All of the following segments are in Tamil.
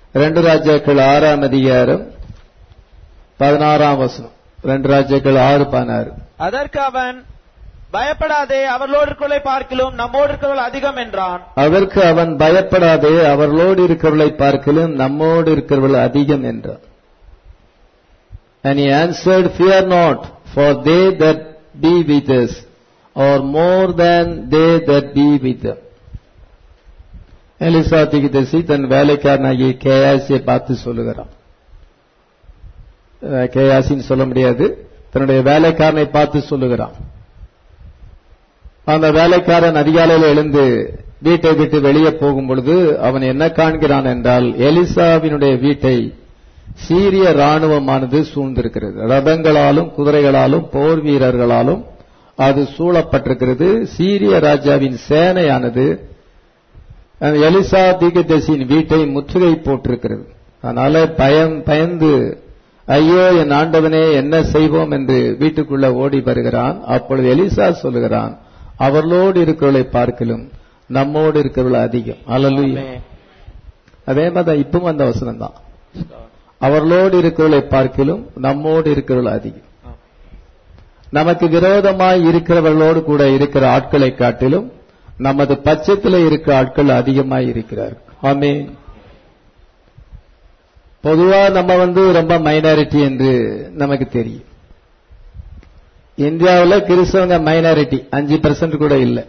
ரெண்டு ராஜாக்கள் ஆறாம் அதிகாரம் பதினாறாம் வசனம் ரெண்டு ராஜாக்கள் ஆறு பதினாறு அதற்கு அவன் பயப்படாதே அவர்களோடு இருக்கிறவர்களை பார்க்கிலும் நம்மோடு இருக்கிறவர்கள் அதிகம் என்றான் அதற்கு அவன் பயப்படாதே அவர்களோடு இருக்கிறவர்களை பார்க்கலும் நம்மோடு இருக்கிறவர்கள் அதிகம் என்றான் And he answered, Fear not, for they that be with us are more than they that be with them. Elisha திகிதசி தன் வேலைக்காரனாகிய கேயாசியை பார்த்து சொல்லுகிறான் அஹ் கேயாசின்னு சொல்ல முடியாது தன்னுடைய வேலைக்காரனை பார்த்து சொல்லுகிறான் அந்த வேலைக்காரன் அதிகாலையில் எழுந்து வீட்டை விட்டு வெளியே போகும் பொழுது அவன் என்ன காண்கிறான் என்றால் எலிசாவினுடைய வீட்டை சீரிய ராணுவமானது சூழ்ந்திருக்கிறது ரதங்களாலும் குதிரைகளாலும் போர் வீரர்களாலும் அது சூழப்பட்டிருக்கிறது சீரிய ராஜாவின் சேனையானது அந்த எலிசா தீகதேசியின் வீட்டை முற்றுகை போட்டிருக்கிறது அதனால பயம் பயந்து ஐயோ என் ஆண்டவனே என்ன செய்வோம் என்று வீட்டுக்குள்ள ஓடி வருகிறான் அப்பொழுது எலிசா சொல்லுகிறான் அவர்களோடு இருக்கிறவர்களை பார்க்கலும் நம்மோடு இருக்கிறவர்கள் அதிகம் அல்லலுயா ஆமென். அதே மாதிரி இப்பவும் அந்த வசனம் தான் அவர்களோடு இருக்கிறவர்களை பார்க்கலும் நம்மோடு இருக்கிறவர்கள் அதிகம் நமக்கு விரோதமாய் இருக்கிறவர்களோடு கூட இருக்கிற ஆட்களை காட்டிலும் நமது பட்சத்தில் இருக்கிற ஆட்கள் அதிகமாய் இருக்கிறார்கள் ஆமென் பொதுவா நம்ம வந்து ரொம்ப மைனாரிட்டி என்று நமக்கு தெரியும் இந்தியாவில் கிறிஸ்தவங்க மைனாரிட்டி அஞ்சு பெர்சன்ட் கூட இல்லை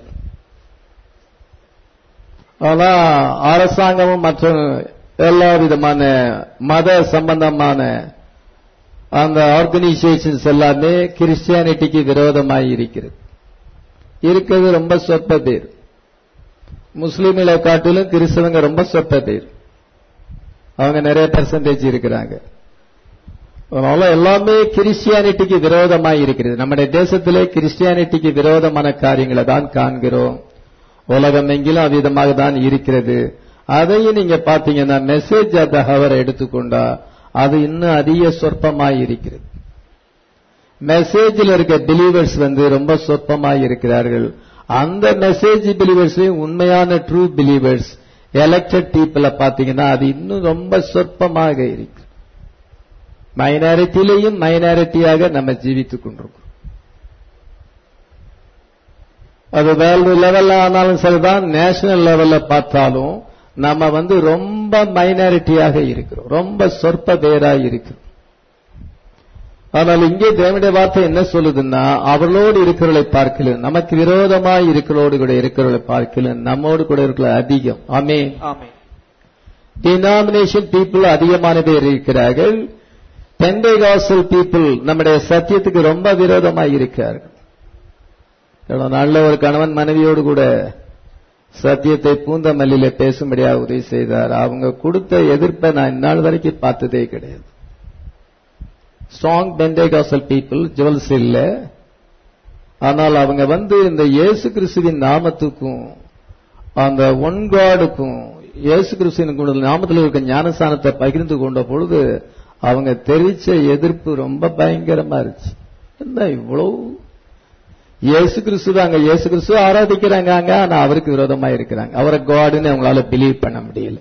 ஆனா அரசாங்கமும் மற்றும் எல்லா விதமான மத சம்பந்தமான அந்த ஆர்கனைசேஷன்ஸ் எல்லாமே கிறிஸ்டியானிட்டிக்கு விரோதமாய் இருக்கிறது இருக்கிறது ரொம்ப சொற்ப பேர் முஸ்லீம்களை காட்டிலும் கிறிஸ்தவங்க ரொம்ப சொற்ப பேர் அவங்க நிறைய பெர்சன்டேஜ் இருக்கிறாங்க அதனால எல்லாமே கிறிஸ்டியானிட்டிக்கு விரோதமாய் இருக்கிறது நம்முடைய தேசத்திலே கிறிஸ்டியானிட்டிக்கு விரோதமான காரியங்களை தான் காண்கிறோம் உலகம் எங்கிலும் அவ்விதமாக தான் இருக்கிறது அதையும் நீங்க பாத்தீங்கன்னா மெசேஜ் ஆஃப் த ஹவர் எடுத்துக்கொண்டா அது இன்னும் அதிக சொற்பமாய் இருக்கிறது மெசேஜில் இருக்க பிலீவர்ஸ் வந்து ரொம்ப சொற்பமாய் இருக்கிறார்கள் அந்த மெசேஜ் பிலீவர்ஸ்லயும் உண்மையான ட்ரூ பிலீவர்ஸ் எலெக்டட் பீப்புளை பாத்தீங்கன்னா அது இன்னும் ரொம்ப சொற்பமாக இருக்கு மைனாரிட்டியிலையும் மைனாரிட்டியாக நம்ம ஜீவித்துக் கொண்டிருக்கோம் அது வேர்ல்டு லெவல்ல ஆனாலும் சரிதான் நேஷனல் லெவல்ல பார்த்தாலும் நம்ம வந்து ரொம்ப மைனாரிட்டியாக இருக்கிறோம் ரொம்ப சொற்ப பேரா இருக்கிறோம் ஆனால் இங்கே தேவனுடைய வார்த்தை என்ன சொல்லுதுன்னா அவர்களோடு இருக்கிறவர்களை பார்க்கலும் நமக்கு விரோதமாய் இருக்கிறோடு கூட இருக்கிறவர்களை பார்க்கலும் நம்மோடு கூட இருக்கிற அதிகம் ஆமே ஆமென் டினாமினேஷன் பீப்புள் அதிகமான பேர் இருக்கிறார்கள் பெண்டைகாசல் பீப்புள் நம்முடைய சத்தியத்துக்கு ரொம்ப விரோதமாய் இருக்கிறார்கள் எவ்வளவு நல்ல ஒரு கணவன் மனைவியோடு கூட சத்தியத்தை பூந்த மல்லியில பேசும்படியாக உதவி செய்தார் அவங்க கொடுத்த எதிர்ப்பை நான் இந்நாள் வரைக்கும் பார்த்ததே கிடையாது ஸ்ட்ராங் பெண்டேகாசல் பீப்புள் ஜுவல்ஸ் இல்ல ஆனால் அவங்க வந்து இந்த இயேசு கிறிஸ்துவின் நாமத்துக்கும் அந்த ஒன் காடுக்கும் இயேசு கிறிஸ்துவின் நாமத்தில் இருக்க ஞானஸ்தானத்தை பகிர்ந்து கொண்ட பொழுது அவங்க தெரிவிச்ச எதிர்ப்பு ரொம்ப பயங்கரமா இருந்துச்சு என்ன இவ்வளவு இயேசு கிறிஸ்து அங்க இயேசு கிறிஸ்து ஆராதிக்கிறாங்க அங்க ஆனா அவருக்கு விரோதமா இருக்கிறாங்க அவரை காடுன்னு அவங்களால பிலீவ் பண்ண முடியல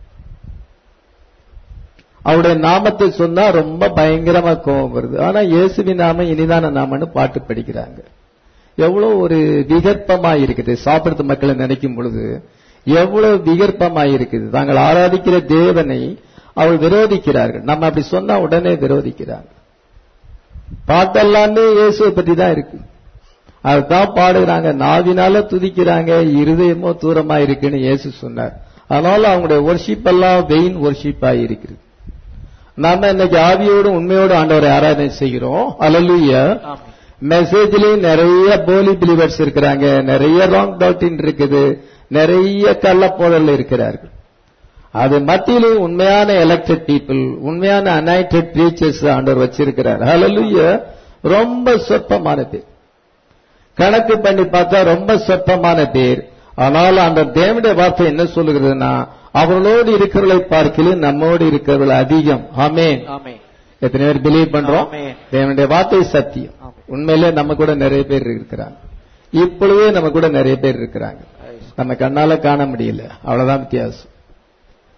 அவருடைய நாமத்தை சொன்னா ரொம்ப பயங்கரமா கோபம் வருது ஆனா இயேசுவின் நாமம் இனிதான நாமன்னு பாட்டு படிக்கிறாங்க எவ்வளவு ஒரு விகற்பமா இருக்குது சாப்பிடுறது மக்களை நினைக்கும் பொழுது எவ்வளவு விகற்பமா இருக்குது தாங்கள் ஆராதிக்கிற தேவனை அவள் விரோதிக்கிறார்கள் நம்ம அப்படி சொன்னா உடனே விரோதிக்கிறாங்க பாட்டெல்லாமே இயேசுவை பற்றி தான் இருக்கு அதுதான் பாடுகிறாங்க நாவினால துதிக்கிறாங்க இருதயமோ தூரமா இருக்குன்னு இயேசு சொன்னார் அதனால அவங்களுடைய ஒர்ஷிப் எல்லாம் வெயின் ஒர்ஷிப்பா இருக்குது நாம இன்னைக்கு ஆவியோடு உண்மையோடு ஆண்டவரை ஆராதனை செய்கிறோம் அலலுயா ஆமென் மெசேஜ்லயும் நிறைய போலி பிலீவர்ஸ் இருக்கிறாங்க நிறைய ராங் டாக்டின் இருக்குது நிறைய கள்ளப்போதல் இருக்கிறார்கள் அது மத்தியிலும் உண்மையான எலெக்டட் பீப்புள் உண்மையான அனைட்டட் பிரீச்சர்ஸ் ஆண்டவர் வச்சிருக்கிறார் ஹalleluya ரொம்ப சொற்பமான பேர் கணக்கு பண்ணி பார்த்தா ரொம்ப சொற்பமான பேர் ஆனால் அந்த தேவனுடைய வார்த்தை என்ன சொல்லுகிறதுனா அவர்களோடு இருக்கிறவர்களை பார்க்கலும் நம்மோடு இருக்கிறவர்கள் அதிகம் ஆமென் ஆமென் எத்தனை பேர் பிலீவ் பண்றோம் ஆமென். தேவனுடைய வார்த்தை சத்தியம் ஆமென். உண்மையிலே நம்ம கூட நிறைய பேர் இருக்கிறாங்க இப்பொழுதே நம்ம கூட நிறைய பேர் இருக்கிறாங்க நம்ம கண்ணால காண முடியல அவ்வளவுதான் வித்தியாசம்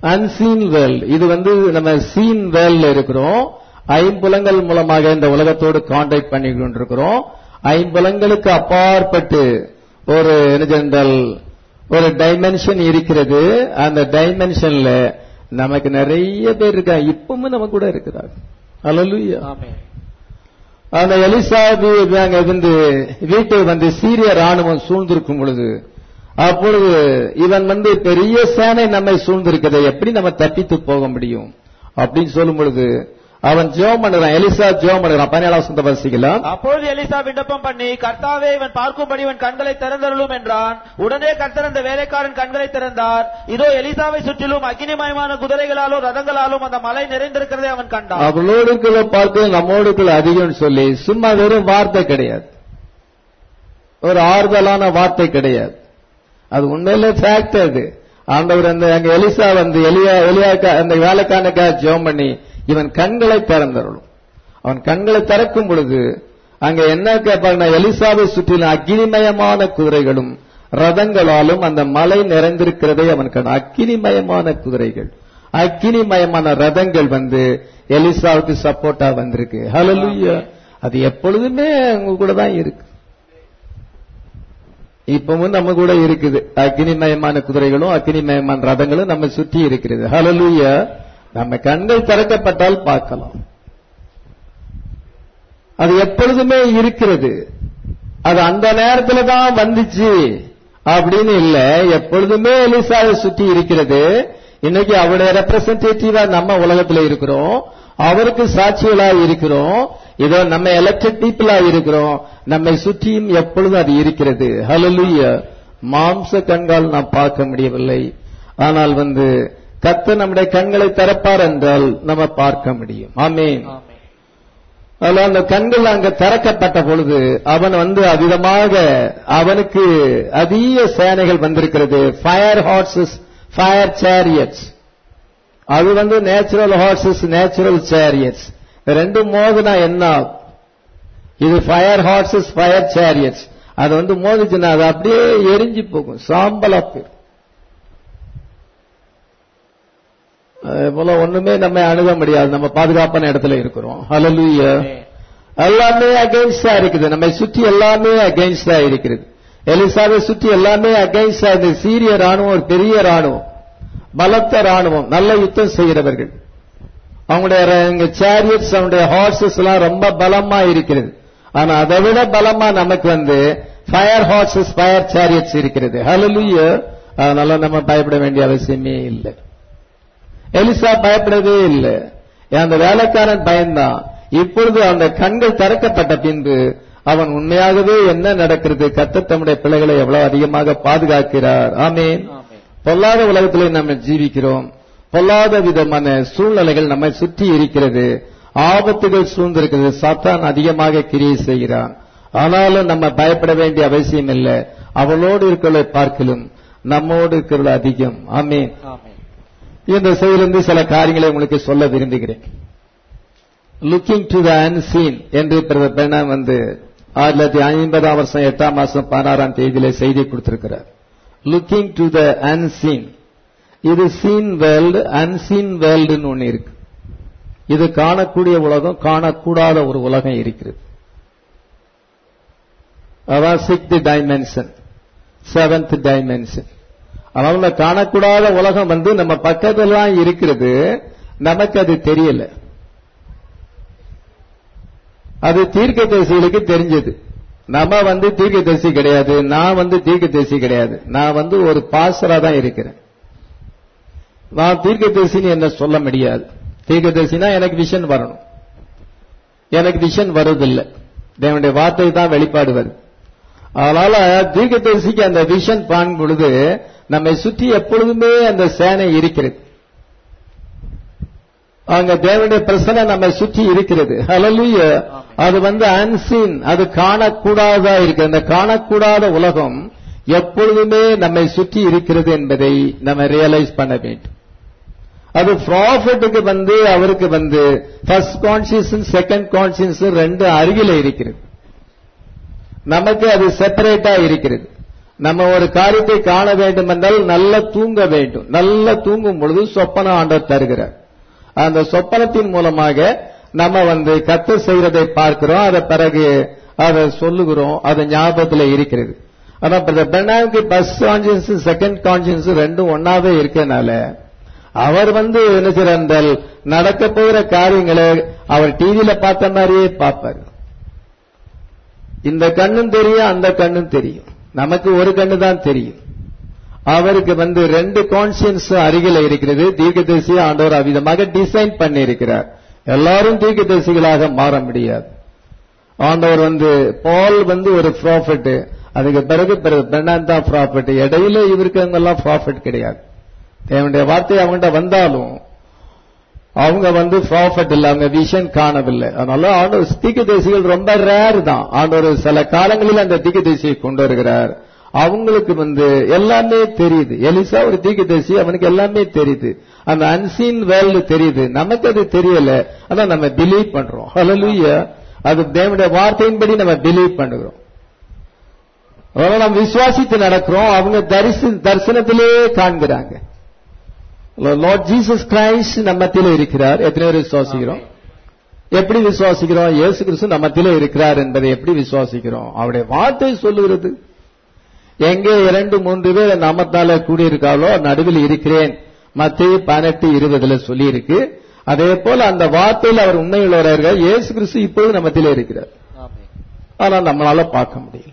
அன்சீன் வேர்ல்ட் இது வந்து நம்ம சீன் வேர்ல்ட்ல இருக்கிறோம் ஐம்புலங்கள் மூலமாக இந்த உலகத்தோடு கான்டாக்ட் பண்ணி கொண்டிருக்கிறோம் ஐம்புலங்களுக்கு அப்பாற்பட்டு ஒரு என்ன சொன்னால் ஒரு டைமென்ஷன் இருக்கிறது அந்த டைமென்ஷன்ல நமக்கு நிறைய பேர் இருக்கா இப்பவும் நம்ம கூட இருக்கிறார் அல்லேலூயா ஆமென் அந்த எலிசாபு அங்க இருந்து வீட்டை வந்து சீரிய ராணுவம் சூழ்ந்திருக்கும் பொழுது அப்பொழுது இவன் வந்து பெரிய சேனை நம்மை சூழ்ந்திருக்கிறதை எப்படி நம்ம தப்பித்து போக முடியும் அப்படின்னு சொல்லும் பொழுது அவன் ஜெபம் பண்ணுறான் எலிசா ஜெபம் பண்ணுறான் பதினேழாம் சொந்த வசிக்கலாம் அப்பொழுது எலிசா விண்ணப்பம் பண்ணி கர்த்தாவே இவன் பார்க்கும்படி இவன் கண்களை திறந்தருளும் என்றான் உடனே கர்த்தர் அந்த வேலைக்காரன் கண்களை திறந்தார் இதோ எலிசாவை சுற்றிலும் அக்னிமயமான குதிரைகளாலும் ரதங்களாலும் அந்த மலை நிறைந்திருக்கிறதை அவன் கண்டான் அவளோடுக்குள்ள பார்த்து நம்மோடுக்குள்ள அதிகம் சொல்லி சும்மா வெறும் வார்த்தை கிடையாது ஒரு ஆறுதலான வார்த்தை கிடையாது அது உண்மையிலே ஃபேக்ட் அது ஆண்டவர் அந்த அங்க எலிசா வந்து எலியா எலியாக்கா அந்த வேலைக்காரனுக்கா ஜெபம் பண்ணி இவன் கண்களை திறந்தருளும் அவன் கண்களை திறக்கும் பொழுது அங்க என்ன கேட்பாங்கன்னா எலிசாவை சுற்றிலும் அக்னிமயமான குதிரைகளும் ரதங்களாலும் அந்த மலை நிறைந்திருக்கிறதை அவன் கண் அக்கினிமயமான குதிரைகள் அக்கினிமயமான ரதங்கள் வந்து எலிசாவுக்கு சப்போர்ட்டா வந்திருக்கு ஹalleluya அது எப்பொழுதுமே உங்க கூட தான் இருக்கு இப்பவும் நம்ம கூட இருக்குது அக்னிமயமான குதிரைகளும் அக்னிமயமான ரதங்களும் நம்ம சுற்றி இருக்கிறது ஹalleluya நம்ம கண்கள் திறக்கப்பட்டால் பார்க்கலாம் அது எப்பொழுதுமே இருக்கிறது அது அந்த நேரத்துல தான் வந்துச்சு அப்படின்னு இல்ல எப்பொழுதுமே எலிசாவை சுற்றி இருக்கிறது இன்னைக்கு அவருடைய ரெப்ரசன்டேட்டிவா நம்ம உலகத்துல இருக்கிறோம் அவருக்கு சாட்சிகளா இருக்கிறோம் இதோ நம்ம எலெக்டட் பீப்புளா இருக்கிறோம் நம்மை சுற்றியும் எப்பொழுதும் அது இருக்கிறது ஹalleluya மாம்ச கண்கால் நாம் பார்க்க முடியவில்லை ஆனால் வந்து கத்த நம்முடைய கண்களை திறப்பார் என்றால் நம்ம பார்க்க முடியும் ஆமென் ஆமென் அதில் அந்த கண்கள் அங்க திறக்கப்பட்ட பொழுது அவன் வந்து அவ்விதமாக அவனுக்கு அதிக சேனைகள் வந்திருக்கிறது ஃபயர் ஹார்சஸ் ஃபயர் சேரியட்ஸ் அது வந்து நேச்சுரல் ஹார்சஸ் நேச்சுரல் சேரியட்ஸ் ரெண்டும் மோதுனா என்ன ஆகும்? இது ஃபயர் ஹார்சஸ் ஃபயர் சேரியட்ஸ் அது வந்து மோதிச்சுன்னா அது அப்படியே எரிஞ்சு போகும் சாம்பலா போயிடும் அதே போல ஒண்ணுமே நம்ம அணுக முடியாது நம்ம பாதுகாப்பான இடத்துல இருக்கிறோம் ஹalleluya எல்லாமே அகைன்ஸ்டா இருக்குது நம்மை சுற்றி எல்லாமே அகைன்ஸ்டா இருக்கிறது எலிசாவை சுற்றி எல்லாமே அகைன்ஸ்டா இந்த சீரிய ராணுவம் ஒரு பெரிய ராணுவம் பலத்த ராணுவம் நல்ல யுத்தம் செய்கிறவர்கள் அவங்களுடைய சேரியட்ஸ் அவங்களுடைய ஹார்சஸ் எல்லாம் ரொம்ப பலமா இருக்கிறது ஆனா அதை விட பலமா நமக்கு வந்து ஃபயர் ஹார்சஸ் ஃபயர் சேரியட்ஸ் இருக்கிறது ஹalleluya அதனால நம்ம பயப்பட வேண்டிய அவசியமே இல்லை எலிசா பயப்படவே இல்லை அந்த வேலைக்காரன் பயந்தான் இப்பொழுது அந்த கண்கள் திறக்கப்பட்ட பின்பு அவன் உண்மையாகவே என்ன நடக்கிறது கத்த தம்முடைய பிள்ளைகளை எவ்வளவு அதிகமாக பாதுகாக்கிறார் ஆமேன் ஆமென் பொல்லாத உலகத்திலே நம்ம ஜீவிக்கிறோம் பொல்லாத விதமான சூழ்நிலைகள் நம்மை சுற்றி இருக்கிறது ஆபத்துகள் சூழ்ந்திருக்கிறது சாத்தான் அதிகமாக கிரியை செய்கிறான் ஆனாலும் நம்ம பயப்பட வேண்டிய அவசியம் இல்லை அவளோடு இருக்கிறதை பார்க்கலும் நம்மோடு இருக்கிறது அதிகம் ஆமேன் ஆமென் இந்த செயலிருந்து சில காரியங்களை உங்களுக்கு சொல்ல விரும்புகிறேன் லுக்கிங் டு த அன்சீன் என்று பிரதமர் பிரணாம் வந்து ஆயிரத்தி தொள்ளாயிரத்தி ஐம்பதாம் வருஷம் எட்டாம் மாசம் பதினாறாம் தேதியில செய்தி கொடுத்திருக்கிறார் லுக்கிங் டு த அன்சீன் இது சீன் வேர்ல்டு அன்சீன் வேர்ல்டுன்னு ஒண்ணு இருக்கு இது காணக்கூடிய உலகம் காணக்கூடாத ஒரு உலகம் இருக்கிறது அதான் சிக்ஸ்த் டைமென்ஷன் செவன்த் டைமென்ஷன் அதனால இந்த காணக்கூடாத உலகம் வந்து நம்ம பக்கத்துலாம் இருக்கிறது நமக்கு அது தெரியல அது தீர்க்கதரிசிகளுக்கு தெரிஞ்சது நம்ம வந்து தீர்க்கதரிசி கிடையாது நான் வந்து தீர்க்கதரிசி கிடையாது நான் வந்து ஒரு பாசரா தான் இருக்கிறேன் நான் தீர்க்கதரிசின்னு என்ன சொல்ல முடியாது தீர்க்கதரிசினா எனக்கு விஷன் வரணும் எனக்கு விஷன் வருவதில்லை தேவனுடைய வார்த்தை தான் வெளிப்பாடு வருது அதனால தீர்க்கதரிசிக்கு அந்த விஷன் பான் பொழுது நம்மை சுற்றி எப்பொழுதுமே அந்த சேனை இருக்கிறது அங்க தேவனுடைய பிரசனை நம்மை சுற்றி இருக்கிறது ஹalleluya அது வந்து அன்சீன் அது காணக்கூடாதா இருக்கு அந்த காணக்கூடாத உலகம் எப்பொழுதுமே நம்மை சுற்றி இருக்கிறது என்பதை நம்ம ரியலைஸ் பண்ண வேண்டும் அது ப்ராஃபிட்டுக்கு வந்து அவருக்கு வந்து ஃபர்ஸ்ட் கான்சியஸும் செகண்ட் கான்சியஸும் ரெண்டு அருகில இருக்கிறது நமக்கு அது செப்பரேட்டா இருக்கிறது நம்ம ஒரு காரியத்தை காண வேண்டும் என்றால் நல்லா தூங்க வேண்டும் நல்லா தூங்கும் பொழுது சொப்பனம் ஆண்டவர் தருகிறார் அந்த சொப்பனத்தின் மூலமாக நம்ம வந்து கத்த செய்யறதை பார்க்கிறோம் அதை பிறகு அதை சொல்லுகிறோம் அது ஞாபகத்தில் இருக்கிறது ஆனா பெண்ணாவுக்கு பஸ் கான்சியன்ஸ் செகண்ட் கான்சியன்ஸ் ரெண்டும் ஒன்னாவே இருக்கனால அவர் வந்து என்ன செய்றார் நடக்க போகிற காரியங்களை அவர் டிவியில பார்த்த மாதிரியே பார்ப்பார் இந்த கண்ணும் தெரியும் அந்த கண்ணும் தெரியும் நமக்கு ஒரு கண்ணு தான் தெரியும் அவருக்கு வந்து ரெண்டு கான்சியன்ஸ் அருகில இருக்கிறது தீர்க்கதரிசி ஆண்டவர் அவ்விதமாக டிசைன் பண்ணி இருக்கிறார் எல்லாரும் தீர்க்கதரிசிகளாக மாற முடியாது ஆண்டவர் வந்து பால் வந்து ஒரு ப்ராஃபிட் அதுக்கு பிறகு பிறகு பெண்ணான் தான் ப்ராஃபிட் இடையில இவருக்கு அங்கெல்லாம் ப்ராஃபிட் கிடையாது தேவனுடைய வார்த்தை அவங்கள்ட்ட வந்தாலும் அவங்க வந்து ப்ராஃபிட் இல்ல அவங்க விஷன் காணவில்லை அதனால ஆண்டவர் தீர்க்கதரிசிகள் ரொம்ப ரேர் தான் ஆண்டவர் சில காலங்களில் அந்த தீர்க்கதரிசியை கொண்டு வருகிறார் அவங்களுக்கு வந்து எல்லாமே தெரியுது எலிசா ஒரு தீர்க்கதரிசி அவனுக்கு எல்லாமே தெரியுது அந்த அன்சீன் வேர்ல்டு தெரியுது நமக்கு அது தெரியல ஆனா நம்ம பிலீவ் பண்றோம் ஹalleluya அது தேவனுடைய வார்த்தையின்படி நம்ம பிலீவ் பண்ணுகிறோம் அதனால நம்ம விசுவாசித்து நடக்கிறோம் அவங்க தரிசி தரிசனத்திலே காண்கிறாங்க லார்ட் ஜீசஸ் கிரைஸ்ட் நம்மத்திலே இருக்கிறார் எத்தனை பேர் விசுவாசிக்கிறோம் எப்படி விசுவாசிக்கிறோம் இயேசு கிறிஸ்து நம்மத்திலே இருக்கிறார் என்பதை எப்படி விசுவாசிக்கிறோம் அவருடைய வார்த்தை சொல்லுகிறது எங்கே இரண்டு மூன்று பேர் நாமத்தால கூடியிருக்காளோ நடுவில் இருக்கிறேன் மத்திய பதினெட்டு இருபதுல சொல்லி இருக்கு அதே போல அந்த வார்த்தையில் அவர் உண்மையுள்ளவர்கள் இயேசு கிறிஸ்து இப்போது நம்மத்திலே இருக்கிறார் ஆனா நம்மளால பார்க்க முடியல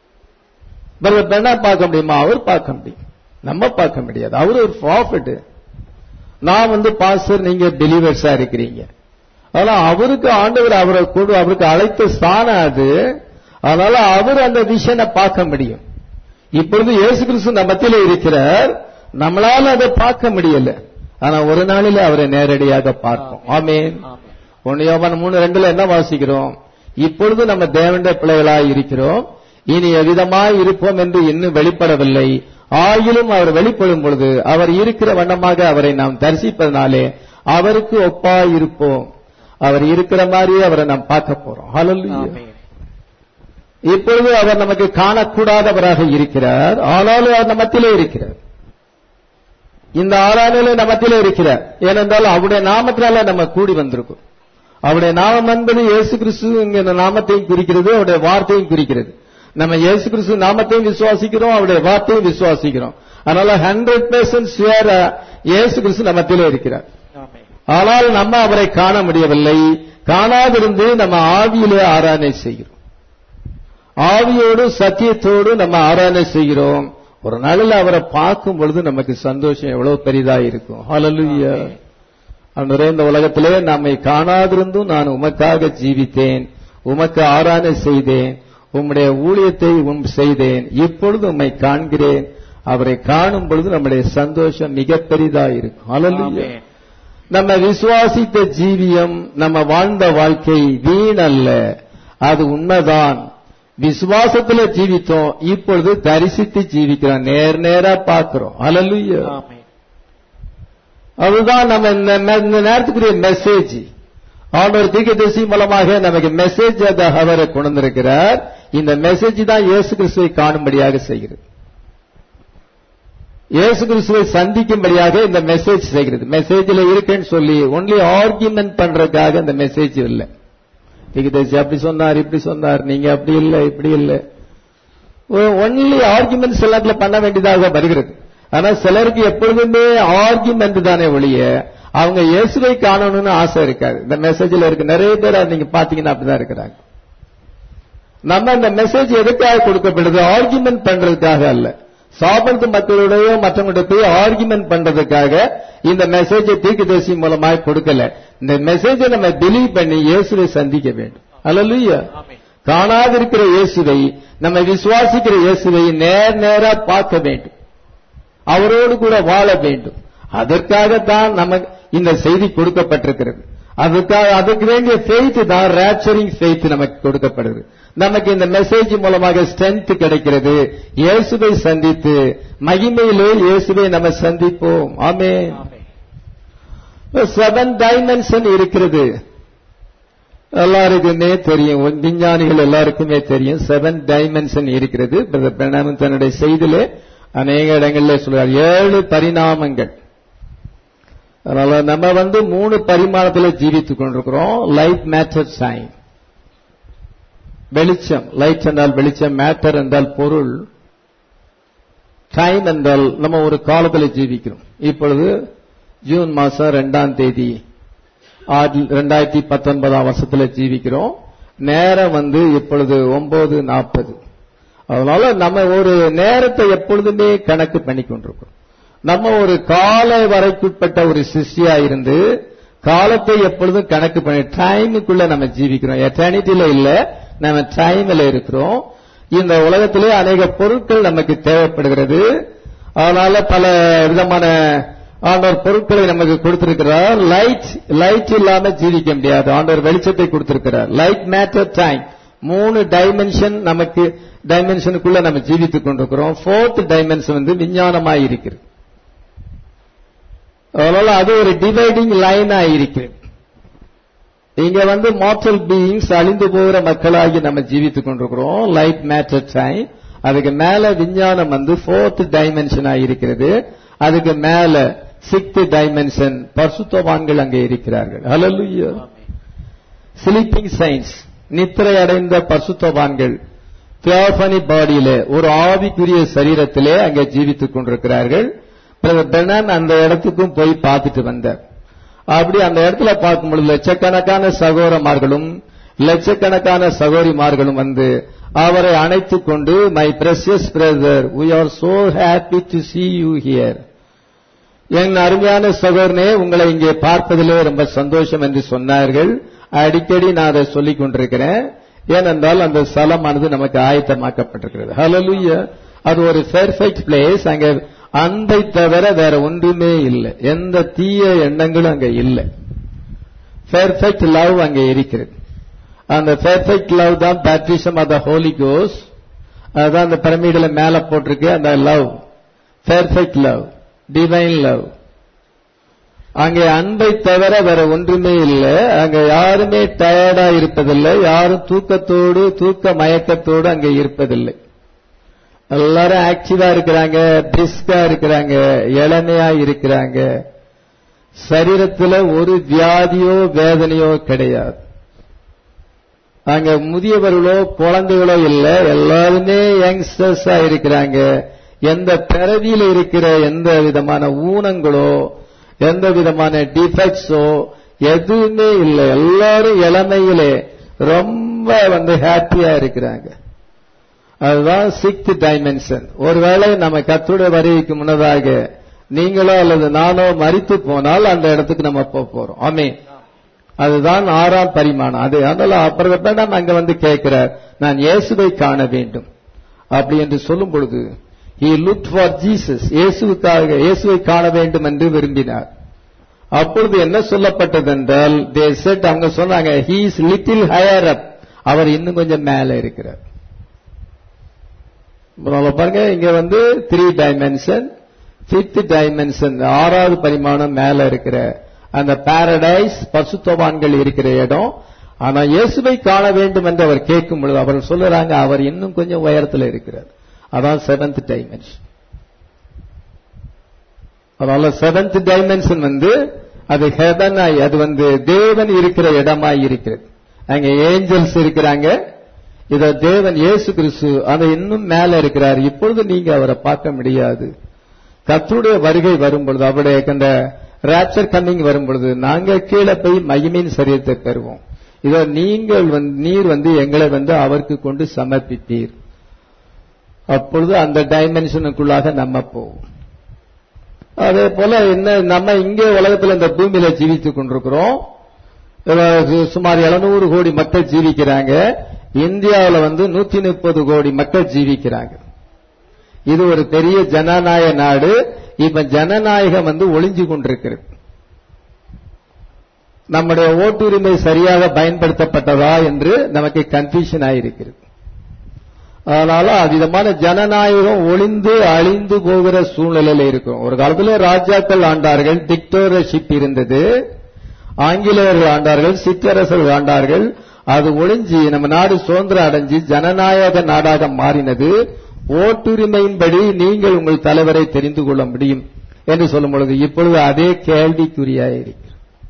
பிரதர் பெண்ணா பார்க்க முடியுமா அவர் பார்க்க முடியும் நம்ம பார்க்க முடியாது அவர் ஒரு ப்ராஃபிட் நான் வந்து பாஸ்டர் நீங்க பிலீவர்ஸா இருக்கிறீங்க அதனால அவருக்கு ஆண்டவர் அவரை கொடு அவருக்கு அழைத்த ஸ்தானம் அது அதனால அவர் அந்த விஷனை பார்க்க முடியும் இப்பொழுது இயேசு கிறிஸ்து நம்ம மத்தியில இருக்கிறார் நம்மளால அதை பார்க்க முடியல ஆனா ஒரு நாளில அவரை நேரடியாக பார்ப்போம் ஆமேன் ஒன்னு யோவான் மூணு ரெண்டுல என்ன வாசிக்கிறோம் இப்பொழுது நம்ம தேவண்ட பிள்ளைகளாய் இருக்கிறோம் இனி எவ்விதமாய் இருப்போம் என்று இன்னும் வெளிப்படவில்லை ஆயிலும் அவர் வெளிப்படும் பொழுது அவர் இருக்கிற வண்ணமாக அவரை நாம் தரிசிப்பதனாலே அவருக்கு ஒப்பாய் இருப்போம் அவர் இருக்கிற மாதிரியே அவரை நாம் பார்க்க போறோம் ஹalleluya இப்பொழுது அவர் நமக்கு காணக்கூடாதவராக இருக்கிறார் ஆனாலும் அவர் நம்மத்திலே இருக்கிறார் இந்த ஆறானிலே நம்மத்திலே இருக்கிறார் ஏனென்றால் அவருடைய நாமத்தினால நம்ம கூடி வந்திருக்கோம் அவருடைய நாமம் என்பது இயேசு கிறிஸ்து என்கிற நாமத்தையும் குறிக்கிறது அவருடைய வார்த்தையும் குறிக்கிறது நம்ம இயேசு கிறிஸ்து நாமத்தையும் விசுவாசிக்கிறோம் அவருடைய வார்த்தையும் விசுவாசிக்கிறோம் அதனால ஹண்ட்ரட் பெர்சன்ட் ஷியர் இயேசு கிறிஸ்து நம்மத்திலே இருக்கிறார் ஆனால் நம்ம அவரை காண முடியவில்லை காணாதிருந்து நம்ம ஆவியிலே ஆராதனை செய்கிறோம் ஆவியோடு சத்தியத்தோடு நம்ம ஆராதனை செய்கிறோம் ஒரு நாளில் அவரை பார்க்கும் பொழுது நமக்கு சந்தோஷம் எவ்வளவு பெரிதா இருக்கும் ஹalleluya அன்றே இந்த உலகத்திலே நம்மை காணாதிருந்தும் நான் உமக்காக ஜீவித்தேன் உமக்கு ஆராதனை செய்தேன் உம்முடைய ஊழியத்தை உம் செய்தேன் இப்பொழுது உம்மை காண்கிறேன் அவரை காணும் பொழுது நம்முடைய சந்தோஷம் மிக பெரிதா இருக்கும் ஹalleluya நம்ம விசுவாசித்த ஜீவியம் நம்ம வாழ்ந்த வாழ்க்கை வீண் அல்ல அது உண்மைதான் விசுவாசத்துல ஜீவித்தோம் இப்பொழுது தரிசித்து ஜீவிக்கிறோம் நேர் நேரா பார்க்கிறோம் ஹalleluya அதுதான் நம்ம இந்த நே- இந்த நேரத்துக்குரிய மெசேஜ் ஆண்டவர் தீர்க்கதரிசி மூலமாக நமக்கு மெசேஜ் அவரை கொண்டிருக்கிறார் இந்த மெசேஜ் தான் இயேசு கிறிஸ்துவை காணும்படியாக செய்கிறது இயேசு கிறிஸ்துவை சந்திக்கும்படியாக இந்த மெசேஜ் செய்கிறது மெசேஜ்ல இருக்குன்னு சொல்லி ஒன்லி ஆர்கியூமெண்ட் பண்றதுக்காக இந்த மெசேஜ் இல்லை தீர்க்கதரிசி அப்படி சொன்னார் இப்படி சொன்னார் நீங்க அப்படி இல்லை இப்படி இல்லை ஒன்லி ஆர்குமெண்ட்ஸ் எல்லாத்துல பண்ண வேண்டியதாக வருகிறது ஆனா சிலருக்கு எப்பொழுதுமே ஆர்குமெண்ட் தானே ஒழிய அவங்க இயேசுவை காணணும்னு ஆசை இருக்காது இந்த மெசேஜ்ல இருக்கு நிறைய பேர் அது நீங்க பாத்தீங்கன்னா அப்படிதான் இருக்கிறாங்க நம்ம இந்த மெசேஜ் எதுக்காக கொடுக்கப்படுது ஆர்குமெண்ட் பண்றதுக்காக அல்ல சாப்பிடுறது மக்களுடைய மற்றவங்களுடைய போய் ஆர்குமெண்ட் பண்றதுக்காக இந்த மெசேஜை தீர்க்கதரிசி மூலமாக கொடுக்கல இந்த மெசேஜை நம்ம பிலீவ் பண்ணி இயேசுவை சந்திக்க வேண்டும் அல்ல காணாதிருக்கிற இயேசுவை நம்ம விசுவாசிக்கிற இயேசுவை நேர் நேரா பார்க்க வேண்டும் அவரோடு கூட வாழ வேண்டும் அதற்காகத்தான் நமக்கு இந்த செய்தி கொடுக்கப்பட்டிருக்கிறது அதுக்காக அதுக்கு வேண்டிய ஃபெய்த் தான் ரேப்சரிங் ஃபெய்த் நமக்கு கொடுக்கப்படுது நமக்கு இந்த மெசேஜ் மூலமாக ஸ்ட்ரென்த் கிடைக்கிறது இயேசுவை சந்தித்து மகிமையிலே இயேசுவை நம்ம சந்திப்போம் ஆமே செவன் டைமென்ஷன் இருக்கிறது எல்லாருக்குமே தெரியும் விஞ்ஞானிகள் எல்லாருக்குமே தெரியும் செவன் டைமென்ஷன் இருக்கிறது பிரதர் பிரணாமன் தன்னுடைய செய்தியிலே அநேக இடங்களிலே சொல்றார் ஏழு பரிணாமங்கள் அதனால நம்ம வந்து மூணு பரிமாணத்தில் ஜீவித்துக் கொண்டிருக்கிறோம் லைட் மேட்டர் சைன் வெளிச்சம் லைட் என்றால் வெளிச்சம் மேட்டர் என்றால் பொருள் டைம் என்றால் நம்ம ஒரு காலத்தில் ஜீவிக்கிறோம் இப்பொழுது ஜூன் மாசம் ரெண்டாம் தேதி ரெண்டாயிரத்தி பத்தொன்பதாம் வருஷத்துல ஜீவிக்கிறோம் நேரம் வந்து இப்பொழுது ஒன்பது நாற்பது அதனால நம்ம ஒரு நேரத்தை எப்பொழுதுமே கணக்கு பண்ணி கொண்டிருக்கிறோம் நம்ம ஒரு கால வரைக்குட்பட்ட ஒரு சிஷ்யா இருந்து காலத்தை எப்பொழுதும் கணக்கு பண்ணி டைமுக்குள்ள நம்ம ஜீவிக்கிறோம் எட்டர்னிட்டியில இல்ல நம்ம டைம்ல இருக்கிறோம் இந்த உலகத்திலே அநேக பொருட்கள் நமக்கு தேவைப்படுகிறது அதனால பல விதமான ஆண்டவர் பொருட்களை நமக்கு கொடுத்திருக்கிறார் லைட் லைட் இல்லாம ஜீவிக்க முடியாது ஆண்டவர் வெளிச்சத்தை கொடுத்திருக்கிறார் லைட் மேட்டர் டைம் மூணு டைமென்ஷன் நமக்கு டைமென்ஷனுக்குள்ள நம்ம ஜீவித்துக் கொண்டிருக்கிறோம் ஃபோர்த் டைமென்ஷன் வந்து விஞ்ஞானமாய் இருக்கிறது அதனால அது ஒரு டிவைடிங் லைனா இருக்கிறது இங்க வந்து மார்டல் பீயிங்ஸ் அழிந்து போகிற மக்களாகி நம்ம ஜீவித்துக் கொண்டிருக்கிறோம் லைட் மேட்டர் டைம் அதுக்கு மேல விஞ்ஞானம் வந்து ஃபோர்த் டைமென்ஷனா இருக்கிறது அதுக்கு மேல சிக்ஸ்த் டைமென்ஷன் பரிசுத்தவான்கள் அங்கே இருக்கிறார்கள் ஹalleluya ஸ்லீப்பிங் சயின்ஸ் நித்திரை அடைந்த பரிசுத்தவான்கள் தியோபனி பாடியிலே ஒரு ஆவிக்குரிய சரீரத்திலே அங்கே ஜீவித்துக் கொண்டிருக்கிறார்கள் பெனன் அந்த இடத்துக்கும் போய் பார்த்துட்டு வந்தார் அப்படி அந்த இடத்துல பார்க்கும் பொழுது லட்சக்கணக்கான சகோதரமார்களும் லட்சக்கணக்கான சகோதரிமார்களும் வந்து அவரை அணைத்துக் கொண்டு my precious brother we are so happy to see you here என் அருமையான சகோதரனே உங்களை இங்கே பார்ப்பதிலே ரொம்ப சந்தோஷம் என்று சொன்னார்கள் அடிக்கடி நான் அதை சொல்லிக் கொண்டிருக்கிறேன் ஏனென்றால் அந்த ஸ்தலமானது நமக்கு ஆயத்தமாக்கப்பட்டிருக்கிறது ஹalleluya அது ஒரு பெர்ஃபெக்ட் பிளேஸ் அங்க அன்பை தவிர வேற ஒன்றுமே இல்லை எந்த தீய எண்ணங்களும் அங்க இல்லை பெர்ஃபெக்ட் லவ் அங்கே இருக்கிறது அந்த பெர்ஃபெக்ட் லவ் தான் பேப்டிசம் ஆஃப் த ஹோலி கோஸ் அதுதான் அந்த பிரமிடில மேல போட்டிருக்கு அந்த love perfect love divine love அங்கே அன்பை தவிர வேற ஒன்றுமே இல்லை அங்க யாருமே டயர்டா இருப்பதில்லை யாரும் தூக்கத்தோடு தூக்க மயக்கத்தோடு அங்கே இருப்பதில்லை எல்லாரும் ஆக்டிவா இருக்கிறாங்க பிரிஸ்கா இருக்கிறாங்க இளமையா இருக்கிறாங்க சரீரத்துல ஒரு வியாதியோ வேதனையோ கிடையாது அங்க முதியவர்களோ குழந்தைகளோ இல்ல எல்லாருமே யங்ஸ்டர்ஸா இருக்கிறாங்க எந்த பிறவியில இருக்கிற எந்த விதமான ஊனங்களோ எந்த விதமான டிஃபெக்ட்ஸோ எதுவுமே இல்லை எல்லாரும் இளமையிலே ரொம்ப வந்து ஹாப்பியா இருக்கிறாங்க அதுதான் சிக்ஸ்த் டைமென்ஷன் ஒருவேளை நம்ம கத்துடைய வருகைக்கு முன்னதாக நீங்களோ அல்லது நானோ மறித்து போனால் அந்த இடத்துக்கு நம்ம போக போறோம் ஆமே அதுதான் ஆறாம் பரிமாணம் அது அதனால அப்புறம் நம்ம அங்க வந்து கேட்கிறார் நான் இயேசுவை காண வேண்டும் அப்படி என்று சொல்லும் பொழுது he looked for Jesus இயேசுவுக்காக இயேசுவை காண வேண்டும் என்று விரும்பினார் அப்பொழுது என்ன சொல்லப்பட்டது என்றால் தே செட் அவங்க சொன்னாங்க he is little higher up அவர் இன்னும் கொஞ்சம் மேல இருக்கிறார் முதல்ல பாருங்க இங்க வந்து த்ரீ டைமென்ஷன் பிப்த் டைமென்ஷன் ஆறாவது பரிமாணம் மேல இருக்கிற அந்த பாரடைஸ் பசுத்தவான்கள் இருக்கிற இடம் ஆனா இயேசுவை காண வேண்டும் என்று அவர் கேட்கும் பொழுது அவர் சொல்லுறாங்க அவர் இன்னும் கொஞ்சம் உயரத்தில் இருக்கிறார் அதான் செவன்த் டைமென்ஷன் அதனால செவன்த் டைமென்ஷன் வந்து அது ஹெவனாய் அது வந்து தேவன் இருக்கிற இடமாய் இருக்கிறது அங்க ஏஞ்சல்ஸ் இருக்கிறாங்க இத தேவன் இயேசு கிறிஸ்து அதை இன்னும் மேல இருக்கிறார் இப்பொழுது நீங்க அவரை பார்க்க முடியாது கத்துடைய வருகை வரும் பொழுது அவருடைய அந்த ராப்சர் கம்மிங் வரும் பொழுது நாங்க கீழே போய் மகிமையின் சரீரத்தை பெறுவோம் இதோ நீங்கள் வந்து நீர் வந்து எங்களை வந்து அவருக்கு கொண்டு சமர்ப்பித்தீர் அப்பொழுது அந்த டைமென்ஷனுக்குள்ளாக நம்ம போவோம் அதே போல என்ன நம்ம இங்கே உலகத்துல இந்த பூமியில ஜீவித்துக் கொண்டிருக்கிறோம் சுமார் எழுநூறு கோடி மக்கள் ஜீவிக்கிறாங்க இந்தியாவில் வந்து நூத்தி முப்பது கோடி மக்கள் ஜீவிக்கிறாங்க இது ஒரு பெரிய ஜனநாயக நாடு இப்ப ஜனநாயகம் வந்து ஒளிஞ்சு கொண்டிருக்கிறது நம்முடைய ஓட்டுரிமை சரியாக பயன்படுத்தப்பட்டதா என்று நமக்கு கன்ஃபியூஷன் ஆயிருக்கிறது அதனால அவ்விதமான ஜனநாயகம் ஒளிந்து அழிந்து போகிற சூழ்நிலையில இருக்கும் ஒரு காலத்துல ராஜாக்கள் ஆண்டார்கள் டிக்டோரஷிப் இருந்தது ஆங்கிலேயர்கள் ஆண்டார்கள் சிற்றரசர்கள் ஆண்டார்கள் அது ஒளிஞ்சு நம்ம நாடு சுதந்திரம் அடைஞ்சு ஜனநாயக நாடாக மாறினது ஓட்டுரிமையின்படி நீங்கள் உங்கள் தலைவரை தெரிந்து கொள்ள முடியும் என்று சொல்லும் பொழுது இப்பொழுது அதே கேள்விக்குறியாயிருக்கிறது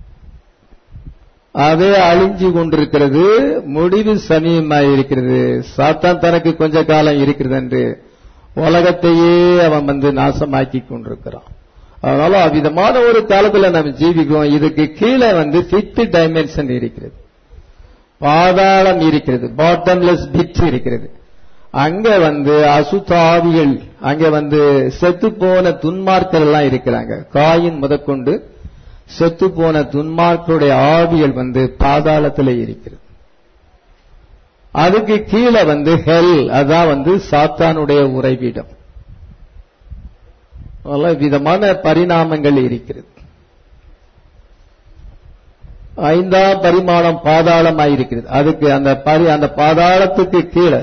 அதே அழிஞ்சு கொண்டிருக்கிறது முடிவு சமீபமாயிருக்கிறது சாத்தான் தனக்கு கொஞ்ச காலம் இருக்கிறது என்று உலகத்தையே அவன் வந்து நாசமாக்கி கொண்டிருக்கிறான் அதனால அவ்விதமான ஒரு காலத்துல நம்ம ஜீவிக்கிறோம் இதுக்கு கீழே வந்து ஃபிஃப்த் டைமென்ஷன் இருக்கிறது பாதாளம் இருக்கிறது பாட்டம்லெஸ் பிட் இருக்கிறது அங்க வந்து அசுத்தாவிகள் அங்க வந்து செத்து போன துன்மார்க்கர் எல்லாம் இருக்கிறாங்க காயின் முதற்கொண்டு செத்து போன துன்மார்க்கருடைய ஆவிகள் வந்து பாதாளத்தில் இருக்கிறது அதுக்கு கீழே வந்து ஹெல் அதான் வந்து சாத்தானுடைய உறைவிடம் பல விதமான பரிணாமங்கள் இருக்கிறது ஐந்தாம் பரிமாணம் பாதாளமாயிருக்கிறது அதுக்கு அந்த பரி அந்த பாதாளத்துக்கு கீழே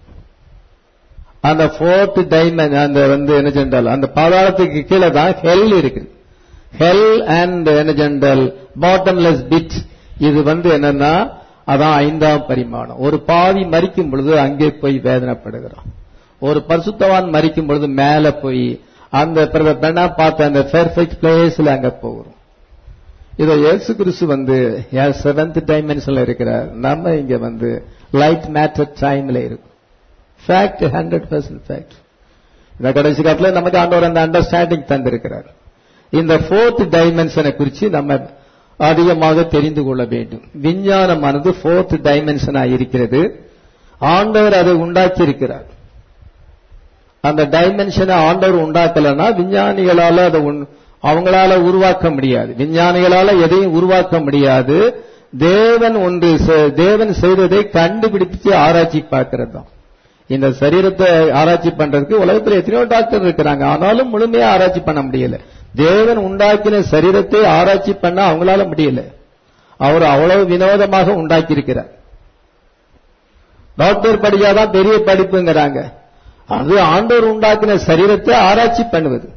அந்த ஃபோர்த் டைமண்ட் அந்த வந்து என்ன சென்றால் அந்த பாதாளத்துக்கு கீழே தான் ஹெல் இருக்குது ஹெல் அண்ட் என்ன சென்றால் பாட்டம்லெஸ் பிட் இது வந்து என்னன்னா அதான் ஐந்தாம் பரிமாணம் ஒரு பாவி மறிக்கும் பொழுது அங்கே போய் வேதனைப்படுகிறான் ஒரு பரிசுத்தவான் மறிக்கும் பொழுது மேல போய் அந்த பெண்ணா பார்த்த அந்த பெர்ஃபெக்ட் பிளேஸ்ல அங்க போகிறோம் இதை இயேசு கிறிஸ்து வந்து செவன்த் டைமென்ஷன்ல இருக்கிறார் நம்ம இங்க வந்து லைட் மேட்டர் டைம்ல இருக்கும் ஃபேக்ட் ஹண்ட்ரட் பர்சன்ட் ஃபேக்ட் இந்த கடைசி காலத்துல நமக்கு ஆண்டவர் அந்த அண்டர்ஸ்டாண்டிங் தந்திருக்கிறார் இந்த ஃபோர்த் டைமென்ஷனை குறித்து நம்ம அதிகமாக தெரிந்து கொள்ள வேண்டும் விஞ்ஞானமானது ஃபோர்த் டைமென்ஷனா இருக்கிறது ஆண்டவர் அதை உண்டாக்கி இருக்கிறார் அந்த டைமென்ஷனை ஆண்டவர் உண்டாக்கலன்னா விஞ்ஞானிகளால அதை அவங்களால உருவாக்க முடியாது விஞ்ஞானிகளால எதையும் உருவாக்க முடியாது தேவன் ஒன்று தேவன் செய்ததை கண்டுபிடிச்சு ஆராய்ச்சி பார்க்கிறது தான் இந்த சரீரத்தை ஆராய்ச்சி பண்றதுக்கு உலகத்தில் எத்தனையோ டாக்டர் இருக்கிறாங்க ஆனாலும் முழுமையா ஆராய்ச்சி பண்ண முடியல தேவன் உண்டாக்கின சரீரத்தை ஆராய்ச்சி பண்ண அவங்களால முடியல அவர் அவ்வளவு வினோதமாக உண்டாக்கி இருக்கிறார் டாக்டர் படிச்சாதான் பெரிய படிப்புங்கிறாங்க அது ஆண்டவர் உண்டாக்கின சரீரத்தை ஆராய்ச்சி பண்ணுவது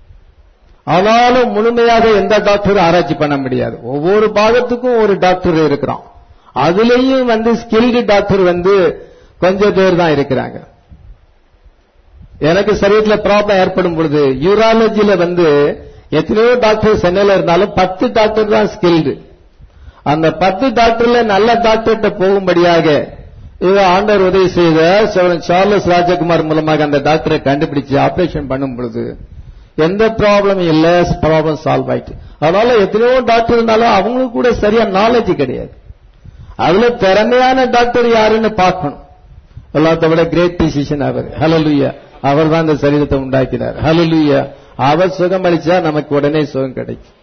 ஆனாலும் முழுமையாக எந்த டாக்டரும் ஆராய்ச்சி பண்ண முடியாது ஒவ்வொரு பாகத்துக்கும் ஒரு டாக்டர் இருக்கிறான் அதுலயும் வந்து ஸ்கில்டு டாக்டர் வந்து கொஞ்சம் பேர் தான் இருக்கிறாங்க எனக்கு சரீரத்தில் ப்ராப்ளம் ஏற்படும் பொழுது யூராலஜில வந்து எத்தனையோ டாக்டர் சென்னையில இருந்தாலும் பத்து டாக்டர் தான் ஸ்கில்டு அந்த பத்து டாக்டர்ல நல்ல டாக்டர்கிட்ட போகும்படியாக இது ஆண்டவர் உதவி செய்த சார்லஸ் ராஜகுமார் மூலமாக அந்த டாக்டரை கண்டுபிடிச்சு ஆபரேஷன் பண்ணும் பொழுது எந்த ப்ராப்ளம் இல்ல ப்ராப்ளம் சால்வ் ஆயிட்டு அதனால எத்தனையோ டாக்டர் இருந்தாலும் அவங்களுக்கு கூட சரியா நாலேஜ் கிடையாது அதுல திறமையான டாக்டர் யாருன்னு பார்க்கணும் எல்லாத்த விட கிரேட் பிசிஷன் அவர் ஹலலுயா அவர் தான் இந்த சரீரத்தை உண்டாக்கினார் ஹலலுயா அவர் சுகம் அளிச்சா நமக்கு உடனே சுகம் கிடைக்கும்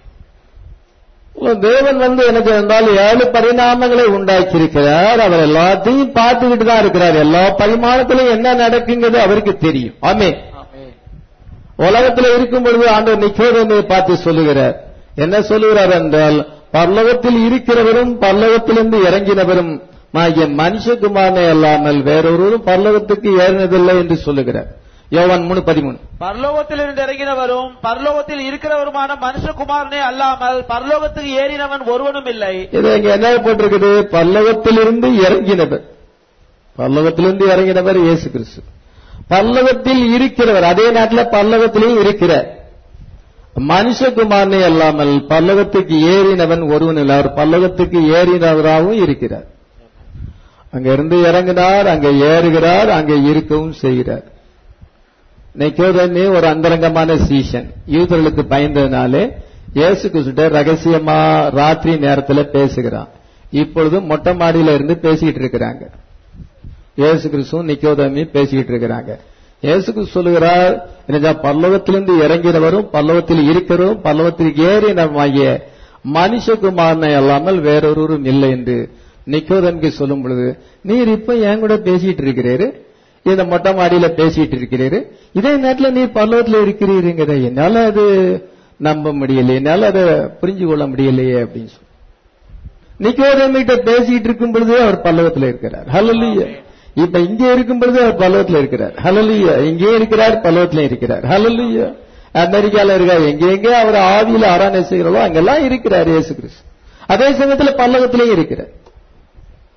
தேவன் வந்து எனக்கு இருந்தாலும் ஏழு பரிணாமங்களை உண்டாக்கி இருக்கிறார் அவர் எல்லாத்தையும் பார்த்துக்கிட்டு தான் இருக்கிறார் எல்லா பரிமாணத்திலும் என்ன நடக்குங்கிறது அவருக்கு தெரியும் ஆமே உலகத்தில் இருக்கும் பொழுது ஆண்டவர் நிக்கோதேமையை பார்த்து சொல்லுகிறார் என்ன சொல்லுகிறார் என்றால் பல்லவத்தில் இருக்கிறவரும் பல்லவத்திலிருந்து இறங்கினவரும் ஆகிய மனுஷகுமாரனை அல்லாமல் வேறொருவரும் பல்லவத்துக்கு ஏறினதில்லை என்று சொல்லுகிறார் யோவான் மூணு பதிமூணு பரலோகத்திலிருந்து இறங்கினவரும் பரலோகத்தில் இருக்கிறவருமான மனுஷகுமாரனே அல்லாமல் பரலோகத்துக்கு ஏறினவன் ஒருவனும் இல்லை இது இங்க என்ன போட்டிருக்குது பல்லவத்திலிருந்து இறங்கினவர் பல்லவத்திலிருந்து இறங்கினவர் இயேசு கிறிஸ்து பல்லவத்தில் இருக்கிறவர் அதே நாட்டில் பல்லவத்திலையும் இருக்கிறார் மனுஷகுமாரனே அல்லாமல் பல்லவத்துக்கு ஏறினவன் ஒருவன் இல்லை அவர் பல்லவத்துக்கு ஏறினவராகவும் இருக்கிறார் அங்க இருந்து இறங்கினார் அங்க ஏறுகிறார் அங்க இருக்கவும் செய்கிறார் நெக்கோதமே ஒரு அந்தரங்கமான சீசன் யூதர்களுக்கு பயந்ததுனாலே இயேசு கிறிஸ்துட்ட ரகசியமா ராத்திரி நேரத்துல பேசுகிறான் இப்பொழுது மொட்டை மாடியில இருந்து பேசிக்கிட்டு இருக்கிறாங்க இயேசு கிறிஸ்துவும் நிக்கோதமி பேசிக்கிட்டு இருக்கிறாங்க இயேசு கிறிஸ்து சொல்லுகிறார் என்ன பல்லவத்திலிருந்து இறங்கினவரும் பல்லவத்தில் இருக்கிறவரும் பல்லவத்தில் ஏறினமாகிய மனுஷகுமாரனை அல்லாமல் வேறொருவரும் இல்லை என்று நிக்கோதனுக்கு சொல்லும் பொழுது நீர் இப்ப என் கூட பேசிட்டு இருக்கிறீரு இந்த மொட்டை மாடியில பேசிட்டு இருக்கிறீரு இதே நேரத்தில் நீர் பல்லவத்தில் இருக்கிறீருங்கிற என்னால அது நம்ப முடியல என்னால அதை புரிஞ்சு கொள்ள முடியலையே அப்படின்னு சொல்லி நிக்கோதமிட்ட பேசிட்டு இருக்கும் பொழுது அவர் பல்லவத்தில் இருக்கிறார் ஹலலிய இப்ப இங்கே இருக்கும் பொழுது அவர் பல்லவத்தில் இருக்கிறார் ஹலலிய இங்கே இருக்கிறார் பல்லவத்தில் இருக்கிறார் ஹலலிய அமெரிக்கால இருக்கார் எங்க எங்க அவர் ஆவியில ஆராதனை செய்கிறோம் அங்கெல்லாம் இருக்கிறார் இயேசு கிறிஸ்து அதே சமயத்தில் பல்லவத்திலேயும் இருக்கிறார்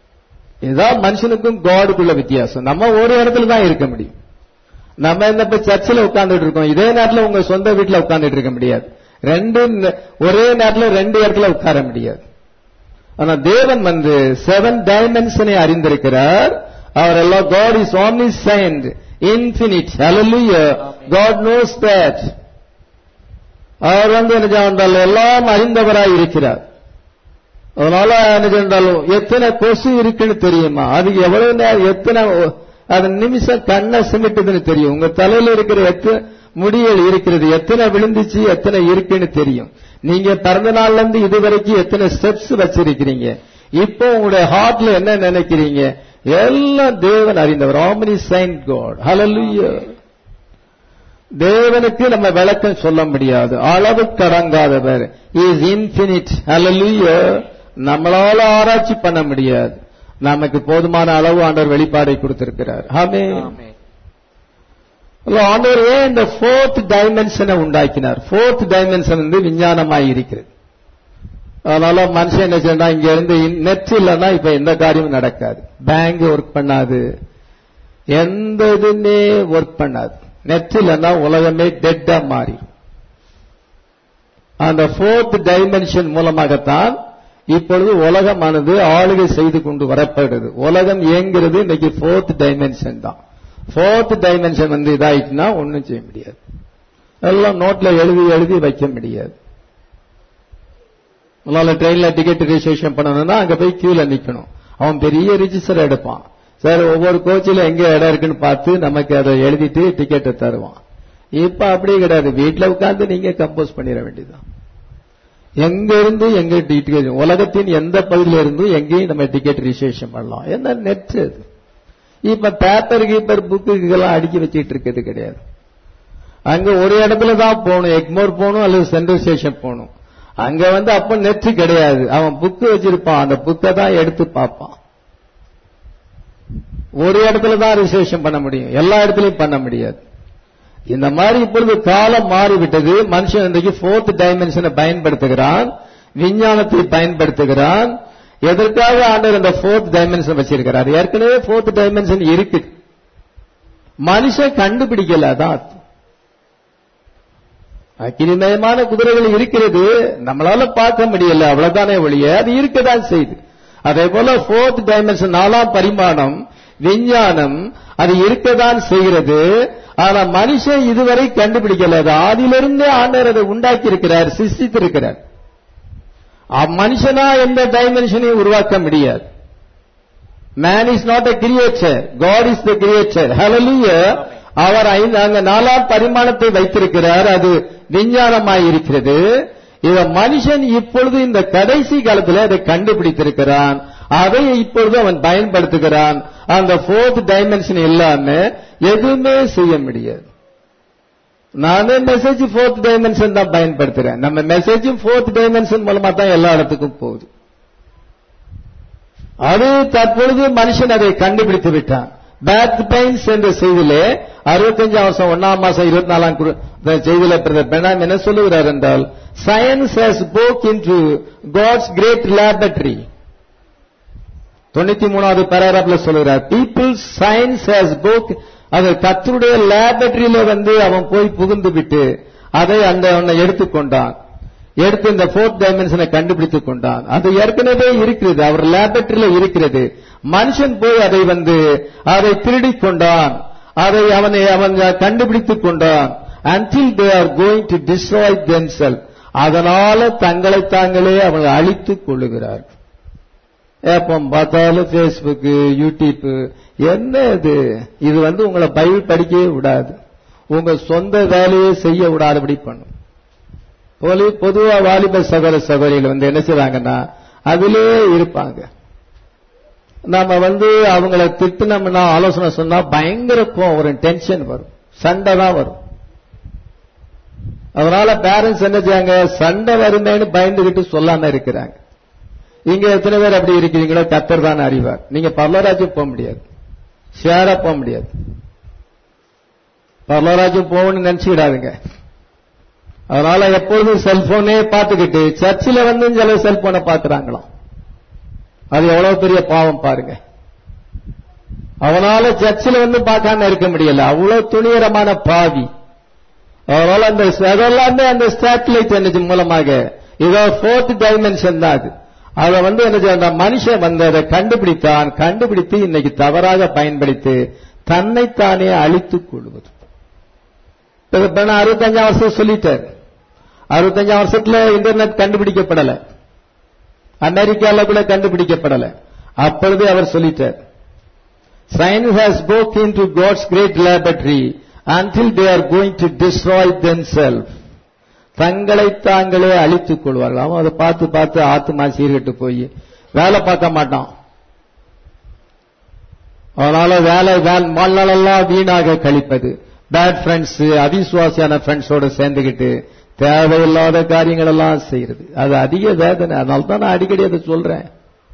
இதுதான் மனுஷனுக்கும் காடுக்குள்ள வித்தியாசம் நம்ம ஒரு இடத்துல தான் இருக்க முடியும் நம்ம இந்த இப்ப சர்ச்சில் உட்கார்ந்துட்டு இருக்கோம் இதே நேரத்துல உங்க சொந்த வீட்டுல உட்கார்ந்துட்டு இருக்க முடியாது ரெண்டு ந- ஒரே நேரத்துல ரெண்டு இடத்துல உட்கார முடியாது ஆனா தேவன் வந்து செவன் டைமென்ஷனை அறிந்திருக்கிறார் அவர் எல்லாம் God is omniscient infinite hallelujah God knows that அவர் வந்து என்ன செய்தால் எல்லாம் அறிந்தவராய் இருக்கிறார் அதனால என்ன சென்றாலும் எத்தனை கொசு இருக்குன்னு தெரியுமா அதுக்கு எவ்வளவு நேரம் எத்தனை ஒ- அது நிமிஷம் கண்ணை சிமிட்டுதுன்னு தெரியும் உங்க தலையில இருக்கிற எத்தனை முடிகள் இருக்கிறது எத்தனை விழுந்துச்சு எத்தனை இருக்குன்னு தெரியும் நீங்க பிறந்த நாள்ல இருந்து இதுவரைக்கும் எத்தனை ஸ்டெப்ஸ் வச்சிருக்கிறீங்க இப்போ உங்களுடைய ஹார்ட்ல என்ன நினைக்கிறீங்க எல்லாம் தேவன் அறிந்தவர் ஆமனி சைன் காட் ஹalleluya தேவனுக்கு நம்ம விளக்கம் சொல்ல முடியாது அளவு கடங்காதவர் இஸ் இன்பினிட் hallelujah நம்மளால ஆராய்ச்சி பண்ண முடியாது நமக்கு போதுமான அளவு ஆண்டவர் வெளிப்பாடை கொடுத்திருக்கிறார் ஆமென் ஆமென். இல்ல, ஆண்டவர் ஏன் இந்த ஃபோர்த் டைமென்ஷனை உண்டாக்கினார் ஃபோர்த் டைமென்ஷன் வந்து விஞ்ஞானமாய் இருக்கிறது அதனால மனுஷன் என்ன செய்யணும் இங்க இருந்து நெட் இல்லைன்னா இப்ப எந்த காரியமும் நடக்காது பேங்க் ஒர்க் பண்ணாது எந்த இதுமே ஒர்க் பண்ணாது நெட் இல்லைன்னா உலகமே டெட்டா மாறிடும் அந்த ஃபோர்த் டைமென்ஷன் மூலமாகத்தான் இப்பொழுது உலகமானது ஆளுகை செய்து கொண்டு வரப்படுது உலகம் இயங்குறது இன்னைக்கு ஃபோர்த் டைமென்ஷன் தான் ஃபோர்த் டைமென்ஷன் வந்து இதாயிட்டுனா ஒண்ணும் செய்ய முடியாது எல்லாம் நோட்ல எழுதி எழுதி வைக்க முடியாது உங்களால ட்ரெயின்ல டிக்கெட் ரிஜிஸ்ட்ரேஷன் பண்ணணும்னா அங்க போய் கியூல நிக்கணும் அவன் பெரிய ரிஜிஸ்டர் எடுப்பான் சார் ஒவ்வொரு கோச்சில எங்க இடம் இருக்குன்னு பார்த்து நமக்கு அதை எழுதிட்டு டிக்கெட்டை தருவான் இப்ப அப்படி கிடையாது வீட்ல உட்கார்ந்து நீங்க கம்போஸ் பண்ணிட வேண்டியதுதான் எங்க இருந்து எங்க டிக்கெட் உலகத்தின் எந்த பகுதியில இருந்தும் எங்கேயும் நம்ம டிக்கெட் ரிஜிஸ்ட்ரேஷன் பண்ணலாம் என்ன நெட் அது இப்ப பேப்பர் கீப்பர் புக்குக்கெல்லாம் அடுக்கி வச்சிட்டு இருக்கிறது கிடையாது அங்க ஒரு இடத்துல தான் போகணும் எக்மோர் போகணும் அல்லது சென்ட்ரல் ஸ்டேஷன் போகணும் அங்க வந்து அப்ப நெட் கிடையாது அவன் புக்கு வச்சிருப்பான் அந்த புக்கை தான் எடுத்து பார்ப்பான் ஒரு இடத்துல தான் ரிஜிஸ்ட்ரேஷன் பண்ண முடியும் எல்லா இடத்துலயும் பண்ண முடியாது இந்த மாதிரி இப்பொழுது காலம் மாறிவிட்டது மனுஷன் இன்றைக்கு ஃபோர்த் டைமென்ஷனை பயன்படுத்துகிறான் விஞ்ஞானத்தை பயன்படுத்துகிறான் எதற்காக ஆண்டவர் இந்த ஃபோர்த் டைமென்ஷன் வச்சிருக்கிறார் ஏற்கனவே ஃபோர்த் டைமென்ஷன் இருக்கு மனுஷன் கண்டுபிடிக்கல அதான் அர்த்தம். அக்கினிமயமான குதிரைகள் இருக்கிறது நம்மளால பார்க்க முடியல அவ்வளவுதானே ஒழிய அது இருக்கதான் செய்யுது அதே போல ஃபோர்த் டைமென்ஷன் நாலாம் பரிமாணம் விஞ்ஞானம் அது இருக்கதான் செய்கிறது ஆனா மனுஷன் இதுவரை கண்டுபிடிக்கல அது ஆதியிலிருந்தே ஆண்டவர் அதை உண்டாக்கி இருக்கிறார் சிருஷ்டித்திருக்கிறார் அ- மனுஷனா எந்த டைமென்ஷனையும் உருவாக்க முடியாது man is not a creature God is the creature ஹalleluya அவர் ஐந்து அங்க நாலாம் பரிமாணத்தை வைத்திருக்கிறார் அது விஞ்ஞானமாய் இருக்கிறது இத மனுஷன் இப்பொழுது இந்த கடைசி காலத்தில் அதை கண்டுபிடித்திருக்கிறான் அதை இப்பொழுது அவன் பயன்படுத்துகிறான் அந்த ஃபோர்த் டைமென்ஷன் இல்லாம எதுவுமே செய்ய முடியாது நானே மெசேஜ் ஃபோர்த் டைமென்ஷன் தான் பயன்படுத்துறேன் நம்ம மெசேஜும் ஃபோர்த் டைமென்ஷன் மூலமா தான் எல்லா இடத்துக்கும் போகுது அது தற்பொழுது மனுஷன் அதை கண்டுபிடித்து விட்டான் பேக் பெயின்ஸ் என்ற செய்தியிலே அறுபத்தஞ்சாம் வருஷம் ஒன்னாம் மாசம் இருபத்தி நாலாம் குரு- இந்த செய்தியில பிரதர் பெனாம் என்ன சொல்லுகிறார் என்றால் science has poke into God's great laboratory தொண்ணூத்தி மூணாவது பேராகிராஃப்ல சொல்லுகிறார் பீப்புள் சயின்ஸ் ஹஸ் போக் அது கத்தருடைய லேபரட்டரியில வந்து அவன் போய் புகுந்து விட்டு அதை அந்த அவனை எடுத்துக்கொண்டான் எடுத்து இந்த ஃபோர்த் டைமென்ஷனை கண்டுபிடித்துக் கொண்டான் அது ஏற்கனவே இருக்கிறது அவர் லேபரட்டரியில இருக்கிறது மனுஷன் போய் அதை வந்து அதை திருடிக் கொண்டான் அதை அவனை அவன் கண்டுபிடித்துக் கொண்டான் until they are going to destroy themselves அதனால தங்களை தாங்களே அவங்க அழித்துக் கொள்ளுகிறார்கள் எப்போ பார்த்தாலும் ஃபேஸ்புக் யூடியூப் என்ன இது இது வந்து உங்களை பைபிள் படிக்கவே விடாது உங்க சொந்த வேலையை செய்ய விடாதபடி பண்ணும் போலி பொதுவா வாலிப சகோதர சகோதரிகள் வந்து என்ன செய்றாங்கன்னா அதிலே இருப்பாங்க நாம வந்து அவங்கள திட்டுனோம்னா ஆலோசனை சொன்னா பயங்கர கோவம் வரும் டென்ஷன் வரும் சண்டை தான் வரும் அதனால பேரண்ட்ஸ் என்ன செய்யாங்க சண்டை வருமேன்னு பயந்துகிட்டு சொல்லாம இருக்கிறாங்க இங்க எத்தனை பேர் அப்படி இருக்கிறீங்களோ கத்தர் தான் அறிவார் நீங்க பரலராஜ்யம் போக முடியாது ஷேரா போக முடியாது பரலராஜ்யம் போகணும்னு நினைச்சுக்கிடாதுங்க அதனால எப்பொழுதும் செல்போனே பார்த்துக்கிட்டு சர்ச்சில் வந்து சில செல்போனை பார்க்கறாங்களாம் அது எவ்வளவு பெரிய பாவம் பாருங்க அவனால சர்ச்சில் வந்து பார்க்காம இருக்க முடியல அவ்வளவு துணிகரமான பாவி அவரால் அந்த அதெல்லாமே அந்த சேட்டலைட் எனர்ஜி மூலமாக இதோ ஃபோர்த் டைமென்ஷன் தான் அது அதை வந்து என்ன செய்ய- அந்த மனுஷன் வந்து அதை கண்டுபிடித்தான் கண்டுபிடித்து இன்னைக்கு தவறாக பயன்படுத்தி தன்னைத்தானே அழித்துக் கொள்வது இப்ப நான் அறுபத்தஞ்சாம் வருஷம் சொல்லிட்டாரு அறுபத்தஞ்சாம் வருஷத்துல இன்டர்நெட் கண்டுபிடிக்கப்படல அமெரிக்கால கூட கண்டுபிடிக்கப்படல அப்பொழுதே அவர் சொல்லிட்டார் science has poke into God's great laboratory until they are going to destroy themselves தங்களை தாங்களே அழித்துக் கொள்வார்கள் அவன் அதை பார்த்து பார்த்து ஆத்துமா சீர்கெட்டு போய் வேலை பார்க்க மாட்டான் அதனால வேலை வாழ்நாளெல்லாம் வீணாக கழிப்பது பேட் ஃப்ரெண்ட்ஸ் அவிசுவாசியான ஃப்ரெண்ட்ஸோட சேர்ந்துக்கிட்டு தேவையில்லாத காரியங்கள் எல்லாம் செய்யறது அது அதிக வேதனை அதனால தான் நான் அடிக்கடி அதை சொல்றேன்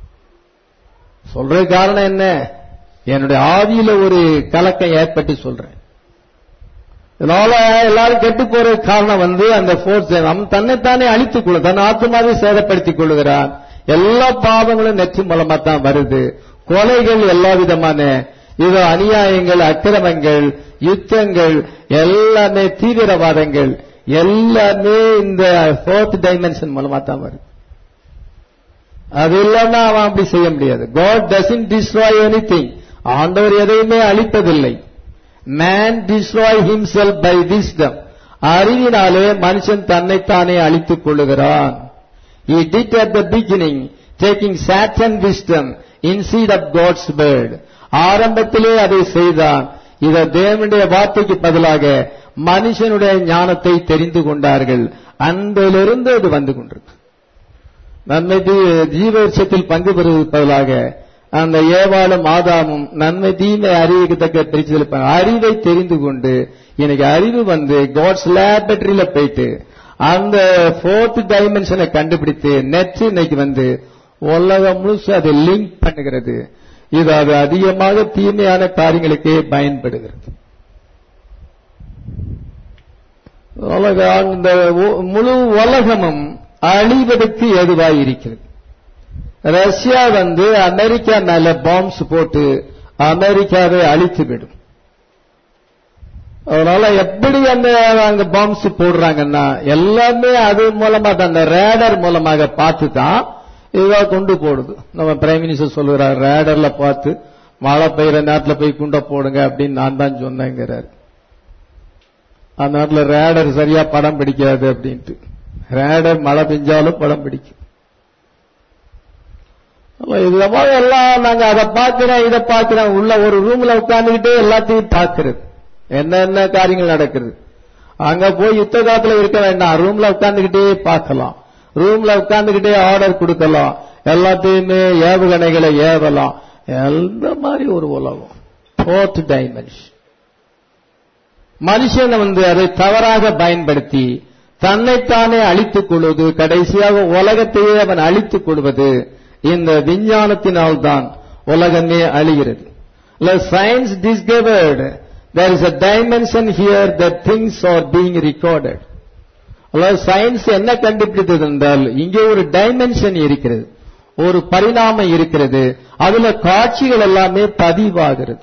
சொல்ற காரணம் என்ன என்னுடைய ஆவியில ஒரு கலக்கம் ஏற்பட்டு சொல்றேன் இதனால எல்லாரும் கெட்டு போற காரணம் வந்து அந்த ஃபோர்ஸ் அவன் தன்னைத்தானே அழித்துக் கொள்ள தன் ஆத்மாவை சேதப்படுத்திக் கொள்ளுகிறான் எல்லா பாவங்களும் நெற்றி மூலமா தான் வருது கொலைகள் எல்லா விதமான இது அநியாயங்கள் அக்கிரமங்கள் யுத்தங்கள் எல்லாமே தீவிரவாதங்கள் எல்லாமே இந்த ஃபோர்த் டைமென்ஷன் மூலமா தான் வருது அது இல்லாம அவன் அப்படி செய்ய முடியாது God doesn't destroy anything ஆண்டவர் எதையுமே அழிப்பதில்லை man destroy himself by wisdom அறிவினாலே மனுஷன் தன்னைத்தானே அழித்துக் கொள்ளுகிறான் He did at the beginning, taking Satan wisdom instead of God's word. ஆரம்பத்திலே அதை செய்தான் இத தேவனுடைய வார்த்தைக்கு பதிலாக மனுஷனுடைய ஞானத்தை தெரிந்து கொண்டார்கள் அன்பிலிருந்து அது வந்து கொண்டிருக்கு நன்மை தீ- ஜீவவருஷத்தில் பங்கு பெறுவதற்கு பதிலாக அந்த ஏவாளும் ஆதாமும் நன்மை தீமை அறிவிக்கத்தக்க பிரிச்சு அறிவை தெரிந்து கொண்டு இன்னைக்கு அறிவு வந்து காட்ஸ் லேபரட்டரியில போயிட்டு அந்த ஃபோர்த் டைமென்ஷனை கண்டுபிடித்து நெட் இன்னைக்கு வந்து உலகம் முழுசு அதை லிங்க் பண்ணுகிறது இது அது அதிகமாக தீமையான காரியங்களுக்கே பயன்படுகிறது உலகம் இந்த உ- முழு உலகமும் அழிவதற்கு ஏதுவாய் இருக்கிறது ரஷ்யா வந்து அமெரிக்கா மேல பாம்ஸ் போட்டு அமெரிக்காவை அழித்துவிடும் அதனால எப்படி அந்த அங்க பாம்ஸ் போடுறாங்கன்னா எல்லாமே அது மூலமா தான் அந்த ரேடர் மூலமாக பார்த்து தான் இதா கொண்டு போடுது நம்ம பிரைம் மினிஸ்டர் சொல்லுறாரு ரேடர்ல பார்த்து மழை பெய்யற நேரத்துல போய் குண்டை போடுங்க அப்படின்னு நான் தான் சொன்னேங்கிறாரு அந்த நேரத்துல ரேடர் சரியா படம் பிடிக்காது அப்படின்ட்டு ரேடர் மழை பெஞ்சாலும் படம் பிடிக்கும் அப்ப இது மாதிரி எல்லாம் நாங்க அதை பார்க்கிறோம் இதை பார்க்கிறோம் உள்ள ஒரு ரூம்ல உட்கார்ந்துகிட்டே எல்லாத்தையும் பார்க்கிறது என்னென்ன காரியங்கள் நடக்குது அங்க போய் யுத்த காலத்துல இருக்க வேண்டாம் ரூம்ல உட்கார்ந்துகிட்டே பார்க்கலாம் ரூம்ல உட்கார்ந்துகிட்டே ஆர்டர் கொடுக்கலாம் எல்லாத்தையுமே ஏவுகணைகளை ஏவலாம் எந்த மாதிரி ஒரு உலகம் ஃபோர்த் டைமென்ஷன் மனுஷன் வந்து அதை தவறாக பயன்படுத்தி தன்னைத்தானே அழித்துக் கொள்வது கடைசியாக உலகத்தையே அவன் அழித்துக் கொள்வது இந்த விஞ்ஞானத்தினால்தான் உலகமே அழிகிறது science discovered there is a dimension here that things are being recorded science என்ன கண்டுபிடித்தது என்றால் இங்கே ஒரு டைமென்ஷன் இருக்கிறது ஒரு பரிணாமம் இருக்கிறது அதுல காட்சிகள் எல்லாமே பதிவாகிறது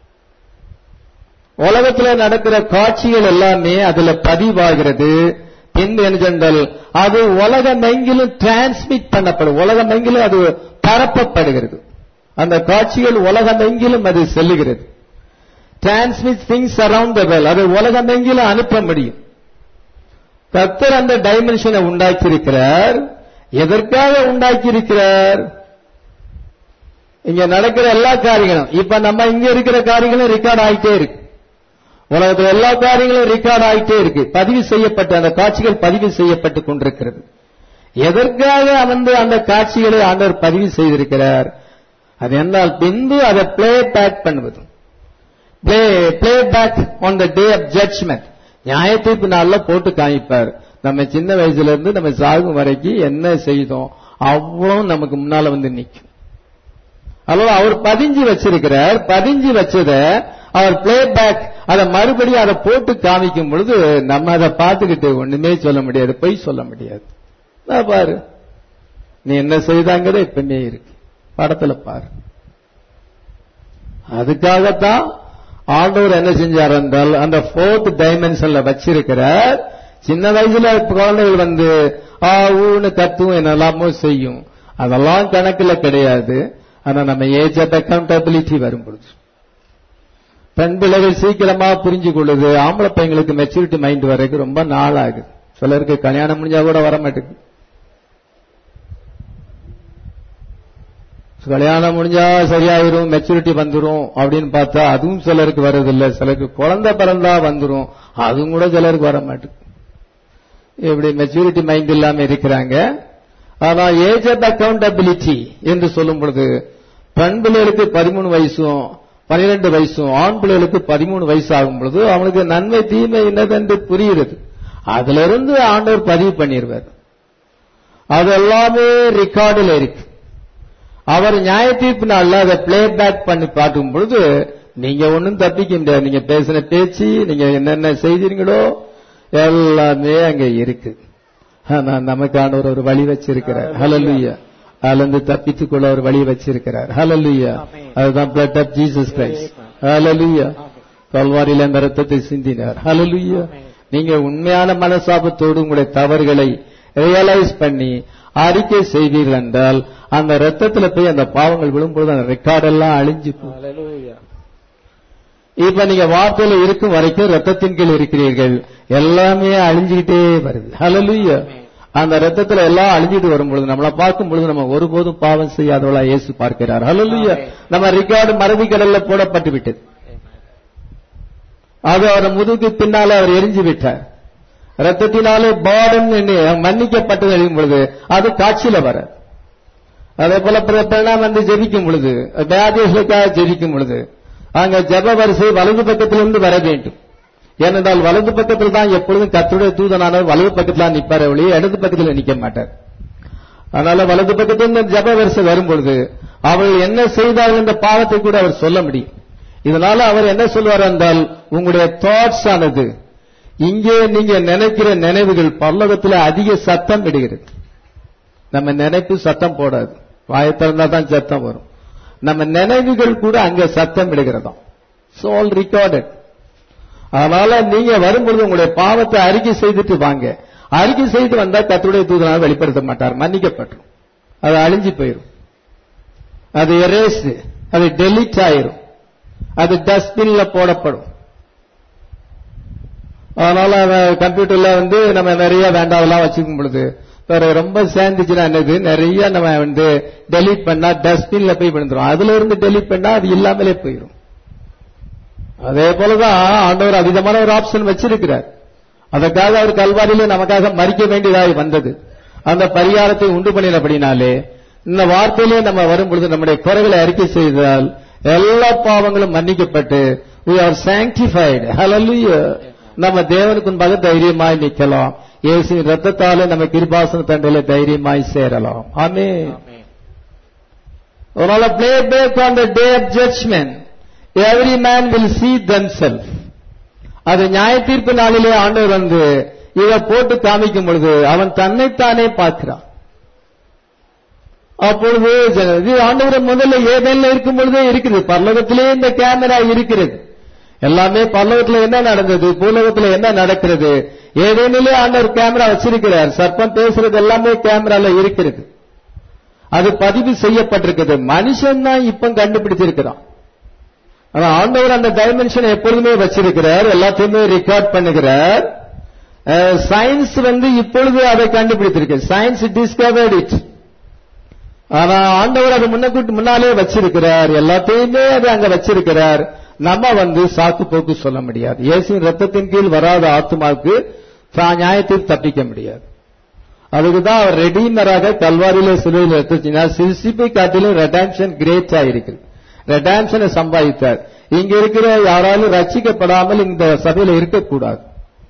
உலகத்துல நடக்கிற காட்சிகள் எல்லாமே அதுல பதிவாகிறது பின்பு என்ன சொன்னால் அது உலகமெங்கிலும் டிரான்ஸ்மிட் பண்ணப்படும் உலகமெங்கிலும் அது பரப்பப்படுகிறது அந்த காட்சிகள் உலகமெங்கிலும் அது செல்லுகிறது transmit things around the world அதை உலகமெங்கிலும் அனுப்ப முடியும் கர்த்தர் அந்த டைமென்ஷனை உண்டாக்கியிருக்கிறார் எதற்காக உண்டாக்கியிருக்கிறார் இங்க நடக்கிற எல்லா காரியங்களும் இப்ப நம்ம இங்க இருக்கிற காரியங்களும் ரெக்கார்ட் ஆயிட்டே இருக்கு உலகத்துல எல்லா காரியங்களும் ரெக்கார்ட் ஆயிட்டே இருக்கு பதிவு செய்யப்பட்டு அந்த காட்சிகள் பதிவு செய்யப்பட்டு கொண்டிருக்கிறது எதற்காக வந்து அந்த காட்சிகளை ஆண்டவர் பதிவு செய்திருக்கிறார் அது என்னால் பின்பு அதை பிளே பேக் பண்ணுவது play play back on the day of judgment நியாய தீர்ப்பு நாள்ல போட்டு காமிப்பார் நம்ம சின்ன வயசுல இருந்து நம்ம சாகும் வரைக்கும் என்ன செய்தோம் அவ்வளவு நமக்கு முன்னால வந்து நிக்கும் அதனால அவர் பதிஞ்சு வச்சிருக்கிறார் பதிஞ்சு வச்சத அவர் பிளே பேக் அதை மறுபடியும் அதை போட்டு காமிக்கும் பொழுது நம்ம அதை பார்த்துக்கிட்டு ஒண்ணுமே சொல்ல முடியாது பொய் சொல்ல முடியாது நான் பாரு நீ என்ன செய்தாங்கிறது எப்பவுமே இருக்கு படத்துல பாரு அதுக்காகத்தான் ஆண்டவர் என்ன செஞ்சார் என்றால் அந்த ஃபோர்த் டைமென்ஷன்ல வச்சிருக்கிறார் சின்ன வயசுல குழந்தைகள் வந்து ஆ ஊன்னு கத்தும் என்னெல்லாமோ செய்யும் அதெல்லாம் கணக்குல கிடையாது ஆனா நம்ம ஏஜ் அட் அக்கௌண்டபிலிட்டி வரும் பொழுது பெண் பிள்ளைகள் சீக்கிரமா புரிஞ்சு கொள்ளுது ஆம்பளை பையங்களுக்கு மெச்சூரிட்டி மைண்ட் வரைக்கும் ரொம்ப நாள் ஆகுது சிலருக்கு கல்யாணம் முடிஞ்சா கூட வர மாட்டேங்குது கல்யாணம் முடிஞ்சா சரியாயிரும் மெச்சூரிட்டி வந்துரும் அப்படின்னு பார்த்தா அதுவும் சிலருக்கு வர்றதில்ல சிலருக்கு குழந்தை பிறந்தா வந்துரும் அதுவும் கூட சிலருக்கு வர மாட்டேங்குது இப்படி மெச்சூரிட்டி மைண்ட் இல்லாம இருக்கிறாங்க ஆனா ஏஜ் அட் அக்கௌண்டபிலிட்டி என்று சொல்லும் பொழுது பெண் பிள்ளைகளுக்கு பதிமூணு வயசும் பனிரெண்டு வயசும் ஆண் பிள்ளைகளுக்கு பதிமூணு வயசு ஆகும் பொழுது அவனுக்கு நன்மை தீமை என்னதென்று புரிகிறது அதுல இருந்து ஆண்டவர் பதிவு பண்ணிடுவார் அது எல்லாமே ரெக்கார்டில் இருக்கு அவர் நியாய தீர்ப்பு நாள்ல அதை பிளே பேக் பண்ணி பார்க்கும் பொழுது நீங்க ஒன்னும் தப்பிக்க முடியாது நீங்க பேசின பேச்சு நீங்க என்னென்ன செய்தீங்களோ எல்லாமே அங்க இருக்கு ஆனா நமக்கான ஒரு ஒரு வழி வச்சிருக்கிறார் ஹலலுயா அதுல இருந்து தப்பித்துக் கொள்ள ஒரு வழி வச்சிருக்கிறார் ஹலலுயா அதுதான் blood of Jesus Christ hallelujah கல்வாரியில அந்த ரத்தத்தை சிந்தினார் ஹலலுயா நீங்க உண்மையான மனசாபத்தோடு உங்களுடைய தவறுகளை ரியலைஸ் பண்ணி அறிக்கை செய்வீர்கள் என்றால் அந்த ரத்தத்துல போய் அந்த பாவங்கள் விழும்போது அந்த ரெக்கார்ட் எல்லாம் அழிஞ்சு போகும் Hallelujah. இப்ப நீங்க வார்த்தையில இருக்கும் வரைக்கும் ரத்தத்தின் கீழ் இருக்கிறீர்கள் எல்லாமே அழிஞ்சுக்கிட்டே வருது ஹalleluya அந்த ரத்தத்துல எல்லாம் அழிஞ்சிட்டு வரும்பொழுது நம்மளை பார்க்கும் பொழுது நம்ம ஒருபோதும் பாவம் செய்யாதவளா இயேசு பார்க்கிறார் ஹalleluya நம்ம ரெக்கார்டு மறதி கடல்ல போடப்பட்டு விட்டது அது அவர் முதுகு பின்னால அவர் எரிஞ்சு விட்டார் ரத்தத்தினாலே பாடன் மன்னிக்கப்பட்டது எழுதும் பொழுது அது காட்சியில வர அதே போல பிரணாம் வந்து ஜெபிக்கும் பொழுது வியாதேசலுக்காக ஜெபிக்கும் பொழுது அங்க ஜெப வரிசை வலது பக்கத்திலிருந்து வர வேண்டும் ஏனென்றால் வலது பக்கத்தில் தான் எப்பொழுதும் கத்துடைய தூதனானவர் வலது பக்கத்துல நிப்பாரு ஒழிய இடது பக்கத்தில் நிக்க மாட்டார் அதனால வலது பக்கத்திலிருந்து ஜெப வரிசை வரும் பொழுது அவர்கள் என்ன செய்தார்கள் என்ற பாவத்தை கூட அவர் சொல்ல முடியும் இதனால அவர் என்ன சொல்வார் என்றால் உங்களுடைய தாட்ஸ் ஆனது இங்கே நீங்க நினைக்கிற நினைவுகள் பல்லவத்தில் அதிக சத்தம் விடுகிறது நம்ம நினைப்பு சத்தம் போடாது வாயை திறந்தா தான் சத்தம் வரும் நம்ம நினைவுகள் கூட அங்க சத்தம் விடுகிறதாம் சோல் ரெக்கார்டட் அதனால நீங்க வரும்பொழுது உங்களுடைய பாவத்தை அறிக்கை செய்துட்டு வாங்க அறிக்கை செய்து வந்தா கத்துடைய தூதனாக வெளிப்படுத்த மாட்டார் மன்னிக்கப்பட்டுரும் அது அழிஞ்சு போயிரும் அது எரேஸ் அது டெலிட் ஆயிரும் அது டஸ்ட்பின்ல போடப்படும் அதனால கம்ப்யூட்டர்ல வந்து நம்ம நிறைய வேண்டாதெல்லாம் வச்சுக்கும் பொழுது வேற ரொம்ப சேர்ந்துச்சுன்னா என்னது நிறைய நம்ம வந்து டெலீட் பண்ணா டஸ்ட்பின்ல போய் விழுந்துரும் அதுல இருந்து டெலீட் பண்ணா அது இல்லாமலே போயிடும் அதே போலதான் ஆண்டவர் அதிகமான ஒரு ஆப்ஷன் வச்சிருக்கிறார் அதற்காக அவர் கல்வாரியில நமக்காக மறிக்க வேண்டியதாய் வந்தது அந்த பரிகாரத்தை உண்டு பண்ணினபடினாலே இந்த வார்த்தையிலே நம்ம வரும் பொழுது நம்முடைய குறைகளை அறிக்கை செய்தால் எல்லா பாவங்களும் மன்னிக்கப்பட்டு we are sanctified hallelujah நம்ம தேவனுக்கு முன்பாக தைரியமாய் நிக்கலாம் இயேசுவின் ரத்தத்தாலே நம்ம கிருபாசன தண்டையில தைரியமாய் சேரலாம் ஆமே Amen. அதனால play back on the day of judgment every man will see themselves அது நியாய தீர்ப்பு நாளிலே ஆண்டவர் வந்து இதை போட்டு காமிக்கும் பொழுது அவன் தன்னைத்தானே பார்க்கிறான் அப்பொழுது ஜன- இது ஆண்டவர் முதல்ல ஏதேன்ல இருக்கும் பொழுதே இருக்குது பரலோகத்திலே இந்த கேமரா இருக்கிறது எல்லாமே பரலோகத்துல என்ன நடந்தது பூலோகத்துல என்ன நடக்கிறது ஏதேனிலே ஆண்டவர் கேமரா வச்சிருக்கிறார் சர்ப்பம் பேசுறது எல்லாமே கேமரால இருக்கிறது அது பதிவு செய்யப்பட்டிருக்கிறது மனுஷன் தான் இப்ப கண்டுபிடிச்சிருக்கிறான் ஆனா ஆண்டவர் அந்த டைமென்ஷனை எப்பொழுதுமே வச்சிருக்கிறார் எல்லாத்தையுமே ரெக்கார்ட் பண்ணுகிறார் சயின்ஸ் வந்து இப்பொழுது அதை கண்டுபிடித்திருக்கு சயின்ஸ் டிஸ்கவர்ட் இட் ஆனா ஆண்டவர் அது முன்னக்கூட்டு முன்னாலே வச்சிருக்கிறார் எல்லாத்தையுமே அது அங்க வச்சிருக்கிறார் நம்ம வந்து சாக்கு போக்கு சொல்ல முடியாது இயேசுவின் ரத்தத்தின் கீழ் வராத ஆத்மாவுக்கு தான் நியாயத்தில் தப்பிக்க முடியாது அதுக்கு தான் அவர் ரெடீமராக கல்வாரியில சிலுவையில் எடுத்துச்சினா சிசிப்பை காட்டிலும் ரெடாம்ஷன் கிரேட்டா இருக்குது ரெடாம்ஷனை சம்பாதித்தார் இங்க இருக்கிற யாராலும் ரட்சிக்கப்படாமல் இந்த சபையில இருக்கக்கூடாது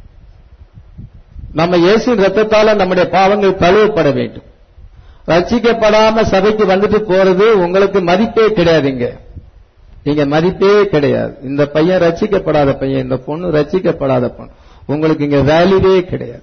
நம்ம இயேசுவின் ரத்தத்தால நம்முடைய பாவங்கள் கழுவப்பட வேண்டும் ரட்சிக்கப்படாம சபைக்கு வந்துட்டு போறது உங்களுக்கு மதிப்பே கிடையாதுங்க நீங்க மதிப்பே கிடையாது இந்த பையன் ரட்சிக்கப்படாத பையன் இந்த பொண்ணு ரட்சிக்கப்படாத பொண்ணு உங்களுக்கு இங்க வேல்யூவே கிடையாது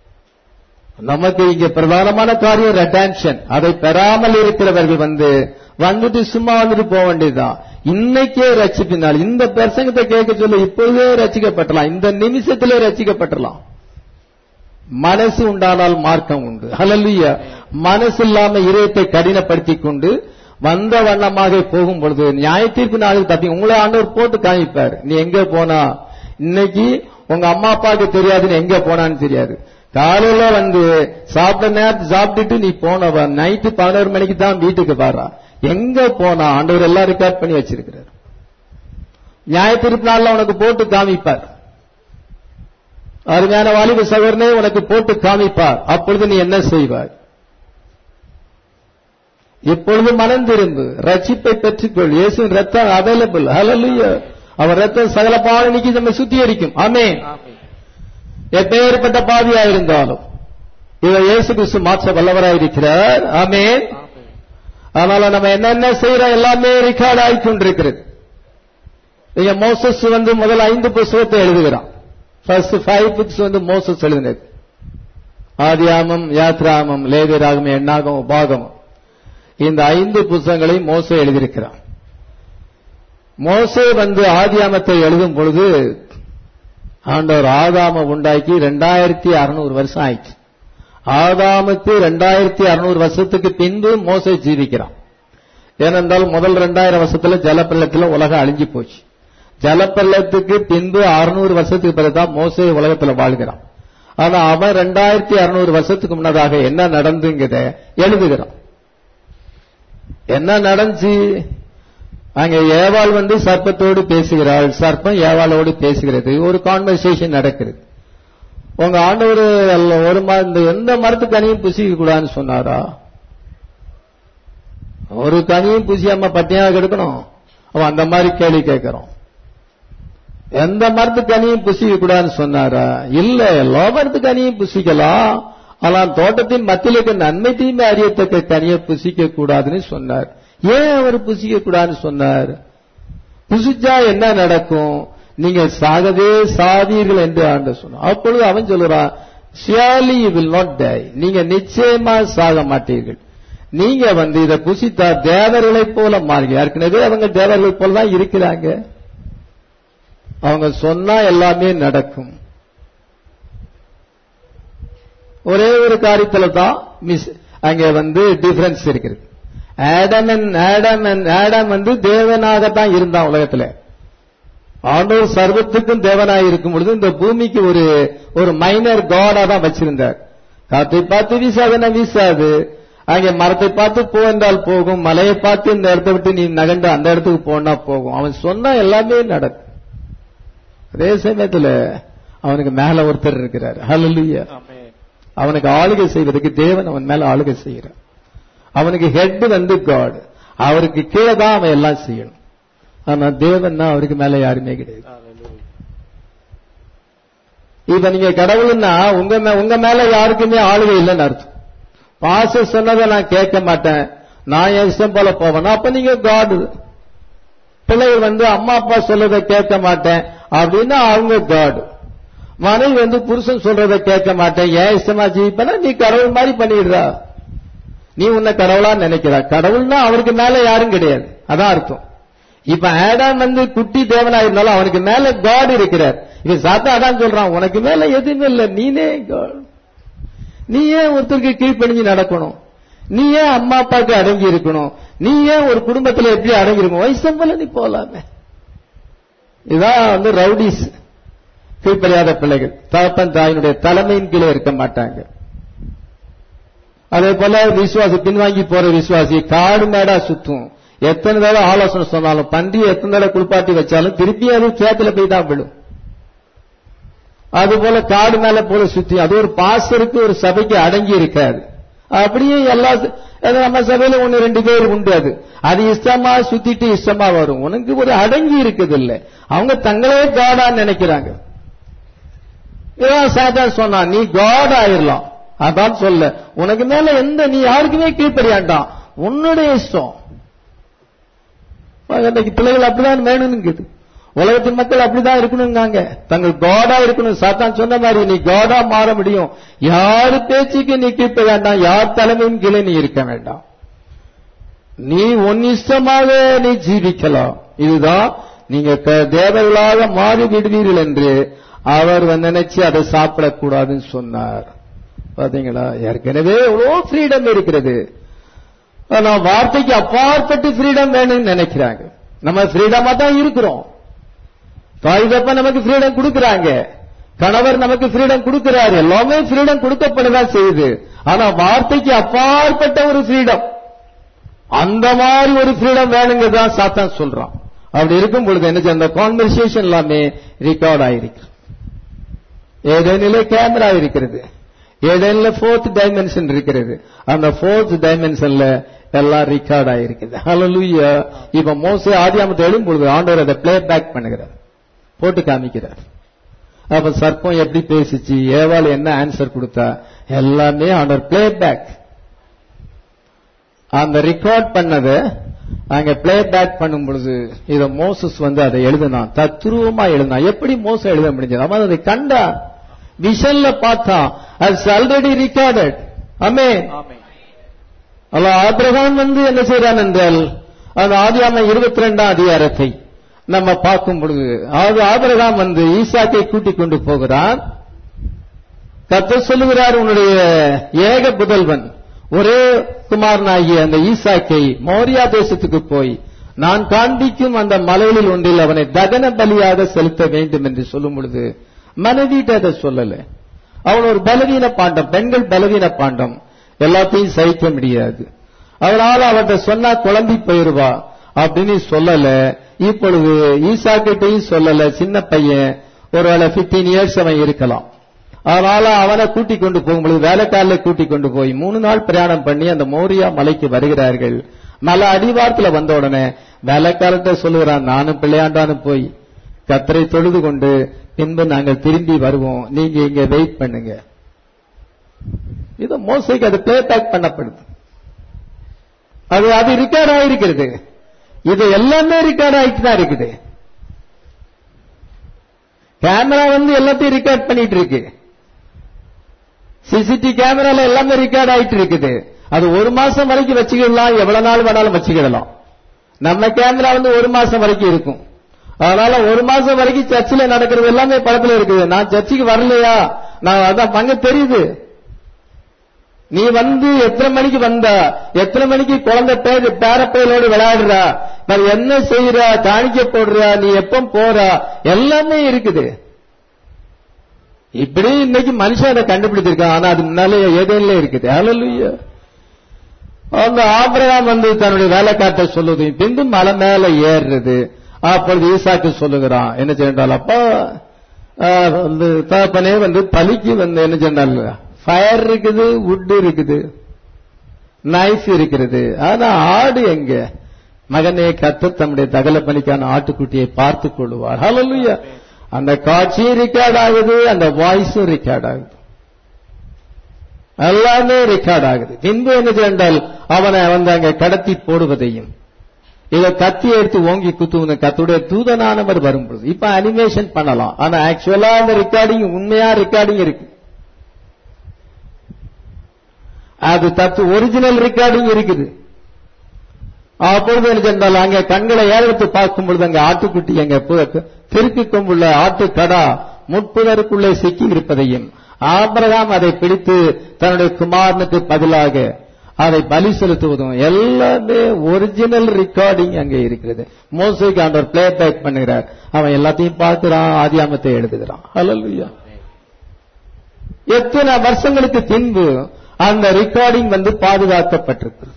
நமக்கு இங்க பிரதானமான காரியம் ரெட்டான்ஷன் அதை பெறாமல் இருக்கிறவர்கள் வந்து வந்துட்டு சும்மா வந்துட்டு போக வேண்டியதுதான் இன்னைக்கே ரட்சிப்பினால் இந்த பிரசங்கத்தை கேட்க சொல்ல இப்பொழுதே ரட்சிக்கப்பட்டலாம் இந்த நிமிஷத்திலே ரட்சிக்கப்பட்டலாம் மனசு உண்டானால் மார்க்கம் உண்டு ஹalleluya மனசு இல்லாம இதயத்தை கடினப்படுத்திக் கொண்டு வந்த வண்ணமாக போகும் பொழுது நியாய தீர்ப்பு நாளுக்கு தப்பி உங்களை ஆண்டவர் போட்டு காமிப்பார் நீ எங்க போனா இன்னைக்கு உங்க அம்மா அப்பாவுக்கு தெரியாதுன்னு எங்க போனான்னு தெரியாது காலையில வந்து சாப்பிட்ட நேரத்து சாப்பிட்டுட்டு நீ போனவ நைட்டு பதினோரு மணிக்கு தான் வீட்டுக்கு பாரா எங்க போனா ஆண்டவர் எல்லாம் ரெக்கார்ட் பண்ணி வச்சிருக்கிறார் நியாய தீர்ப்பு நாள்ல உனக்கு போட்டு காமிப்பார் அருமையான வாலிப சகோதரனே உனக்கு போட்டு காமிப்பார் அப்பொழுது நீ என்ன செய்வாய் இப்பொழுது மனம் திரும்பு ரட்சிப்பை பெற்றுக்கொள் இயேசுவின் ரத்தம் அவைலபிள் ஹalleluya அவர் ரத்தம் சகல பாவனைக்கு நம்மை சுத்திகரிக்கும் ஆமென் ஆமென். எப்பேற்பட்ட பாவியா இருந்தாலும் இவர் இயேசு கிறிஸ்து மாற்ற வல்லவராயிருக்கிறார் ஆமென் ஆமென். அதனால நம்ம என்னென்ன செய்யறோம் எல்லாமே ரெக்கார்ட் ஆகி கொண்டிருக்கிறது இங்க மோசஸ் வந்து முதல் ஐந்து புஸ்தகத்தை எழுதுகிறான் ஃபர்ஸ்ட் ஃபைவ் புக்ஸ் வந்து மோசஸ் எழுதினது ஆதியாமம் யாத்ராமம் லேவியராகம் எண்ணாகம் உபாகமம் இந்த ஐந்து புஸ்தகங்களை மோசே எழுதியிருக்கிறான் மோசே வந்து ஆதியாமத்தை எழுதும் பொழுது ஆண்டவர் ஆதாம உண்டாக்கி ரெண்டாயிரத்தி அறுநூறு வருஷம் ஆயிடுச்சு ஆதாமுக்கு ரெண்டாயிரத்தி அறுநூறு வருஷத்துக்கு பின்பு மோசே ஜீவிக்கிறான் ஏனென்றால் முதல் ரெண்டாயிரம் வருஷத்துல ஜலப்பள்ளத்துல உலகம் அழிஞ்சு போச்சு ஜலப்பள்ளத்துக்கு பின்பு அறுநூறு வருஷத்துக்கு பிறகுதான் மோசே உலகத்துல வாழ்கிறான் ஆனா அவன் ரெண்டாயிரத்தி அறுநூறு வருஷத்துக்கு முன்னதாக என்ன நடந்துங்கிறத எழுதுகிறான் என்ன நடந்துச்சு அங்க ஏவாள் வந்து சர்ப்பத்தோடு பேசுகிறாள் சர்ப்பம் ஏவாளோடு பேசுகிறது ஒரு கான்வர்சேஷன் நடக்கிறது உங்க ஆண்டவர் அல்ல ஒரு ம- இந்த எந்த மரத்து கனியும் புசிக்க கூடாதுன்னு சொன்னாரா ஒரு கனியும் புசியாம பட்டியாக கெடுக்கணும் அவன் அந்த மாதிரி கேள்வி கேட்கிறோம் எந்த மரத்து கனியும் புசிக்க கூடாதுன்னு சொன்னாரா இல்ல எல்லா மரத்து கனியும் புசிக்கலாம் ஆனால் தோட்டத்தின் மத்தியில் இருக்க நன்மை தீமை அறியத்தக்க கனியை புசிக்க கூடாதுன்னு சொன்னார் ஏன் அவர் புசிக்க கூடாதுன்னு சொன்னார் புசிச்சா என்ன நடக்கும் நீங்க சாகவே சாவீர்கள் என்று ஆண்டு சொன்னார் அப்பொழுது அவன் சொல்லுறான் surely you will not die நீங்க நிச்சயமா சாக மாட்டீர்கள் நீங்க வந்து இதை புசித்தா தேவர்களைப் போல மாறுங்க ஏற்கனவே அவங்க தேவர்களைப் போல தான் இருக்கிறாங்க அவங்க சொன்னா எல்லாமே நடக்கும் ஒரே ஒரு காரியத்துல தான் மிஸ் அங்க வந்து டிஃபரன்ஸ் இருக்குது Adam and Adam and Adam வந்து தேவனாகத்தான் இருந்தான் உலகத்துல ஆண்டவர் சர்வத்துக்கும் தேவனாய் இருக்கும் பொழுது இந்த பூமிக்கு ஒரு ஒரு மைனர் காடா தான் வச்சிருந்தார் காத்தை பார்த்து வீசாதுன்னா வீசாது அங்கே மரத்தை பார்த்து போ என்றால் போகும் மலையை பார்த்து இந்த இடத்தை விட்டு நீ நகண்டு அந்த இடத்துக்கு போனா போகும் அவன் சொன்னா எல்லாமே நடக்கும் அதே சமயத்துல அவனுக்கு மேல ஒருத்தர் இருக்கிறார் ஹalleluya ஆமென். அவனுக்கு ஆளுகை செய்வதற்கு தேவன் அவன் மேல ஆளுகை செய்கிறார் அவனுக்கு ஹெட் வந்து காட் அவருக்கு கீழே தான் அவன் எல்லாம் செய்யணும் ஆனா தேவன்னா அவருக்கு மேல யாருமே கிடையாது Hallelujah. இப்ப நீங்க கடவுள்னா உங்க மே- உங்க மேல யாருக்குமே ஆளுகை இல்லைன்னு அர்த்தம் பாச சொன்னதை நான் கேட்க மாட்டேன் நான் என் இஷ்டம் போல போவேன் அப்ப நீங்க காடு பிள்ளைகள் வந்து அம்மா அப்பா சொல்றதை கேட்க மாட்டேன் அப்படின்னா அவங்க காடு மனைவி வந்து புருஷன் சொல்றதை கேட்க மாட்டேன் ஏன் இஷ்டமா ஜீவிப்பனா நீ கடவுள் மாதிரி பண்ணிடுறா நீ உன்னை கடவுளா நினைக்கிறா கடவுள்னா அவருக்கு மேல யாரும் கிடையாது அதான் அர்த்தம் இப்ப ஆடாம் வந்து குட்டி தேவனா இருந்தாலும் அவனுக்கு மேல காட் இருக்கிறார் இப்ப சாத்தா அதான் சொல்றான் உனக்கு மேல எதுவுமே இல்ல நீனே God. நீ ஏன் ஒருத்தருக்கு கீழ்ப்பணிஞ்சு நடக்கணும் நீ ஏன் அம்மா அப்பாவுக்கு அடங்கி இருக்கணும் நீ ஏன் ஒரு குடும்பத்துல எப்படி அடங்கி இருக்கணும் வயசம் போல நீ போலாமே இதான் வந்து ரவுடிஸ் கீழ்ப்படியாத பிள்ளைகள் தகப்பன் தாயினுடைய தலைமையின் கீழே இருக்க மாட்டாங்க அதே போல விசுவாசி பின்வாங்கி போற விசுவாசி காடு மேடா சுத்தும் எத்தனை தடவை ஆலோசனை சொன்னாலும் பன்றி எத்தனை தடவை குளிப்பாட்டி வச்சாலும் திருப்பி அது சேத்துல போய் தான் விழும் அது போல காடு மேல போல சுத்தி அது ஒரு பாசருக்கு ஒரு சபைக்கு அடங்கி இருக்காது அப்படியே எல்லா ச- அது நம்ம சபையில ஒன்னு ரெண்டு பேர் உண்டு அது அது இஷ்டமா சுத்திட்டு இஷ்டமா வரும் உனக்கு ஒரு அடங்கி இருக்குது இல்ல அவங்க தங்களே காடா நினைக்கிறாங்க இதான் சாத்தான் சொன்னான் நீ காட் ஆயிரலாம் அதான் சொல்ல உனக்கு மேல எந்த நீ யாருக்குமே கீழ்ப்படியாண்டான் உன்னுடைய இஷ்டம் பாருங்க, இன்னைக்கு பிள்ளைகள் அப்படிதான் வேணும்னுங்குது உலகத்தின் மக்கள் அப்படிதான் இருக்கணுங்காங்க தங்கள் காடா இருக்கணும் சாத்தான் சொன்ன மாதிரி நீ காடா மாற முடியும் யாரு பேச்சுக்கு நீ கீழ்ப்ப வேண்டாம் யார் தலைமையின் கீழே நீ இருக்க வேண்டாம் நீ உன் இஷ்டமாக நீ ஜீவிக்கலாம் இதுதான் நீங்க க- தேவர்களாக மாறி விடுவீர்கள் என்று அவர் வந்து நினைச்சு அதை சாப்பிடக்கூடாதுன்னு சொன்னார் பாத்தீங்களா ஏற்கனவே எவ்வளோ ஃப்ரீடம் இருக்கிறது ஆனா வார்த்தைக்கு அப்பாற்பட்டு ஃப்ரீடம் வேணும்னு நினைக்கிறாங்க நம்ம ஃப்ரீடமா தான் இருக்கிறோம் தாய் தப்ப நமக்கு ஃப்ரீடம் கொடுக்கறாங்க கணவர் நமக்கு ஃப்ரீடம் கொடுக்கிறாரு எல்லாமே ஃப்ரீடம் கொடுக்கப்படதான் செய்யுது ஆனா வார்த்தைக்கு அப்பாற்பட்ட ஒரு ஃப்ரீடம் அந்த மாதிரி ஒரு ஃப்ரீடம் வேணுங்கிறதான் சாத்தான் சொல்றான் அப்படி இருக்கும் பொழுது என்ன செய்ய- அந்த கான்வர்சேஷன் எல்லாமே ரெக்கார்ட் ஆயிருக்கு ஏதேனிலே கேமரா இருக்கிறது ஏதேனில ஃபோர்த் டைமென்ஷன் இருக்கிறது அந்த ஃபோர்த் டைமென்ஷன்ல எல்லாம் ரெக்கார்ட் ஆயிருக்குது ஹalleluya இப்ப மோசே ஆதியாமத்தை எழும் பொழுது ஆண்டவர் அதை ப்ளே பேக் பண்ணுகிறார் போட்டு காமிக்கிறார் அப்ப சர்ப்பம் எப்படி பேசிச்சு ஏவாள் என்ன ஆன்சர் கொடுத்தா எல்லாமே ஆண்டவர் ப்ளே பேக் அந்த ரெக்கார்ட் பண்ணத அங்க ப்ளே பேக் பண்ணும் பொழுது இத மோசஸ் வந்து அதை எழுதினான் தத்ரூபமா எழுதினான் எப்படி மோச எழுத முடிஞ்சது அவன் அதை கண்டான் விஷன்ல பார்த்தான் அது ஆல்ரெடி ரெக்கார்டட் அமே ஆமென் அல்ல ஆபிரகாம் வந்து என்ன செய்றான் என்றால் அந்த ஆதியாம இருபத்தி ரெண்டாம் அதிகாரத்தை நம்ம பார்க்கும் பொழுது அது ஆபிரகாம் வந்து ஈசாக்கை கூட்டிக் கொண்டு போகிறான் கர்த்தர் சொல்லுகிறார் உன்னுடைய ஏக புதல்வன் ஒரே குமாரனாகிய அந்த ஈசாக்கை மோரியா தேசத்துக்கு போய் நான் காண்பிக்கும் அந்த மலைகளில் ஒன்றில் அவனை தகன பலியாக செலுத்த வேண்டும் என்று சொல்லும் பொழுது மனைவிட்ட அதை சொல்லல அவன் ஒரு பலவீன பாண்டம் பெண்கள் பலவீன பாண்டம் எல்லாத்தையும் சகிக்க முடியாது அதனால அவன்கிட்ட சொன்னா குழம்பி போயிருவா அப்படின்னு சொல்லல இப்பொழுது ஈசாக்கிட்டையும் சொல்லல சின்ன பையன் ஒருவேளை 15 இயர்ஸ் அவன் இருக்கலாம் அதனால அவனை கூட்டிக் கொண்டு போகும்பொழுது வேலைக்காரில கூட்டிக் கொண்டு போய் மூணு நாள் பிரயாணம் பண்ணி அந்த மோரியா மலைக்கு வருகிறார்கள் மலை அடிவாரத்துல வந்த உடனே வேலைக்காரர்கிட்ட சொல்லுகிறான் நானும் பிள்ளையாண்டான்னு போய் கத்தரை தொழுது கொண்டு பின்பு நாங்கள் திரும்பி வருவோம் நீங்க இங்க வெயிட் பண்ணுங்க இது மோசைக்கு அது பிளே பேக் பண்ணப்படுது அது அது ரெக்கார்ட் ஆயிருக்கிறது இது எல்லாமே ரெக்கார்ட் ஆயிட்டு தான் இருக்குது கேமரா வந்து எல்லாத்தையும் ரெக்கார்ட் பண்ணிட்டு இருக்கு சிசிடி கேமரால எல்லாமே ரெக்கார்ட் ஆயிட்டு இருக்குது அது ஒரு மாசம் வரைக்கும் வச்சுக்கிடலாம் எவ்வளவு நாள் வேணாலும் வச்சுக்கிடலாம் நம்ம கேமரா வந்து ஒரு மாசம் வரைக்கும் இருக்கும் அதனால ஒரு மாசம் வரைக்கும் சர்ச்சில் நடக்கிறது எல்லாமே படத்துல இருக்குது நான் சர்ச்சுக்கு வரலையா நான் அதான் பங்கு தெரியுது நீ வந்து எத்தனை மணிக்கு வந்த எத்தனை மணிக்கு குழந்தை பேர் பேரப்பையிலோடு விளையாடுறா நான் என்ன செய்யறா காணிக்க போடுறா நீ எப்ப போறா எல்லாமே இருக்குது இப்படி இன்னைக்கு மனுஷன் அதை கண்டுபிடிச்சிருக்கான் ஆனா அது முன்னாலே ஏதேன்ல இருக்குது ஹalleluya அந்த ஆபிரகாம் வந்து தன்னுடைய வேலைக்காட்ட சொல்லுவது பின்பு மலை மேல ஏறுறது அப்பொழுது ஈசாக்கு சொல்லுகிறான் என்ன செய்யறால் அப்பா ஆஹ், வந்து தகப்பனே வந்து பலிக்கு வந்து என்ன செய்யறால் ஃபயர் இருக்குது wood இருக்குது நைஃப் இருக்கிறது ஆனா ஆடு எங்க மகனே கத்த தம்முடைய தகல பலிக்கான ஆட்டுக்குட்டியை பார்த்துக் கொள்வார் ஹalleluya அந்த காட்சியும் ரெக்கார்ட் ஆகுது அந்த வாய்ஸும் ரெக்கார்ட் ஆகுது எல்லாமே ரெக்கார்ட் ஆகுது பின்பு என்ன செய்தால் அவனை வந்து அங்க கடத்தி போடுவதையும் இத கத்தி எடுத்து ஓங்கி குத்துவன கத்துடைய தூதனானவர் வரும்பொழுது இப்ப அனிமேஷன் பண்ணலாம் ஆனா ஆக்சுவலா அந்த ரெக்கார்டிங் உண்மையா ரெக்கார்டிங் இருக்கு அது தத்து ஒரிஜினல் ரெக்கார்டிங் இருக்குது அப்பொழுது என்ன சென்றால் அங்க கண்களை ஏறெடுத்து பார்க்கும் பொழுது அங்க ஆட்டுக்குட்டி அங்க பு- தெருக்கு கொம்புள்ள ஆட்டுக்கடா முட்புதருக்குள்ளே சிக்கி இருப்பதையும் ஆபிரகாம் அதை பிடித்து தன்னுடைய குமாரனுக்கு பதிலாக அதை பலி செலுத்துவதும் எல்லாமே ஒரிஜினல் ரெக்கார்டிங் அங்கே இருக்கிறது மோசைக்கு ஆண்டவர் பிளே பேக் பண்ணுகிறார் அவன் எல்லாத்தையும் பார்க்கிறான் ஆதியாமத்தை எழுதுகிறான் ஹalleluya எத்தனை வருஷங்களுக்கு பின்பு அந்த ரெக்கார்டிங் வந்து பாதுகாக்கப்பட்டிருக்கிறது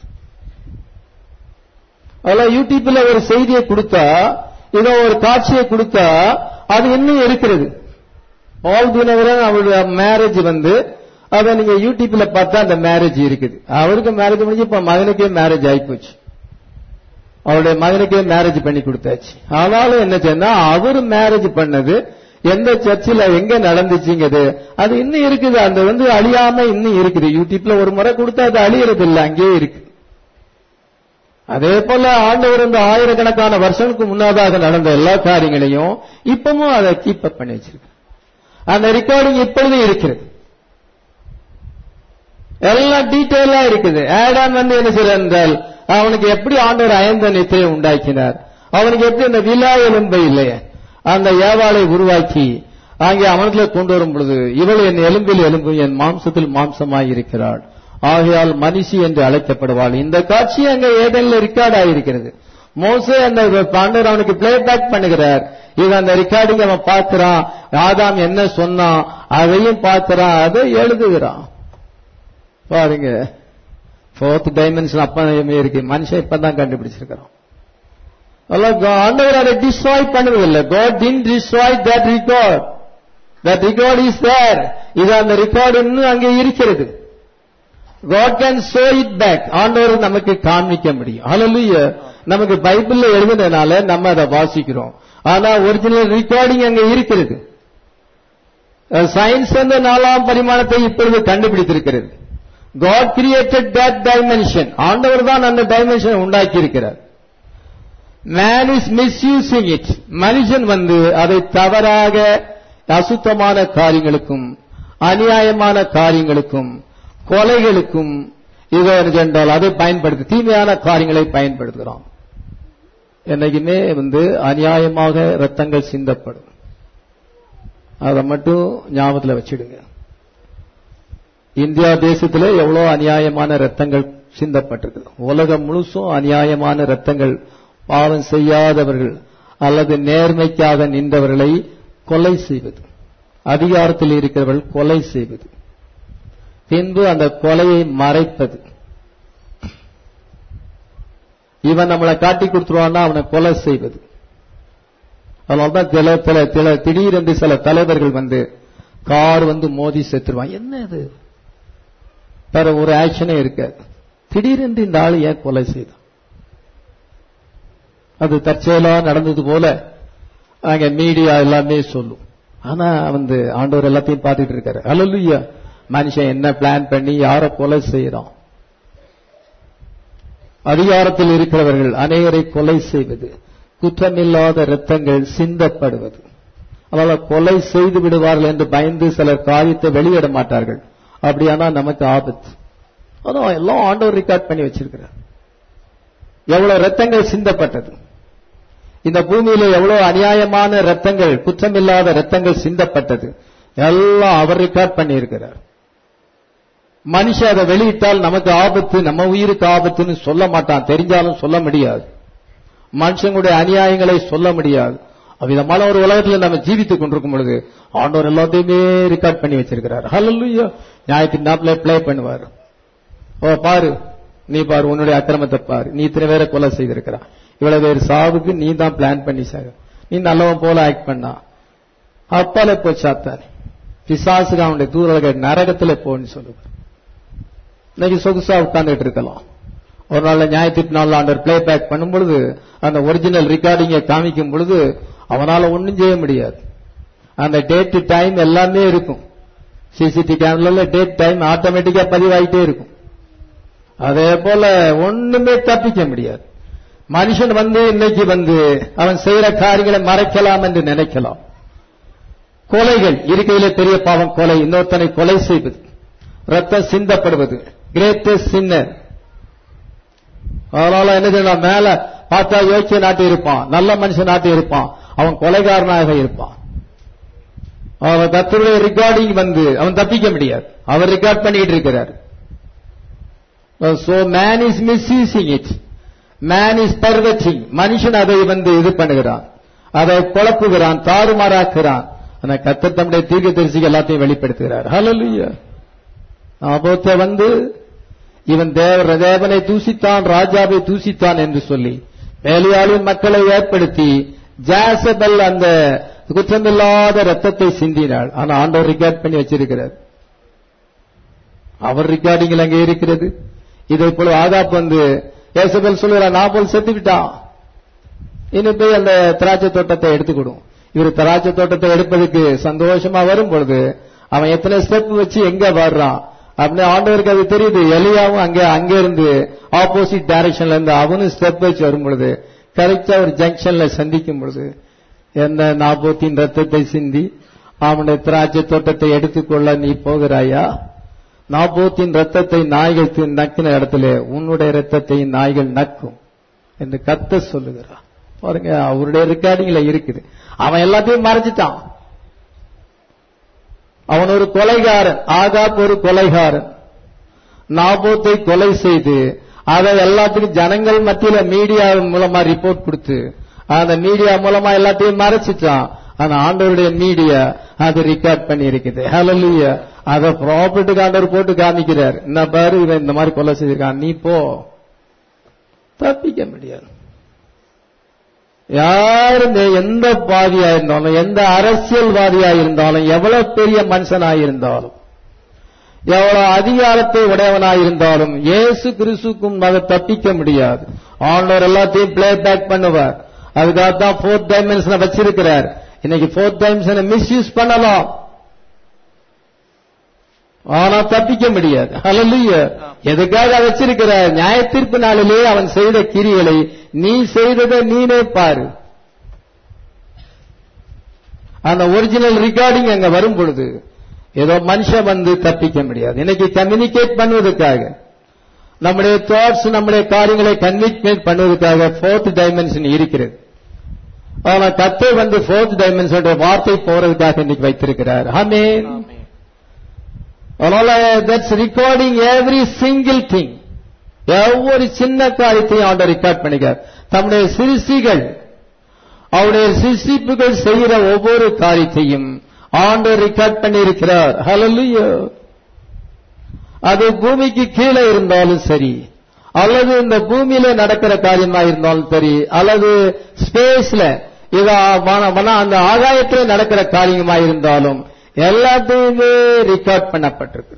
அதெல்லாம் யூடியூப்ல ஒரு செய்தியை கொடுத்தா இதோ ஒரு காட்சியை கொடுத்தா அது இன்னும் இருக்கிறது பால் தினகரன் அவருடைய மேரேஜ் வந்து அதை நீங்க யூடியூப்ல பார்த்தா அந்த மேரேஜ் இருக்குது அவருக்கு மேரேஜ் முடிஞ்சு இப்ப மகனுக்கே மேரேஜ் ஆயிப்போச்சு அவருடைய மகனுக்கே மேரேஜ் பண்ணி கொடுத்தாச்சு ஆனாலும் என்ன சொன்னா அவர் மேரேஜ் பண்ணது எந்த சர்ச்சில் எங்க நடந்துச்சுங்கிறது அது இன்னும் இருக்குது அந்த வந்து அழியாம இன்னும் இருக்குது யூடியூப்ல ஒரு முறை கொடுத்தா அது அழியறது இல்லை அங்கேயே இருக்கு அதே போல ஆண்டவர் இந்த ஆயிரக்கணக்கான வருஷங்களுக்கு முன்னதாக நடந்த எல்லா காரியங்களையும் இப்பவும் அதை கீப் அப் பண்ணி வச்சிருக்கு அந்த ரெக்கார்டிங் இப்பொழுதும் இருக்கிறது எல்லாம் டீட்டெயிலா இருக்குது ஆடாம் வந்து என்ன செய்யறார் என்றால் அவனுக்கு எப்படி ஆண்டவர் அயந்த நித்திரையை உண்டாக்கினார் அவனுக்கு எப்படி அந்த விழா எலும்பை இல்லையே அந்த ஏவாளை உருவாக்கி அங்கே அவனத்துல கொண்டு வரும் பொழுது இவள் என் எலும்பில் எலும்பு என் மாம்சத்தில் மாம்சமாய் இருக்கிறாள் ஆகையால் மனுஷி என்று அழைக்கப்படுவாள் இந்த காட்சி அங்க ஏதேனில் ரெக்கார்ட் ஆயிருக்கிறது மோசே அந்த பாண்டவர் அவனுக்கு பிளே பேக் பண்ணுகிறார் இது அந்த ரெக்கார்டிங் அவன் பார்க்கிறான் ஆதாம் என்ன சொன்னான் அதையும் பார்க்கிறான் அதை எழுதுகிறான் பாருங்க ஃபோர்த் டைமென்ஷன் அப்பவே இருக்கு மனுஷன் இப்பதான் கண்டுபிடிச்சிருக்கிறான் ஆண்டவர் அதை டிஸ்ட்ராய் பண்ணுவதில்லை God didn't destroy that record that record is there இது அந்த ரெக்கார்டு இன்னும் அங்கே இருக்கிறது God can show it back ஆண்டவர் நமக்கு காண்பிக்க முடியும் ஹalleluya நமக்கு பைபிள்ல எழுதுனதுனால நம்ம அதை வாசிக்கிறோம் ஆனா ஒரிஜினல் ரெக்கார்டிங் அங்க இருக்கிறது சயின்ஸ் அந்த நாலாம் பரிமாணத்தை இப்பொழுது கண்டுபிடித்திருக்கிறது God created that dimension ஆண்டவர் தான் அந்த டைமென்ஷன் உண்டாக்கி இருக்கிறார் மேன் இஸ் மிஸ்யூசிங் இட் மனுஷன் வந்து அதை தவறாக அசுத்தமான காரியங்களுக்கும் அநியாயமான காரியங்களுக்கும் கொலைகளுக்கும் இதோ என்றால் அதை பயன்படுத்தி தீமையான காரியங்களை பயன்படுத்துகிறோம் என்னைக்குமே வந்து அநியாயமாக ரத்தங்கள் சிந்தப்படும் அதை மட்டும் ஞாபகத்தில் வச்சிடுங்க இந்தியா தேசத்திலே எவ்வளவு அநியாயமான ரத்தங்கள் சிந்தப்பட்டிருக்கு உலகம் முழுசும் அநியாயமான ரத்தங்கள் பாவம் செய்யாதவர்கள் அல்லது நேர்மைக்காக நின்றவர்களை கொலை செய்வது அதிகாரத்தில் இருக்கிறவர்கள் கொலை செய்வது பின்பு அந்த கொலையை மறைப்பது இவன் நம்மளை காட்டி கொடுத்துருவான்னா அவனை கொலை செய்வது அதனால்தான் சில சில சில திடீரென்று சில தலைவர்கள் வந்து கார் வந்து மோதி செத்துருவான் என்ன இது வேற ஒரு ஆக்ஷனே இருக்காது திடீரென்று இந்த ஆள் ஏன் கொலை செய்தான் அது தற்செயலா நடந்தது போல அங்க மீடியா எல்லாமே சொல்லும் ஆனா வந்து ஆண்டவர் எல்லாத்தையும் பார்த்துட்டு இருக்காரு அல்லலுயா மனுஷன் என்ன பிளான் பண்ணி யார கொலை செய்யறான் அதிகாரத்தில் இருக்கிறவர்கள் அநேகரை கொலை செய்வது குற்றமில்லாத இரத்தங்கள் சிந்தப்படுவது அதனால கொலை செய்து விடுவார்கள் என்று பயந்து சிலர் காரியத்தை வெளியிட மாட்டார்கள் அப்படியானா நமக்கு ஆபத்து அதான் எல்லாம் ஆண்டவர் ரெக்கார்ட் பண்ணி வச்சிருக்கிறார் எவ்வளவு ரத்தங்கள் சிந்தப்பட்டது இந்த பூமியில எவ்வளவு அநியாயமான ரத்தங்கள் குற்றமில்லாத ரத்தங்கள் சிந்தப்பட்டது எல்லாம் அவர் ரெக்கார்ட் பண்ணி இருக்கிறார் மனுஷன் அதை வெளியிட்டால் நமக்கு ஆபத்து நம்ம உயிருக்கு ஆபத்துன்னு சொல்ல மாட்டான் தெரிஞ்சாலும் சொல்ல முடியாது மனுஷங்களுடைய அநியாயங்களை சொல்ல முடியாது அவ்விதமான ஒரு உலகத்தில் நம்ம ஜீவித்துக் கொண்டிருக்கும் பொழுது ஆண்டவர் எல்லாத்தையுமே ரெக்கார்ட் பண்ணி வச்சிருக்கிறார் ஹalleluya நியாயத்தின் நாப்பில் ப்ளே பண்ணுவார் ஓ பாரு நீ பாரு உன்னுடைய அக்கிரமத்தை பாரு நீ இத்தனை பேரை கொலை செய்திருக்கிறான் இவ்வளவு பேர் சாவுக்கு நீ தான் பிளான் பண்ணி சாக நீ நல்லவன் போல ஆக்ட் பண்ணா அப்பாலே போச்சாத்தானே பிசாசுக்கு அவனுடைய தூரக நரகத்துல போன்னு சொல்லுவார் இன்னைக்கு சொகுசா உட்கார்ந்துட்டு இருக்கலாம் ஒரு நாள் ஞாயிற்று நாள் ஆண்டர் பிளே பேக் பண்ணும் பொழுது அந்த ஒரிஜினல் ரெக்கார்டிங்கை காமிக்கும் பொழுது அவனால ஒண்ணும் செய்ய முடியாது அந்த டேட் டைம் எல்லாமே இருக்கும் சிசிடி கேமரால டேட் டைம் ஆட்டோமேட்டிக்கா பதிவாயிட்டே இருக்கும் அதே போல ஒண்ணுமே தப்பிக்க முடியாது மனுஷன் வந்து இன்னைக்கு வந்து அவன் செய்யற காரியங்களை மறைக்கலாம் என்று நினைக்கலாம் கொலைகள் இருக்கையிலே பெரிய பாவம் கொலை இன்னொருத்தனை கொலை செய்வது ரத்தம் சிந்தப்படுவது கிரேட்டஸ்ட் சின்னர் அதனால என்ன செய்யலாம் மேல பார்த்தா யோக்கிய நாட்டி இருப்பான் நல்ல மனுஷன் நாட்டி இருப்பான் அவன் கொலைகாரனாக இருப்பான் அவன் கத்தருடைய ரெக்கார்டிங் வந்து அவன் தப்பிக்க முடியாது அவர் ரெக்கார்ட் பண்ணிட்டு இருக்கிறார் so man is misusing it man is perverting மனுஷன் அதை வந்து இது பண்ணுகிறான் அதை குழப்புகிறான் தாறுமாறாக்குறான் ஆனா கத்தர் தம்முடைய தீர்க்க தரிசிக்கு எல்லாத்தையும் வெளிப்படுத்துகிறார் ஹalleluya ஆபோத்த வந்து இவன் தேவ தேவனை தூசித்தான் ராஜாவை தூசித்தான் என்று சொல்லி வேலையாளின் மக்களை ஏற்படுத்தி ஜாசபல் அந்த குற்றமில்லாத ரத்தத்தை சிந்தினாள் ஆனா ஆண்டவர் ரெக்கார்ட் பண்ணி வச்சிருக்கிறார் அவர் ரெக்கார்டிங் அங்கே இருக்கிறது இதை போல ஆகாப் வந்து ஏசபல் சொல்லுகிறார் நான் போல் செத்து விட்டான் இன்னும் போய் அந்த திராட்சை தோட்டத்தை எடுத்துக்கொடும் இவர் திராட்சை தோட்டத்தை எடுப்பதற்கு சந்தோஷமா வரும் பொழுது அவன் எத்தனை ஸ்டெப் வச்சு எங்க வர்றான் அப்படின்னு ஆண்டவருக்கு அது தெரியுது எலியாவும் அங்க அங்க இருந்து ஆப்போசிட் டைரக்ஷன்ல இருந்து அவனும் ஸ்டெப் வச்சு வரும் பொழுது கரெக்டா ஒரு ஜங்ஷன்ல சந்திக்கும் பொழுது என்ன நாபோத்தின் ரத்தத்தை சிந்தி அவனுடைய திராட்சை தோட்டத்தை எடுத்துக்கொள்ள நீ போகிறாயா நாபோத்தின் ரத்தத்தை நாய்கள் தின் நக்கின இடத்துல உன்னுடைய ரத்தத்தை நாய்கள் நக்கும் என்று கத்த சொல்லுகிறார் பாருங்க அவருடைய ரெக்கார்டிங்ல இருக்குது அவன் எல்லாத்தையும் மறைச்சிட்டான் அவன் ஒரு கொலைகாரன் ஆகாப் ஒரு கொலைகாரன் நாபோத்தை கொலை செய்து அதை எல்லாத்துக்கும் ஜனங்கள் மத்தியில மீடியா மூலமா ரிப்போர்ட் கொடுத்து அந்த மீடியா மூலமா எல்லாத்தையும் மறைச்சிட்டான் ஆனா ஆண்டவருடைய மீடியா அது ரெக்கார்ட் பண்ணி இருக்குது ஹalleluya அத ப்ராப்பர்ட்டி ஆண்டவர் போட்டு காமிக்கிறார் என்ன பாரு இவன் இந்த மாதிரி கொலை செய்திருக்கான் நீ போ தப்பிக்க முடியாது யாரும் எந்த பாதியா இருந்தாலும் எந்த அரசியல்வாதியா இருந்தாலும் எவ்வளவு பெரிய மனுஷனாய் இருந்தாலும் எவ்வளவு அதிகாரத்தை உடையவனாய் இருந்தாலும் இயேசு கிறிஸ்துக்கும் அதை தப்பிக்க முடியாது ஆண்டவர் எல்லாத்தையும் பிளே பேக் பண்ணுவார் அதுக்காக தான் ஃபோர்த் டைமென்ஷனை வச்சிருக்கிறார் இன்னைக்கு ஃபோர்த் டைமென்ஷனை மிஸ்யூஸ் பண்ணலாம் ஆனா தப்பிக்க முடியாது ஹalleluya எதுக்காக வச்சிருக்கிறார் நியாய தீர்ப்பு நாளிலே அவன் செய்த கிரிகளை நீ செய்ததை நீனே பாரு அந்த ஒரிஜினல் ரெக்கார்டிங் அங்க வரும் பொழுது ஏதோ மனுஷன் வந்து தப்பிக்க முடியாது இன்னைக்கு கம்யூனிகேட் பண்ணுவதற்காக நம்முடைய தாட்ஸ் நம்முடைய காரியங்களை கன்விக்மேட் பண்ணுவதற்காக ஃபோர்த் டைமென்ஷன் இருக்கிறது ஆனா கத்தை வந்து ஃபோர்த் டைமென்ஷன் வார்த்தை போறதுக்காக இன்னைக்கு வைத்திருக்கிறார் ஆமென் ஆமென். அதனால that's recording every single thing ஒவ்வொரு சின்ன காரியத்தையும் ஆண்டவர் ரெக்கார்ட் பண்ணிக்கார் தம்முடைய சிறுசிகள் அவருடைய சிருஷ்டிப்புகள் செய்கிற ஒவ்வொரு காரியத்தையும் ஆண்டவர் ரெக்கார்ட் பண்ணி இருக்கிறார் ஹalleluya அது பூமிக்கு கீழே இருந்தாலும் சரி அல்லது இந்த பூமியில நடக்கிற காரியமா இருந்தாலும் சரி அல்லது ஸ்பேஸ்ல இத வன- வன- அந்த ஆகாயத்தில் நடக்கிற காரியமா இருந்தாலும் எல்லாத்தையுமே ரெக்கார்ட் பண்ணப்பட்டிருக்கு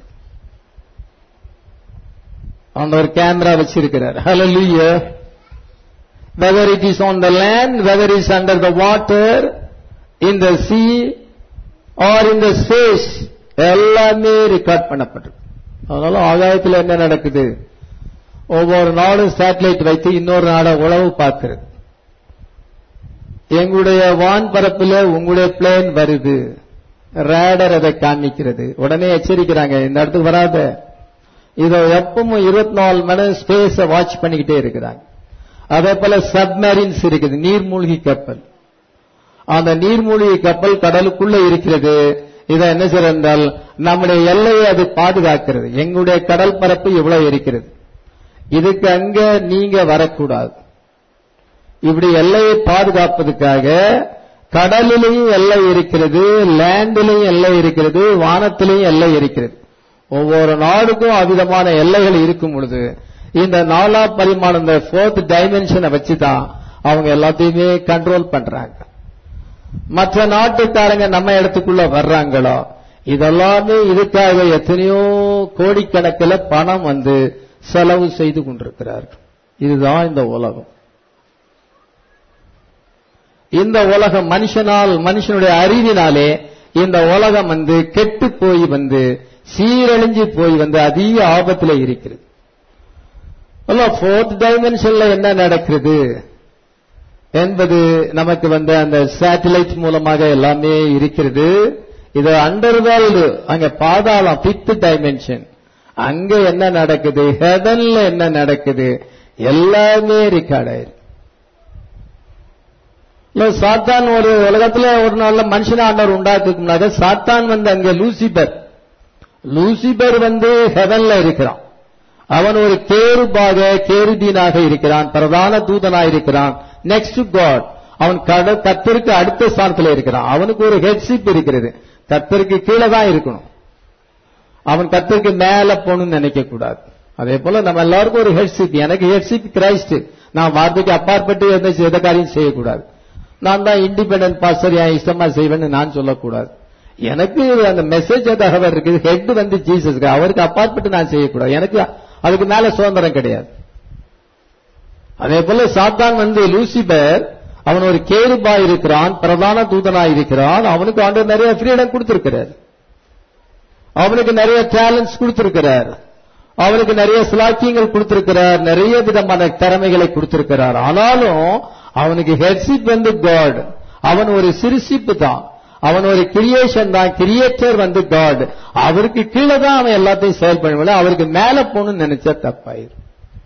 அந்த ஒரு கேமரா வச்சிருக்கிறார் ஹalleluya whether it is on the land whether it is under the water in the sea or in the space எல்லாமே ரெக்கார்ட் பண்ணப்பட்டிருக்கு அதனால ஆகாயத்தில் என்ன நடக்குது ஒவ்வொரு நாடும் சேட்டலைட் வைத்து இன்னொரு நாட உளவு பார்க்கிறது எங்களுடைய வான் பரப்புல உங்களுடைய பிளேன் வருது ரேடர் அதை காமிக்கிறது உடனே எச்சரிக்கிறாங்க இந்த இடத்துக்கு வராத இதை எப்பவும் இருபத்தி நாலு மணி நேரம் ஸ்பேஸ வாட்ச் பண்ணிக்கிட்டே இருக்கிறாங்க அதே போல சப்மரீன்ஸ் இருக்குது நீர்மூழ்கி கப்பல் அந்த நீர்மூழ்கி கப்பல் கடலுக்குள்ள இருக்கிறது இதை என்ன செய்யறது என்றால் நம்முடைய எல்லையை அது பாதுகாக்கிறது எங்களுடைய கடல் பரப்பு இவ்வளவு இருக்கிறது இதுக்கு அங்க நீங்க வரக்கூடாது இப்படி எல்லையை பாதுகாப்பதற்காக கடலிலையும் எல்லை இருக்கிறது லேண்டிலையும் எல்லை இருக்கிறது வானத்திலையும் எல்லை இருக்கிறது ஒவ்வொரு நாடுக்கும் அவ்விதமான எல்லைகள் இருக்கும் பொழுது இந்த நாலா பரிமாணம் இந்த ஃபோர்த் டைமென்ஷனை வச்சுதான் அவங்க எல்லாத்தையுமே கண்ட்ரோல் பண்றாங்க மற்ற நாட்டுக்காரங்க நம்ம இடத்துக்குள்ள வர்றாங்களோ இதெல்லாமே இதுக்காக எத்தனையோ கோடிக்கணக்கில் பணம் வந்து செலவு செய்து கொண்டிருக்கிறார்கள் இதுதான் இந்த உலகம் இந்த உலகம் மனுஷனால் மனுஷனுடைய அறிவினாலே இந்த உலகம் வந்து கெட்டு போய் வந்து சீரழிஞ்சு போய் வந்து அதிக ஆபத்துல இருக்கிறது ஃபோர்த் டைமென்ஷன்ல என்ன நடக்கிறது என்பது நமக்கு வந்து அந்த சேட்டலைட் மூலமாக எல்லாமே இருக்கிறது இது அண்டர் வேர்ல்டு அங்க பாதாளம் பிப்த் டைமென்ஷன் அங்க என்ன நடக்குது ஹெவன்ல என்ன நடக்குது எல்லாமே ரெக்கார்ட் ஆயிருக்கு இல்ல சாத்தான் ஒரு உலகத்துல ஒரு நாள்ல மனுஷன ஆண்டவர் உண்டாக்குனாக்க சாத்தான் வந்து அங்க லூசிபர் லூசிபர் வந்து ஹெவன்ல இருக்கிறான் அவன் ஒரு கேருபாக கேருபீனாக இருக்கிறான் பிரதான தூதனாக இருக்கிறான் நெக்ஸ்ட் காட் அவன் கட கத்தருக்கு அடுத்த ஸ்தானத்துல இருக்கிறான் அவனுக்கு ஒரு ஹெட்ஷிப் இருக்கிறது கத்தருக்கு கீழே தான் இருக்கணும் அவன் கத்தருக்கு மேல போகணும்னு நினைக்க கூடாது அதே போல நம்ம எல்லாருக்கும் ஒரு ஹெட்ஷிப் எனக்கு ஹெட்ஷிப் கிரைஸ்ட் நான் வார்த்தைக்கு அப்பாற்பட்டு எந்த எந்த காரியம் செய்யக்கூடாது நான் தான் இண்டிபெண்டன்ட் பாஸ்டர் என் இஷ்டமா செய்வேன்னு நான் சொல்லக்கூடாது எனக்கு அந்த மெசேஜ் தகவல் இருக்குது ஹெட் வந்து ஜீசஸ் அவருக்கு அப்பாற்பட்டு நான் செய்யக்கூடாது எனக்கு அதுக்கு மேல சுதந்திரம் கிடையாது அதே போல சாத்தான் வந்து லூசிபர் அவன் ஒரு கேருபா இருக்கிறான் பிரதான தூதனா இருக்கிறான் அவனுக்கு ஆண்டு நிறைய ஃப்ரீடம் கொடுத்திருக்கிறார் அவனுக்கு நிறைய டேலண்ட்ஸ் கொடுத்திருக்கிறார் அவனுக்கு நிறைய சிலாக்கியங்கள் கொடுத்திருக்கிறார் நிறைய விதமான திறமைகளை கொடுத்திருக்கிறார் ஆனாலும் அவனுக்கு ஹெட்ஷிப் வந்து காட் அவன் ஒரு சிறுசிப்பு தான் அவன் ஒரு கிரியேஷன் தான் கிரியேட்டர் வந்து காட் அவருக்கு கீழே தான் அவன் எல்லாத்தையும் செயல் பண்ண அவருக்கு மேல போகணும்னு நினைச்சா தப்பாயிரும்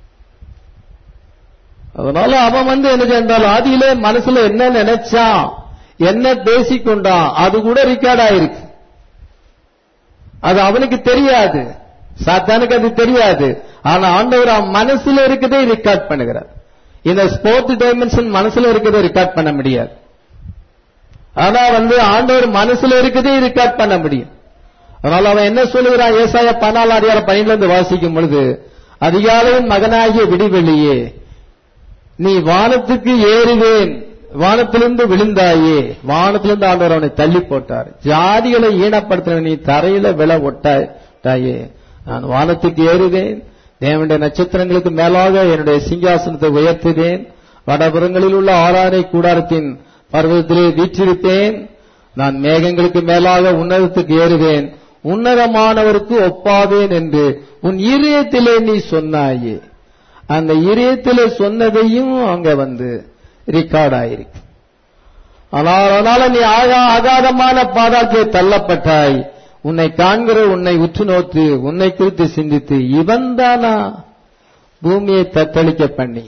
அதனால அவன் வந்து என்ன சென்றால் ஆதியிலே மனசுல என்ன நினைச்சான் என்ன பேசிக்கொண்டான் அது கூட ரெக்கார்ட் ஆயிருக்கு அது அவனுக்கு தெரியாது சாத்தானுக்கு அது தெரியாது ஆனா ஆண்டவர் அவன் மனசுல இருக்கதே ரெக்கார்ட் பண்ணுகிறார் இந்த ஸ்போர்ட் டைமென்ஷன் மனசுல இருக்கதை ரெக்கார்ட் பண்ண முடியாது ஆனா வந்து ஆண்டவர் மனசுல இருக்கதே ரெக்கார்ட் பண்ண முடியும் அதனால அவன் என்ன சொல்லுகிறான் ஏசாய பதினாலு அதிகாரம் பனில இருந்து வாசிக்கும் பொழுது அதிகாலையும் மகனாகிய விடிவெளியே நீ வானத்துக்கு ஏறுவேன் வானத்திலிருந்து விழுந்தாயே வானத்திலிருந்து ஆண்டவர் அவனை தள்ளி போட்டார் ஜாதிகளை ஈனப்படுத்தின நீ தரையில விழ ஒட்டாயே நான் வானத்துக்கு ஏறுவேன் தேவனுடைய நட்சத்திரங்களுக்கு மேலாக என்னுடைய சிங்காசனத்தை உயர்த்துவேன் வடபுறங்களில் உள்ள ஆறாரை கூடாரத்தின் பர்வதத்திலே வீற்றிருப்பேன் நான் மேகங்களுக்கு மேலாக உன்னதத்துக்கு ஏறுவேன் உன்னதமானவருக்கு ஒப்பாவேன் என்று உன் இதயத்திலே நீ சொன்னாயே அந்த இதயத்திலே சொன்னதையும் அங்க வந்து ரெக்கார்ட் ஆயிருக்கு ஆனால் அதனால நீ ஆகா அகாதமான பாதாத்திலே தள்ளப்பட்டாய் உன்னை காண்கிற உன்னை உற்று நோத்து உன்னை குறித்து சிந்தித்து இவன் தானா பூமியை தத்தளிக்க பண்ணி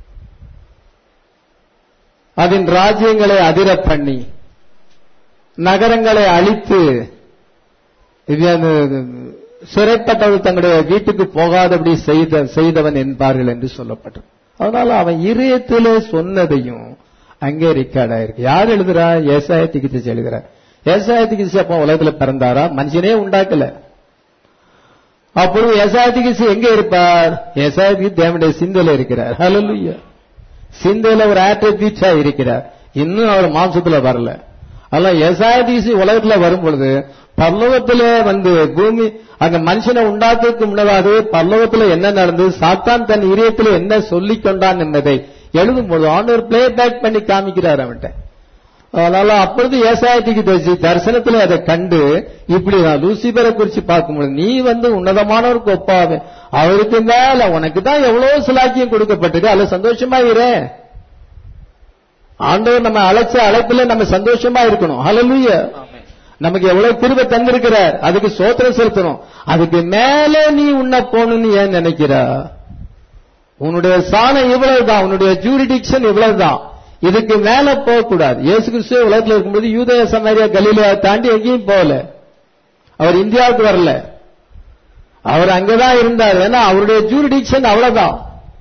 அதன் ராஜ்யங்களை அதிர பண்ணி நகரங்களை அழித்து இது அந்த சிறைப்பட்டவர்கள் தங்களுடைய வீட்டுக்கு போகாதபடி செய்த செய்தவன் என்பார்கள் என்று சொல்லப்பட்டது அதனால அவன் இதயத்திலே சொன்னதையும் அங்கே ரெக்கார்ட் ஆயிருக்கு யார் எழுதுறா ஏசாய திகிச்சு எழுதுறார் ஏசாய திகிச்சு அப்போ உலகத்துல பிறந்தாரா மனுஷனே உண்டாக்கல அப்பொழுது ஏசாய திகிச்சு எங்க இருப்பார் ஏசாய திகிச்சு தேவனுடைய சிந்தையில இருக்கிறார் ஹalleluya சிந்தையில ஒரு ஆட்ரிபியூட்டா இருக்கிறார் இன்னும் அவர் மாம்சத்துல வரல அல்ல எசாதிசி உலகத்துல வரும் பொழுது பல்லவத்திலே வந்து பூமி அங்க மனுஷனை உண்டாக்குறதுக்கு முன்னதாகவே பல்லவத்துல என்ன நடந்தது சாத்தான் தன் இதயத்துல என்ன சொல்லிக் கொண்டான் என்பதை எழுதும் பொழுது ஆண்டவர் பிளே பேக் பண்ணி காமிக்கிறார் அவன்கிட்ட அதனால அப்பொழுது ஏசாயத்துக்கு பேசி தரிசனத்துல அதை கண்டு இப்படி நான் லூசிபரை குறிச்சு பார்க்கும்போது நீ வந்து உன்னதமானவருக்கு ஒப்பாவே அவருக்கு மேல உனக்கு தான் எவ்வளவு சிலாக்கியம் கொடுக்கப்பட்டிருக்கு அதுல சந்தோஷமா இரு ஆண்டவர் நம்ம அழைச்ச அழைப்புல நம்ம சந்தோஷமா இருக்கணும் ஹalleluya நமக்கு எவ்வளவு கிருபை தந்திருக்கிறார் அதுக்கு சோத்திரம் செலுத்தணும் அதுக்கு மேல நீ உன்ன போகணும்னு ஏன் நினைக்கிறா உன்னுடைய சாணம் இவ்வளவுதான் உன்னுடைய ஜூரிடிக்ஷன் இவ்வளவுதான் இதுக்கு மேல போக கூடாது இயேசு கிறிஸ்துவ உலகத்தில் இருக்கும்போது யூதய சமாரியா கலீலியா தாண்டி எங்கேயும் போகல அவர் இந்தியாவுக்கு வரல அவர் அங்கதான் இருந்தார் ஏன்னா அவருடைய ஜூரிடிக்ஷன் அவ்வளவுதான்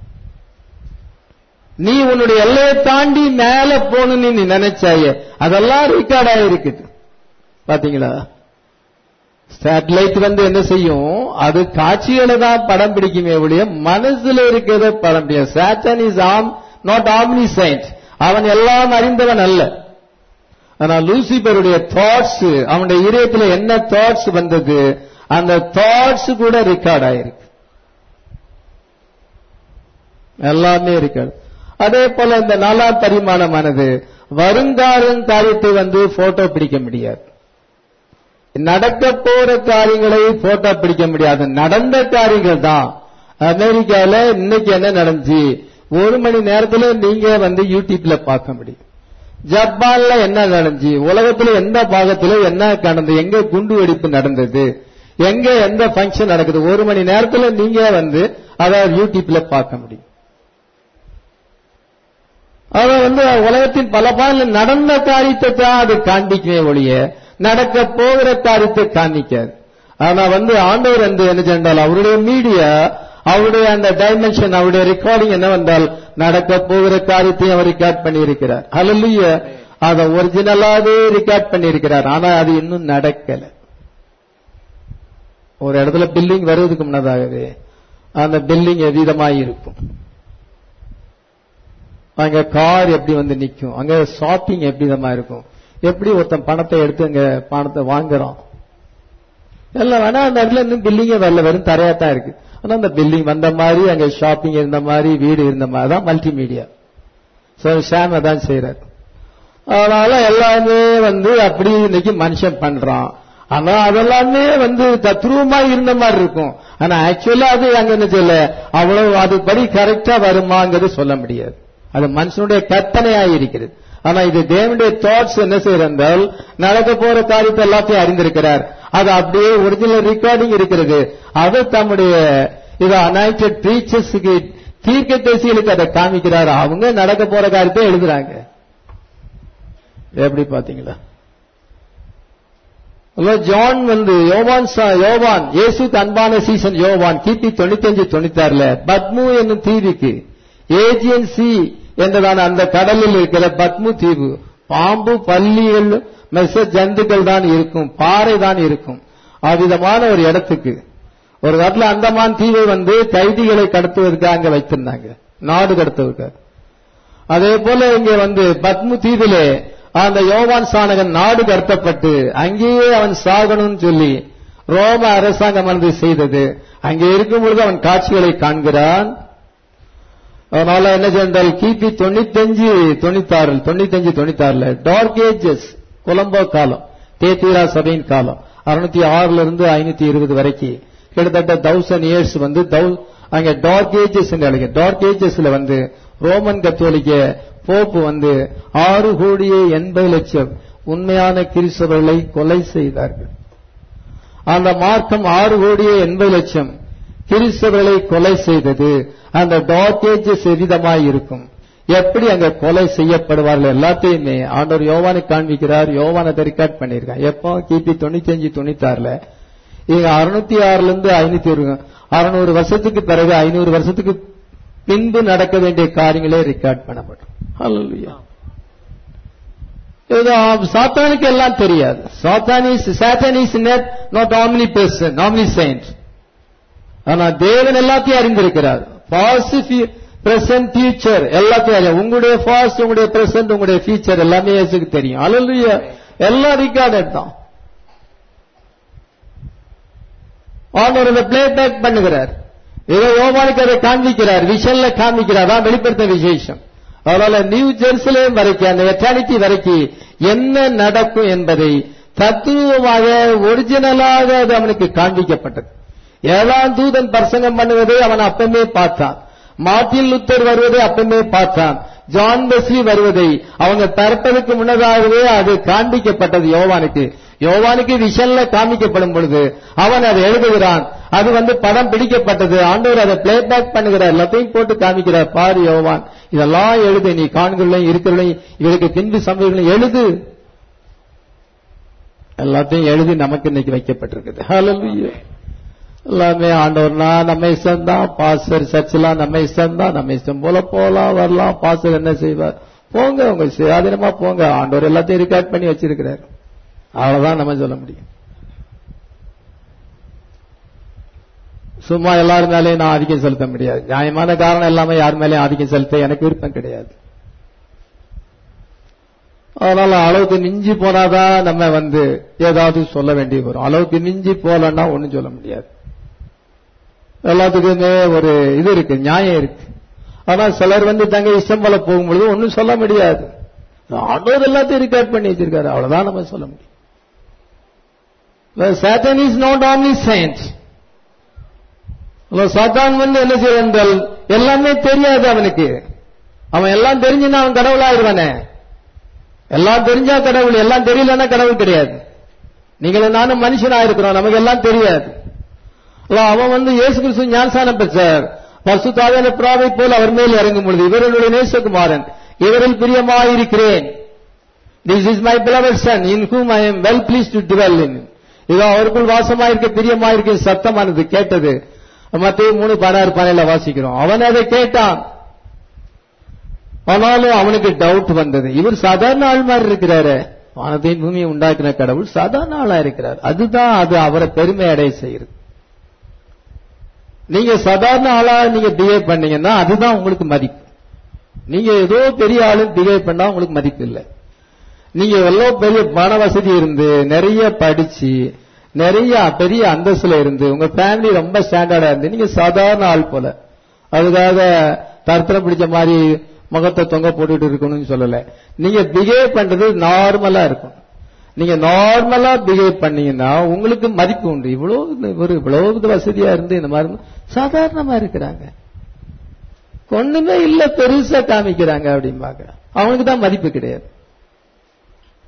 நீ உன்னுடைய எல்லையை தாண்டி மேல போகணும்னு நீ நினைச்சாய அதெல்லாம் ரெக்கார்ட் ஆயிருக்குது பாத்தீங்களா சேட்டலைட் வந்து என்ன செய்யும் அது காட்சிகளை தான் படம் பிடிக்குமே ஒழிய மனசுல இருக்கிறத படம் பிடிக்கும் Satan is um not omniscient அவன் எல்லாம் அறிந்தவன் அல்ல ஆனா லூசிபருடைய தாட்ஸ் அவனுடைய இதயத்துல என்ன தாட்ஸ் வந்தது அந்த தாட்ஸ் கூட ரெக்கார்ட் ஆயிருக்கு எல்லாமே இருக்காது அதே போல இந்த நாலாம் பரிமாணமானது வருங்காலம் காரியத்தை வந்து போட்டோ பிடிக்க முடியாது நடக்க போற காரியங்களை போட்டோ பிடிக்க முடியாது நடந்த காரியங்கள் தான் அமெரிக்கால இன்னைக்கு என்ன நடந்துச்சு ஒரு மணி நேரத்துல நீங்க வந்து யூடியூப்ல பார்க்க முடியும் ஜப்பான்ல என்ன நடந்துச்சு உலகத்துல எந்த பாகத்துல என்ன நடந்தது எங்க குண்டு வெடிப்பு நடந்தது எங்க எந்த ஃபங்க்ஷன் நடக்குது ஒரு மணி நேரத்துல நீங்க வந்து அதை யூடியூப்ல பார்க்க முடியும் அத வந்து உலகத்தின் பல பாடல நடந்த காரியத்தை தான் அது காண்பிக்குமே ஒழிய நடக்க போகிற காரியத்தை காண்பிக்காது ஆனா வந்து ஆண்டவர் வந்து என்ன சென்றால் அவருடைய மீடியா அவருடைய அந்த டைமென்ஷன் அவருடைய ரெக்கார்டிங் என்னவென்றால் நடக்க போகிற காரியத்தையும் அவர் ரெக்கார்ட் பண்ணி இருக்கிறார் அலல்லிய அதை ஒரிஜினலாவே ரெக்கார்ட் பண்ணி இருக்கிறார் ஆனா அது இன்னும் நடக்கல ஒரு இடத்துல பில்டிங் வருவதற்கு முன்னதாகவே அந்த பில்டிங் எவ்விதமாய் இருக்கும் அங்க கார் எப்படி வந்து நிக்கும் அங்க ஷாப்பிங் எப்படி விதமா இருக்கும் எப்படி ஒருத்தன் பணத்தை எடுத்து அங்க பணத்தை வாங்குறான் எல்லாம் வேணா அந்த இடத்துல இன்னும் பில்டிங்கே வரல வெறும் தரையா தான் இருக்கு ஆனா அந்த பில்டிங் வந்த மாதிரி அங்க ஷாப்பிங் இருந்த மாதிரி வீடு இருந்த மாதிரி தான் மல்டிமீடியா சோ ஷாம் அதான் செய்யறாரு அதனால எல்லாமே வந்து அப்படி இன்னைக்கு மனுஷன் பண்றான் ஆனா அதெல்லாமே வந்து தத்ரூபமா இருந்த மாதிரி இருக்கும் ஆனா ஆக்சுவலா அது அங்க என்ன செய்யல அவ்வளவு அது படி கரெக்டா வருமாங்கிறது சொல்ல முடியாது அது மனுஷனுடைய கற்பனையா இருக்கிறது ஆனா இது தேவனுடைய தாட்ஸ் என்ன செய்யறால் நடக்க போற காரியத்தை எல்லாத்தையும் அறிந்திருக்கிறார் அது அப்படியே ஒரிஜினல் ரெக்கார்டிங் இருக்கிறது அது தம்முடைய இது அனாய்டட் பிரீச்சர்ஸுக்கு தீர்க்க தரிசிகளுக்கு அதை காமிக்கிறார் அவங்க நடக்க போற காரியத்தை எழுதுறாங்க எப்படி பாத்தீங்களா ஹலோ ஜான் வந்து யோவான் சா- யோவான் இயேசுக்கு அன்பான சீசன் யோவான் கிபி தொண்ணூத்தஞ்சு தொண்ணூத்தாறுல பத்மு என்னும் தீவுக்கு ஏஜியன் சி என்றதான அந்த கடலில் இருக்கிற பத்மு தீவு பாம்பு பல்லிகள் மெச ஜந்துக்கள் தான் இருக்கும் பாறை தான் இருக்கும் அவ்விதமான ஒரு இடத்துக்கு ஒரு காலத்துல அந்தமான் தீவை வந்து கைதிகளை கடத்துவதற்காக அங்க வைத்திருந்தாங்க நாடு கடத்துவதற்காக அதே போல இங்க வந்து பத்மு தீவிலே அந்த யோவான் சாணகன் நாடு கடத்தப்பட்டு அங்கேயே அவன் சாகணும்னு சொல்லி ரோம அரசாங்கம் வந்து செய்தது அங்கே இருக்கும் பொழுது அவன் காட்சிகளை காண்கிறான் அதனால என்ன சென்றால் கிபி தொண்ணூத்தஞ்சு தொண்ணூத்தாறு தொண்ணூத்தஞ்சு தொண்ணூத்தாறுல டார்க் ஏஜஸ் கொலம்போ காலம் தேத்தீரா சபையின் காலம் அறுநூத்தி ஆறுல இருந்து ஐநூத்தி இருபது வரைக்கும் கிட்டத்தட்ட தௌசண்ட் இயர்ஸ் வந்து thou- அங்க டார்க் ஏஜஸ் அழைக்க டார்க் ஏஜஸ்ல வந்து ரோமன் கத்தோலிக்க போப்பு வந்து ஆறு கோடியே எண்பது லட்சம் உண்மையான கிறிஸ்தவர்களை கொலை செய்தார்கள் அந்த மார்க்கம் ஆறு கோடியே எண்பது லட்சம் கிறிஸ்தவர்களை கொலை செய்தது அந்த டாக்கேஜஸ் எவ்விதமாய் இருக்கும் எப்படி அங்க கொலை செய்யப்படுவார்கள் எல்லாத்தையுமே ஆண்டவர் யோவானுக்கு காண்பிக்கிறார் யோவான் அதை ரெக்கார்ட் பண்ணியிருக்கான் எப்போ கிபி தொண்ணூத்தி அஞ்சு தொண்ணூத்தி ஆறுல இங்க அறுநூத்தி ஆறுல இருந்து ஐநூத்தி ஒரு அறுநூறு வருஷத்துக்கு பிறகு ஐநூறு வருஷத்துக்கு பின்பு நடக்க வேண்டிய காரியங்களே ரெக்கார்ட் பண்ணப்படும் ஹalleluya இது சாத்தானுக்கு எல்லாம் தெரியாது Satan is Satan is not omnipresent omniscient ஆனா தேவன் எல்லாத்தையும் அறிந்திருக்கிறார் பாஸ்ட் பிரசன்ட் ஃபியூச்சர் எல்லாத்தையும் அறியும் உங்களுடைய பாஸ்ட் உங்களுடைய பிரசன்ட் உங்களுடைய ஃபியூச்சர் எல்லாமே இயேசுக்கு தெரியும் அல்ல எல்லாம் ரெக்கார்டட் தான் ஆண்டவர் அதை பிளே பேக் பண்ணுகிறார் ஏதோ யோவானுக்கு அதை காண்பிக்கிறார் விஷன்ல காண்பிக்கிறார் தான் வெளிப்படுத்த விசேஷம் அதனால நியூ ஜெருசலேம் வரைக்கும் அந்த எட்டானிட்டி வரைக்கும் என்ன நடக்கும் என்பதை தத்துவமாக ஒரிஜினலாக அது அவனுக்கு காண்பிக்கப்பட்டது ஏழாம் தூதன் பிரசங்கம் பண்ணுவதை அவன் அப்பமே பார்த்தான் மார்ட்டின் லுத்தர் வருவதை அப்பமே பார்த்தான் ஜான் பெஸ்லி வருவதை அவங்க பிறப்பதற்கு முன்னதாகவே அது காண்பிக்கப்பட்டது யோவானுக்கு யோவானுக்கு விஷன்ல காமிக்கப்படும் பொழுது அவன் அதை எழுதுகிறான் அது வந்து படம் பிடிக்கப்பட்டது ஆண்டவர் அதை பிளே பேக் பண்ணுகிறார் எல்லாத்தையும் போட்டு காமிக்கிறார் பாரு யோவான் இதெல்லாம் எழுது நீ காண்களையும் இருக்கிறதையும் இவருக்கு பின்பு சம்பவங்களையும் எழுது எல்லாத்தையும் எழுதி நமக்கு இன்னைக்கு வைக்கப்பட்டிருக்குது ஹalleluya எல்லாமே ஆண்டவர்னா நம்ம இஷ்டம் தான் பாஸ்டர் சர்ச்செல்லாம் நம்ம இஷ்டம் தான் நம்ம இஷ்டம் போல போலாம் வரலாம் பாஸ்டர் என்ன செய்வார் போங்க உங்க சுயாதீனமா போங்க ஆண்டவர் எல்லாத்தையும் ரெக்கார்ட் பண்ணி வச்சிருக்கிறார் அவ்வளவுதான் நம்ம சொல்ல முடியும் சும்மா எல்லாரும் மேலேயும் நான் ஆதிக்கம் செலுத்த முடியாது நியாயமான காரணம் எல்லாமே யார் மேலேயும் ஆதிக்கம் செலுத்த எனக்கு விருப்பம் கிடையாது அதனால அளவுக்கு மிஞ்சி போனாதான் நம்ம வந்து ஏதாவது சொல்ல வேண்டி வரும் அளவுக்கு மிஞ்சி போலன்னா ஒண்ணும் சொல்ல முடியாது எல்லாத்துக்குமே ஒரு இது இருக்கு நியாயம் இருக்கு ஆனா சிலர் வந்து தங்க இஷ்டம் போல போகும்பொழுது ஒன்னும் சொல்ல முடியாது ஆண்டவர் எல்லாத்தையும் ரெக்கார்ட் பண்ணி வச்சிருக்காரு அவ்வளவுதான் நம்ம சொல்ல முடியும் சாத்தான் இஸ் நாட் ஆன்லி சயின்ஸ் சாத்தான் வந்து என்ன செய்ய என்றால் எல்லாமே தெரியாது அவனுக்கு அவன் எல்லாம் தெரிஞ்சுன்னா அவன் கடவுளாயிருவானே எல்லாம் தெரிஞ்சா கடவுள் எல்லாம் தெரியலன்னா கடவுள் கிடையாது நீங்களும் நானும் மனுஷனா இருக்கிறோம் நமக்கு எல்லாம் தெரியாது அவன் வந்து இயேசு கிறிஸ்து ஞானசானம் பெற்றார் பசுத்தாவியான பிராவை போல் அவர் மேல் இறங்கும் பொழுது இவர்களுடைய நேசகுமாரன் இவரில் பிரியமாயிருக்கிறேன் this is my flower son in whom I am well please to dwell in இதோ அவருக்குள் வாசமாயிருக்க பிரியமாயிருக்க சத்தமானது கேட்டது மத்திய மூணு பதினாறு பானையில வாசிக்கிறோம் அவன் அதை கேட்டான் ஆனாலும் அவனுக்கு டவுட் வந்தது இவர் சாதாரண ஆள் மாதிரி இருக்கிறாரு வானத்தையும் பூமியை உண்டாக்கின கடவுள் சாதாரண ஆளா இருக்கிறார் அதுதான் அது அவரை பெருமை அடைய செய்யுது நீங்க சாதாரண ஆளா நீங்க பிஹேவ் பண்ணீங்கன்னா அதுதான் உங்களுக்கு மதிப்பு நீங்க ஏதோ பெரிய ஆளு பிஹேவ் பண்ணா உங்களுக்கு மதிப்பு இல்லை நீங்க எவ்வளவு பெரிய பண வசதி இருந்து நிறைய படிச்சு நிறைய பெரிய அந்தஸ்துல இருந்து உங்க ஃபேமிலி ரொம்ப ஸ்டாண்டர்டா இருந்து நீங்க சாதாரண ஆள் போல அதுக்காக தர்த்தரம் பிடிச்ச மாதிரி முகத்தை தொங்க போட்டுட்டு இருக்கணும்னு சொல்லல நீங்க பிஹேவ் பண்றது நார்மலா இருக்கும் நீங்க நார்மலா பிஹேவ் பண்ணீங்கன்னா உங்களுக்கு மதிப்பு உண்டு இவ்வளவு ஒரு இவ்வளவு வசதியா இருந்து இந்த மாதிரி சாதாரணமா இருக்கிறாங்க ஒண்ணுமே இல்ல பெருசா காமிக்கிறாங்க அப்படிம்பாங்க அவனுக்கு தான் மதிப்பு கிடையாது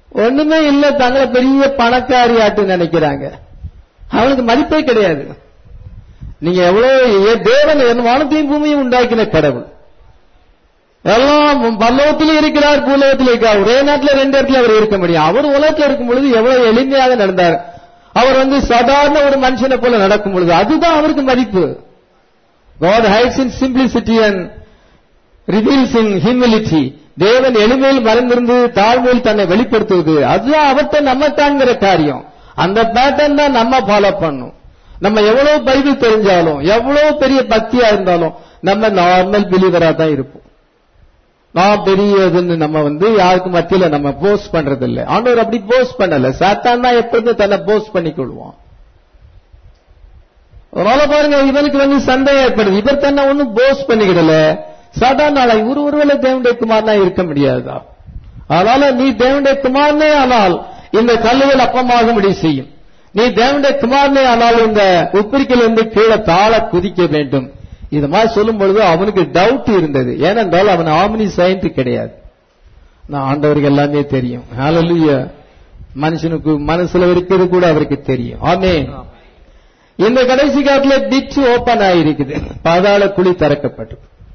ஒண்ணுமே இல்ல தங்களை பெரிய பணக்காரியாட்டு நினைக்கிறாங்க அவனுக்கு மதிப்பே கிடையாது நீங்க எவ்வளவு ஏ- தேவன் என் வானத்தையும் பூமியும் உண்டாக்கின கடவுள் எல்லாம் பல்லவத்திலும் இருக்கிறார் பூலோகத்திலும் இருக்கிறார் ஒரே நாட்டுல ரெண்டு இடத்துல அவர் இருக்க முடியும் அவர் உலகத்துல இருக்கும் பொழுது எவ்வளவு எளிமையாக நடந்தார் அவர் வந்து சாதாரண ஒரு மனுஷனை போல நடக்கும் பொழுது அதுதான் அவருக்கு மதிப்பு God hides in simplicity and reveals in humility. தேவன் எளிமையில் மறந்திருந்து தாழ்மையில் தன்னை வெளிப்படுத்துவது அதுதான் அவர்கிட்ட நம்ம காண்கிற காரியம் அந்த பேட்டர்ன் தான் நம்ம ஃபாலோ பண்ணும் நம்ம எவ்வளவு பைபிள் தெரிஞ்சாலும் எவ்வளவு பெரிய பக்தியா இருந்தாலும் நம்ம நார்மல் பிலீவரா தான் இருப்போம் நான் பெரியதுன்னு நம்ம வந்து யாருக்கு மத்தியில நம்ம போஸ்ட் பண்றது இல்ல ஆண்டவர் அப்படி போஸ்ட் பண்ணல சாத்தான் தான் எப்பொழுதும் தன்னை போஸ்ட் பண்ணிக்கொள்வான் அதனால பாருங்க இவனுக்கு வந்து சந்தேகம் ஏற்படுது இவர் தன்னை ஒண்ணும் போஸ்ட் பண்ணிக்கிடல சாதாரண நாளா இவர் ஒருவேளை தேவனுடைய குமாரனா இருக்க முடியாதா அதனால நீ தேவனுடைய குமாரனே ஆனால் இந்த கல்லுகள் அப்பமாக முடிவு செய்யும் நீ தேவனுடைய குமாரனே ஆனால் இந்த உப்பிரிக்கையில் இருந்து கீழே தாழ குதிக்க வேண்டும் இது மாதிரி சொல்லும் பொழுது அவனுக்கு டவுட் இருந்தது ஏனென்றால் அவன் ஆமினி சயின்ட் கிடையாது நான் ஆண்டவருக்கு எல்லாமே தெரியும் ஹalleluya மனுஷனுக்கு மனசுல இருக்கிறது கூட அவருக்கு தெரியும் ஆமே இந்த கடைசி காலத்துல டிச் ஓபன் ஆயிருக்குது பாதாள குழி திறக்கப்பட்டு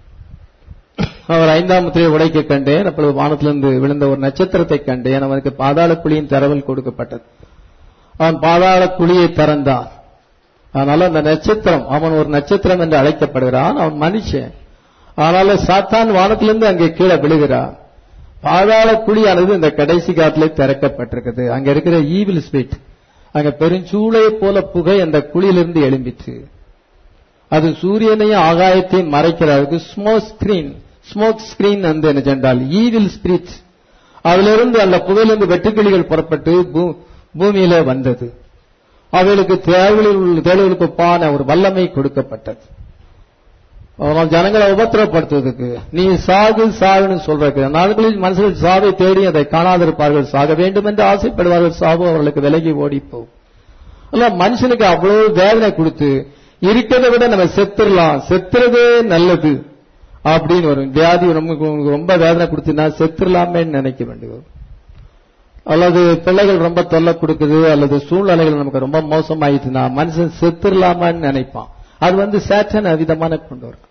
அவர் ஐந்தாம் முத்திரையை உடைக்க கண்டேன் அப்பொழுது வானத்திலிருந்து விழுந்த ஒரு நட்சத்திரத்தை கண்டேன் அவனுக்கு பாதாள குழியின் தரவல் கொடுக்கப்பட்டது அவன் பாதாள குழியை திறந்தான் அதனால அந்த நட்சத்திரம் அவன் ஒரு நட்சத்திரம் என்று அழைக்கப்படுகிறான் அவன் மனுஷன் அதனால சாத்தான் வானத்திலிருந்து அங்கே கீழே விழுகிறான் பாதாள குழியானது இந்த கடைசி காலத்திலே திறக்கப்பட்டிருக்குது அங்க இருக்கிற ஈவில் ஸ்பிரிட் அங்க பெருஞ்சூளை போல புகை அந்த குழியிலிருந்து எழும்பிற்று அது சூரியனையும் ஆகாயத்தையும் மறைக்கிறதுக்கு ஸ்மோக் ஸ்கிரீன் ஸ்மோக் ஸ்கிரீன் வந்து என்ன சென்றால் ஈவில் ஸ்பிரிட் அதிலிருந்து அந்த புகையிலிருந்து வெட்டுக்கிளிகள் புறப்பட்டு பூ- பூமியில வந்தது அவைகளுக்கு தேவைகளில் உள்ள தேவைகளுக்கு ஒப்பான ஒரு வல்லமை கொடுக்கப்பட்டது அதனால் ஜனங்களை உபத்திரப்படுத்துவதற்கு நீ சாகு சாகுன்னு சொல்றதுக்கு நாடுகளில் மனுஷர்கள் சாவை தேடி அதை காணாதிருப்பார்கள் சாக வேண்டும் என்று ஆசைப்படுவார்கள் சாவு அவர்களுக்கு விலகி ஓடிப்போம் அல்ல மனுஷனுக்கு அவ்வளவு வேதனை கொடுத்து இருக்கிறதை விட நம்ம செத்துடலாம் செத்துறதே நல்லது அப்படின்னு வரும் வியாதி நமக்கு உங்களுக்கு ரொம்ப வேதனை கொடுத்துனா செத்துடலாமேன்னு நினைக்க வேண்டியது வரும். அல்லது பிள்ளைகள் ரொம்ப தொல்லை கொடுக்குது அல்லது சூழ்நிலைகள் நமக்கு ரொம்ப மோசமாயிட்டுனா மனுஷன் செத்துடலாமான்னு நினைப்பான் அது வந்து சேட்டன் அவிதமான கொண்டு வரும்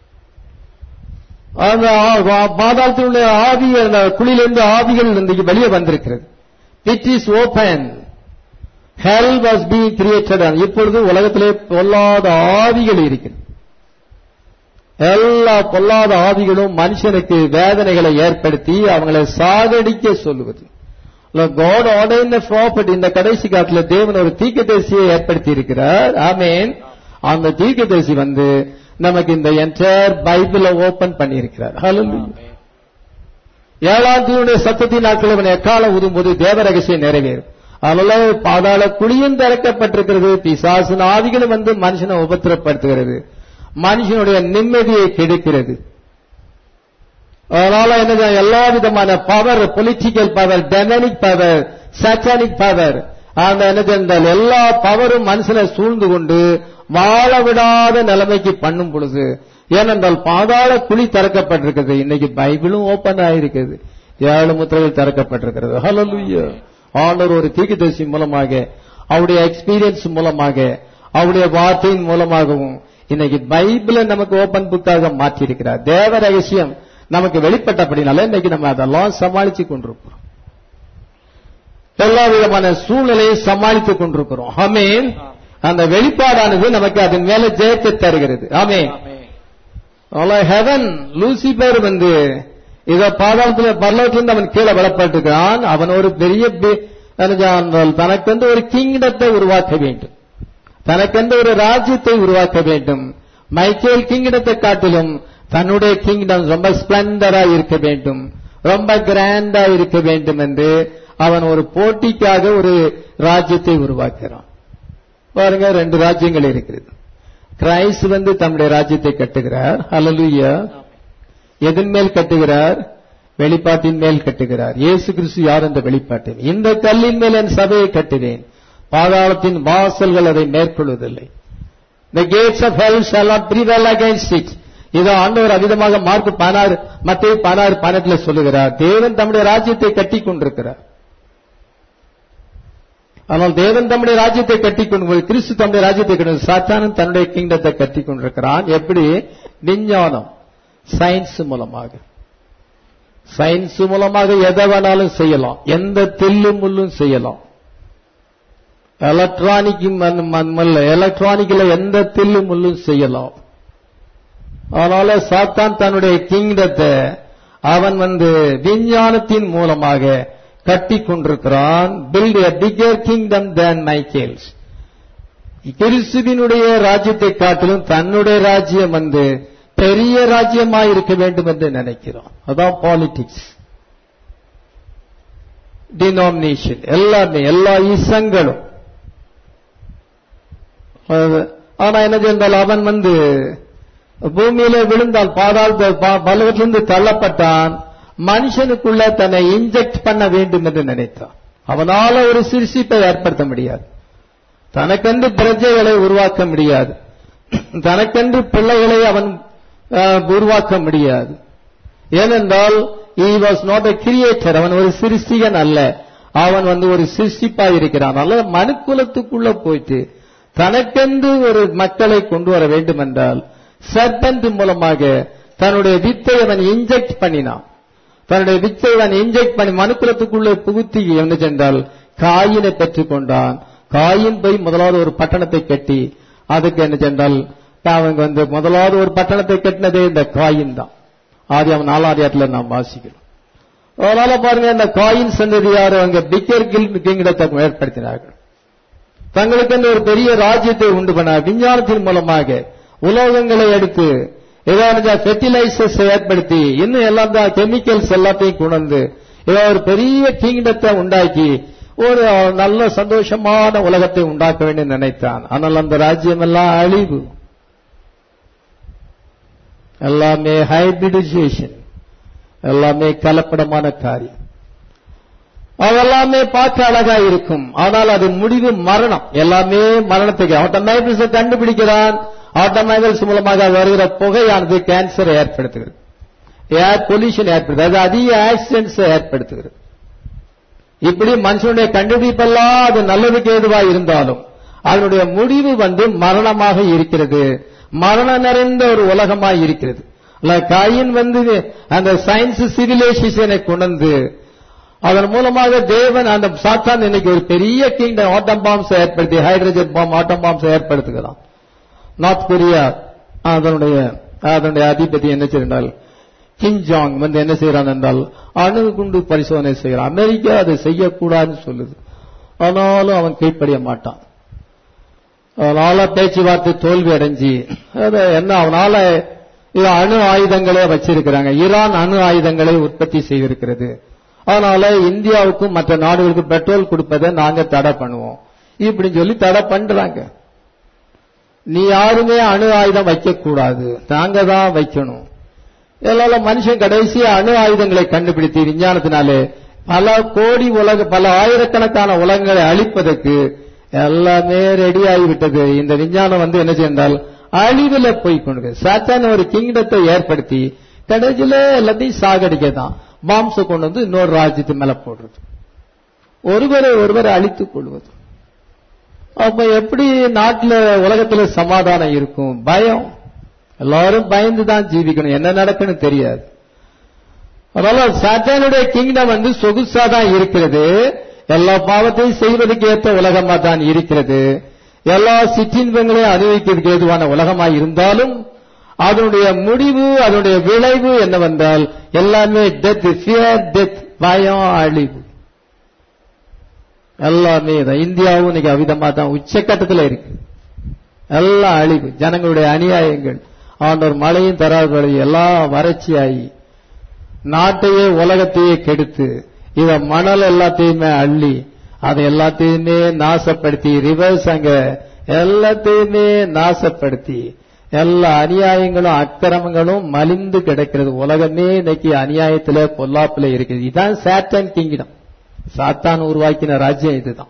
அந்த ஆ- பாதாளத்தினுடைய ஆவி அந்த குழியிலிருந்து ஆவிகள் இன்றைக்கு வெளியே வந்திருக்கிறது it is open hell was being created இப்பொழுது உலகத்திலே பொல்லாத ஆவிகள் இருக்கிறது எல்லா பொல்லாத ஆவிகளும் மனுஷனுக்கு வேதனைகளை ஏற்படுத்தி அவங்களை சாகடிக்க சொல்லுவது காட் ஆர்டர் ப்ராப்பர்ட்டி இந்த கடைசி காலத்துல தேவன் ஒரு தீர்க்கதரிசியை ஏற்படுத்தி இருக்கிறார் ஆமேன் அந்த தீர்க்கதரிசி வந்து நமக்கு இந்த என்டையர் பைபிள ஓபன் பண்ணி இருக்கிறார் ஏழாம் தூணுடைய சத்தத்தின் நாட்கள் அவன் எக்காலம் ஊதும்போது தேவ ரகசியம் நிறைவேறும் அதனால பாதாள குழியும் திறக்கப்பட்டிருக்கிறது பிசாசின் ஆவிகளும் வந்து மனுஷனை உபத்திரப்படுத்துகிறது மனுஷனுடைய நிம்மதியை கெடுக்கிறது அதனால என்ன எல்லா விதமான power political power demonic power satanic power அந்த என்ன சென்றால் எல்லா பவரும் மனுஷனை சூழ்ந்து கொண்டு வாழ விடாத நிலைமைக்கு பண்ணும் பொழுது ஏனென்றால் பாதாள குழி திறக்கப்பட்டிருக்கிறது இன்னைக்கு பைபிளும் ஓபன் ஆயிருக்கிறது ஏழு முத்திரைகள் திறக்கப்பட்டிருக்கிறது ஹalleluya ஆண்டவர் ஒரு தீர்க்கதரிசி மூலமாக அவருடைய எக்ஸ்பீரியன்ஸ் மூலமாக அவருடைய வார்த்தையின் மூலமாகவும் இன்னைக்கு பைபிளை நமக்கு ஓபன் புக்காக மாற்றியிருக்கிறார் தேவ ரகசியம் நமக்கு வெளிப்பட்டபடினால இன்னைக்கு நம்ம அதெல்லாம் சமாளிச்சு கொண்டிருக்கிறோம் எல்லா விதமான சூழ்நிலையை சமாளித்துக் கொண்டிருக்கிறோம் ஆமென் அந்த வெளிப்பாடானது நமக்கு அதன் மேல ஜெயத்தை தருகிறது ஆமென் ஹெவன் லூசிபர் வந்து இத பாதாளத்துல பரலோகத்திலிருந்து அவன் கீழே விடப்பட்டிருக்கிறான் அவன் ஒரு பெரிய பி- என்னது, தனக்கென்று ஒரு கிங்டத்தை உருவாக்க வேண்டும் தனக்கென்று ஒரு ராஜ்யத்தை உருவாக்க வேண்டும் மைக்கேல் கிங்டத்தை காட்டிலும் தன்னுடைய கிங்டம் ரொம்ப ஸ்பிளண்டரா இருக்க வேண்டும் ரொம்ப கிராண்டா இருக்க வேண்டும் என்று அவன் ஒரு போட்டிக்காக ஒரு ராஜ்யத்தை உருவாக்குறான் பாருங்க ரெண்டு ராஜ்யங்கள் இருக்கிறது கிரைஸ்ட் வந்து தம்முடைய ராஜ்யத்தை கட்டுகிறார் ஹalleluya எதன் மேல் கட்டுகிறார் வெளிப்பாட்டின் மேல் கட்டுகிறார் இயேசு கிறிஸ்து யார் என்ற வெளிப்பாட்டின் இந்த கல்லின் மேல் என் சபையை கட்டுவேன் பாதாளத்தின் வாசல்கள் அதை மேற்கொள்வதில்லை the gates of hell shall not prevail against it இது ஆண்டவர் அவிதமாக மார்க் பதினாறு மத்திய பதினாறு பதினெட்டுல சொல்லுகிறார் தேவன் தம்முடைய ராஜ்யத்தை கட்டி கொண்டிருக்கிறார் ஆனால் தேவன் தம்முடைய ராஜ்யத்தை கட்டி கொண்டு போய் கிறிஸ்து தம்முடைய ராஜ்யத்தை கட்டி சாத்தானும் தன்னுடைய கிங்டத்தை கட்டி கொண்டிருக்கிறான் எப்படி விஞ்ஞானம் சயின்ஸ் மூலமாக சயின்ஸ் மூலமாக எதை வேணாலும் செய்யலாம் எந்த தில்லு முள்ளும் செய்யலாம் எலக்ட்ரானிக் எலக்ட்ரானிக்ல எந்த தில்லு முள்ளும் செய்யலாம் அதனால சாத்தான் தன்னுடைய கிங்டத்தை அவன் வந்து விஞ்ஞானத்தின் மூலமாக கட்டி கொண்டிருக்கிறான் build a bigger kingdom than Michael's கிறிஸ்துவினுடைய ராஜ்யத்தை காட்டிலும் தன்னுடைய ராஜ்யம் வந்து பெரிய ராஜ்யமாய் இருக்க வேண்டும் என்று நினைக்கிறோம் அதான் பாலிடிக்ஸ் டினாமினேஷன் எல்லாமே எல்லா இசங்களும் அது- ஆனா என்ன செய்தால் அவன் வந்து பூமியில விழுந்தால் பாதாள் பலவற்றிலிருந்து தள்ளப்பட்டான் மனுஷனுக்குள்ள தன்னை இன்ஜெக்ட் பண்ண வேண்டும் என்று நினைத்தான் அவனால ஒரு சிரிசிப்பை ஏற்படுத்த முடியாது தனக்கென்று பிரஜைகளை உருவாக்க முடியாது தனக்கென்று பிள்ளைகளை அவன் அஹ், உருவாக்க முடியாது ஏனென்றால் he was not a creator அவன் ஒரு சிருஷ்டிகன் அல்ல அவன் வந்து ஒரு சிருஷ்டிப்பா இருக்கிறான் அல்ல மனுக்குலத்துக்குள்ள போயிட்டு தனக்கென்று ஒரு மக்களை கொண்டு வர வேண்டும் என்றால் சர்பண்ட் மூலமாக தன்னுடைய வித்தை அவன் இன்ஜெக்ட் பண்ணினான் தன்னுடைய வித்தை அவன் இன்ஜெக்ட் பண்ணி மனுக்குலத்துக்குள்ளே புகுத்தி என்ன சென்றால் காயினை பெற்றுக் கொண்டான் காயின் போய் முதலாவது ஒரு பட்டணத்தை கட்டி அதுக்கு என்ன சென்றால் அவங்க வந்து முதலாவது ஒரு பட்டணத்தை கட்டினதே இந்த காயின் தான் ஆதி அவன் நாலாதியாத்துல நாம் வாசிக்கிறோம் அதனால பாருங்க இந்த காயின் சந்ததியார் அவங்க பிக்கர் கில் கிங்கிடத்தை ஏற்படுத்தினார்கள் தங்களுக்கு ஒரு பெரிய ராஜ்யத்தை உண்டு பண்ண விஞ்ஞானத்தின் மூலமாக உலோகங்களை எடுத்து ஏதாவது ஃபெர்டிலைசர்ஸ் ஏற்படுத்தி இன்னும் எல்லாம் தான் கெமிக்கல்ஸ் எல்லாத்தையும் கொண்டு ஏதோ ஒரு பெரிய கிங்டத்தை உண்டாக்கி ஒரு நல்ல சந்தோஷமான உலகத்தை உண்டாக்க வேண்டும் நினைத்தான் ஆனால் அந்த ராஜ்யம் எல்லாம் அழிவு எல்லாமே ஹைபிரிடைசேஷன் எல்லாமே கலப்படமான காரியம் அதெல்லாமே பார்க்க அழகா இருக்கும் ஆனால் அது முடிவு மரணம் எல்லாமே மரணத்துக்கு ஆட்டோமேபிள்ஸ் கண்டுபிடிக்கிறான் ஆட்டோமேபிள்ஸ் மூலமாக வருகிற புகையானது கேன்சரை ஏற்படுத்துகிறது ஏர் பொல்யூஷன் ஏற்படுத்துகிறது அது அதிக ஆக்சிடென்ட்ஸ் ஏற்படுத்துகிறது இப்படி மனுஷனுடைய கண்டுபிடிப்பெல்லாம் அது நல்லதுக்கு ஏதுவா இருந்தாலும் அதனுடைய முடிவு வந்து மரணமாக இருக்கிறது மரணம் நிறைந்த ஒரு உலகமாய் இருக்கிறது அல்ல காயின் வந்து அந்த சயின்ஸ் சிவிலைசேஷனை கொண்டு அதன் மூலமாக தேவன் அந்த சாத்தான் இன்னைக்கு ஒரு பெரிய கிங்டம் ஆட்டம் பாம்ஸ் ஏற்படுத்தி ஹைட்ரஜன் பாம் ஆட்டம் பாம்ஸ் ஏற்படுத்துகிறான் நார்த் கொரியா அதனுடைய அதனுடைய அதிபதி என்ன செய்தால் கிம் ஜாங் வந்து என்ன செய்யறான் என்றால் அணு குண்டு பரிசோதனை செய்கிறான் அமெரிக்கா அதை செய்யக்கூடாதுன்னு சொல்லுது ஆனாலும் அவன் கீழ்ப்படிய மாட்டான் அதனால பேச்சுவார்த்தை தோல்வி அடைஞ்சு அது என்ன அவனால இது அணு ஆயுதங்களே வச்சிருக்கிறாங்க ஈரான் அணு ஆயுதங்களை உற்பத்தி செய்திருக்கிறது அதனால இந்தியாவுக்கும் மற்ற நாடுகளுக்கும் பெட்ரோல் கொடுப்பதை நாங்க தடை பண்ணுவோம் இப்படின்னு சொல்லி தடை பண்றாங்க நீ யாருமே அணு ஆயுதம் வைக்க கூடாது நாங்க தான் வைக்கணும் இதனால மனுஷன் கடைசியா அணு ஆயுதங்களை கண்டுபிடித்து விஞ்ஞானத்தினாலே பல கோடி உலக பல ஆயிரக்கணக்கான உலகங்களை அழிப்பதற்கு எல்லாமே ரெடி ஆகிவிட்டது இந்த விஞ்ஞானம் வந்து என்ன செய்தால் அழிவுல போய் கொண்டு சாத்தான் ஒரு கிங்டத்தை ஏற்படுத்தி கடைசியில எல்லாத்தையும் சாகடிக்க தான் பாம்ஸை கொண்டு வந்து இன்னொரு ராஜ்யத்து மேல போடுறது ஒருவரை ஒருவர் அழித்துக் கொள்வது அப்ப எப்படி நாட்டுல உலகத்துல சமாதானம் இருக்கும் பயம் எல்லாரும் பயந்து தான் ஜீவிக்கணும் என்ன நடக்குன்னு தெரியாது அதனால சாத்தானுடைய கிங்டம் வந்து சொகுசா தான் இருக்கிறது எல்லா பாவத்தையும் செய்வதற்கு ஏற்ற உலகமா தான் இருக்கிறது எல்லா சிற்றின்பங்களையும் அனுபவிக்கிறதுக்கு ஏதுவான உலகமாய் இருந்தாலும் அதனுடைய முடிவு அதனுடைய விளைவு என்னவென்றால் எல்லாமே டெத் ஃபியர் டெத் பயம் அழிவு எல்லாமே தான் இந்தியாவும் இன்னைக்கு அவிதமா தான் உச்சக்கட்டத்தில் இருக்கு எல்லாம் அழிவு ஜனங்களுடைய அநியாயங்கள் ஆண்டவர் மழையும் தராத எல்லாம் வறட்சியாகி நாட்டையே உலகத்தையே கெடுத்து இத மணல் எல்லாத்தையுமே அள்ளி அதை எல்லாத்தையுமே நாசப்படுத்தி ரிவர்ஸ் அங்க எல்லாத்தையுமே நாசப்படுத்தி எல்லா அநியாயங்களும் அக்கிரமங்களும் மலிந்து கிடக்கிறது உலகமே இன்னைக்கு அநியாயத்துல பொல்லாப்புல இருக்குது இதுதான் சாத்தான் கிங்கிடம் சாத்தான் உருவாக்கின ராஜ்யம் இதுதான்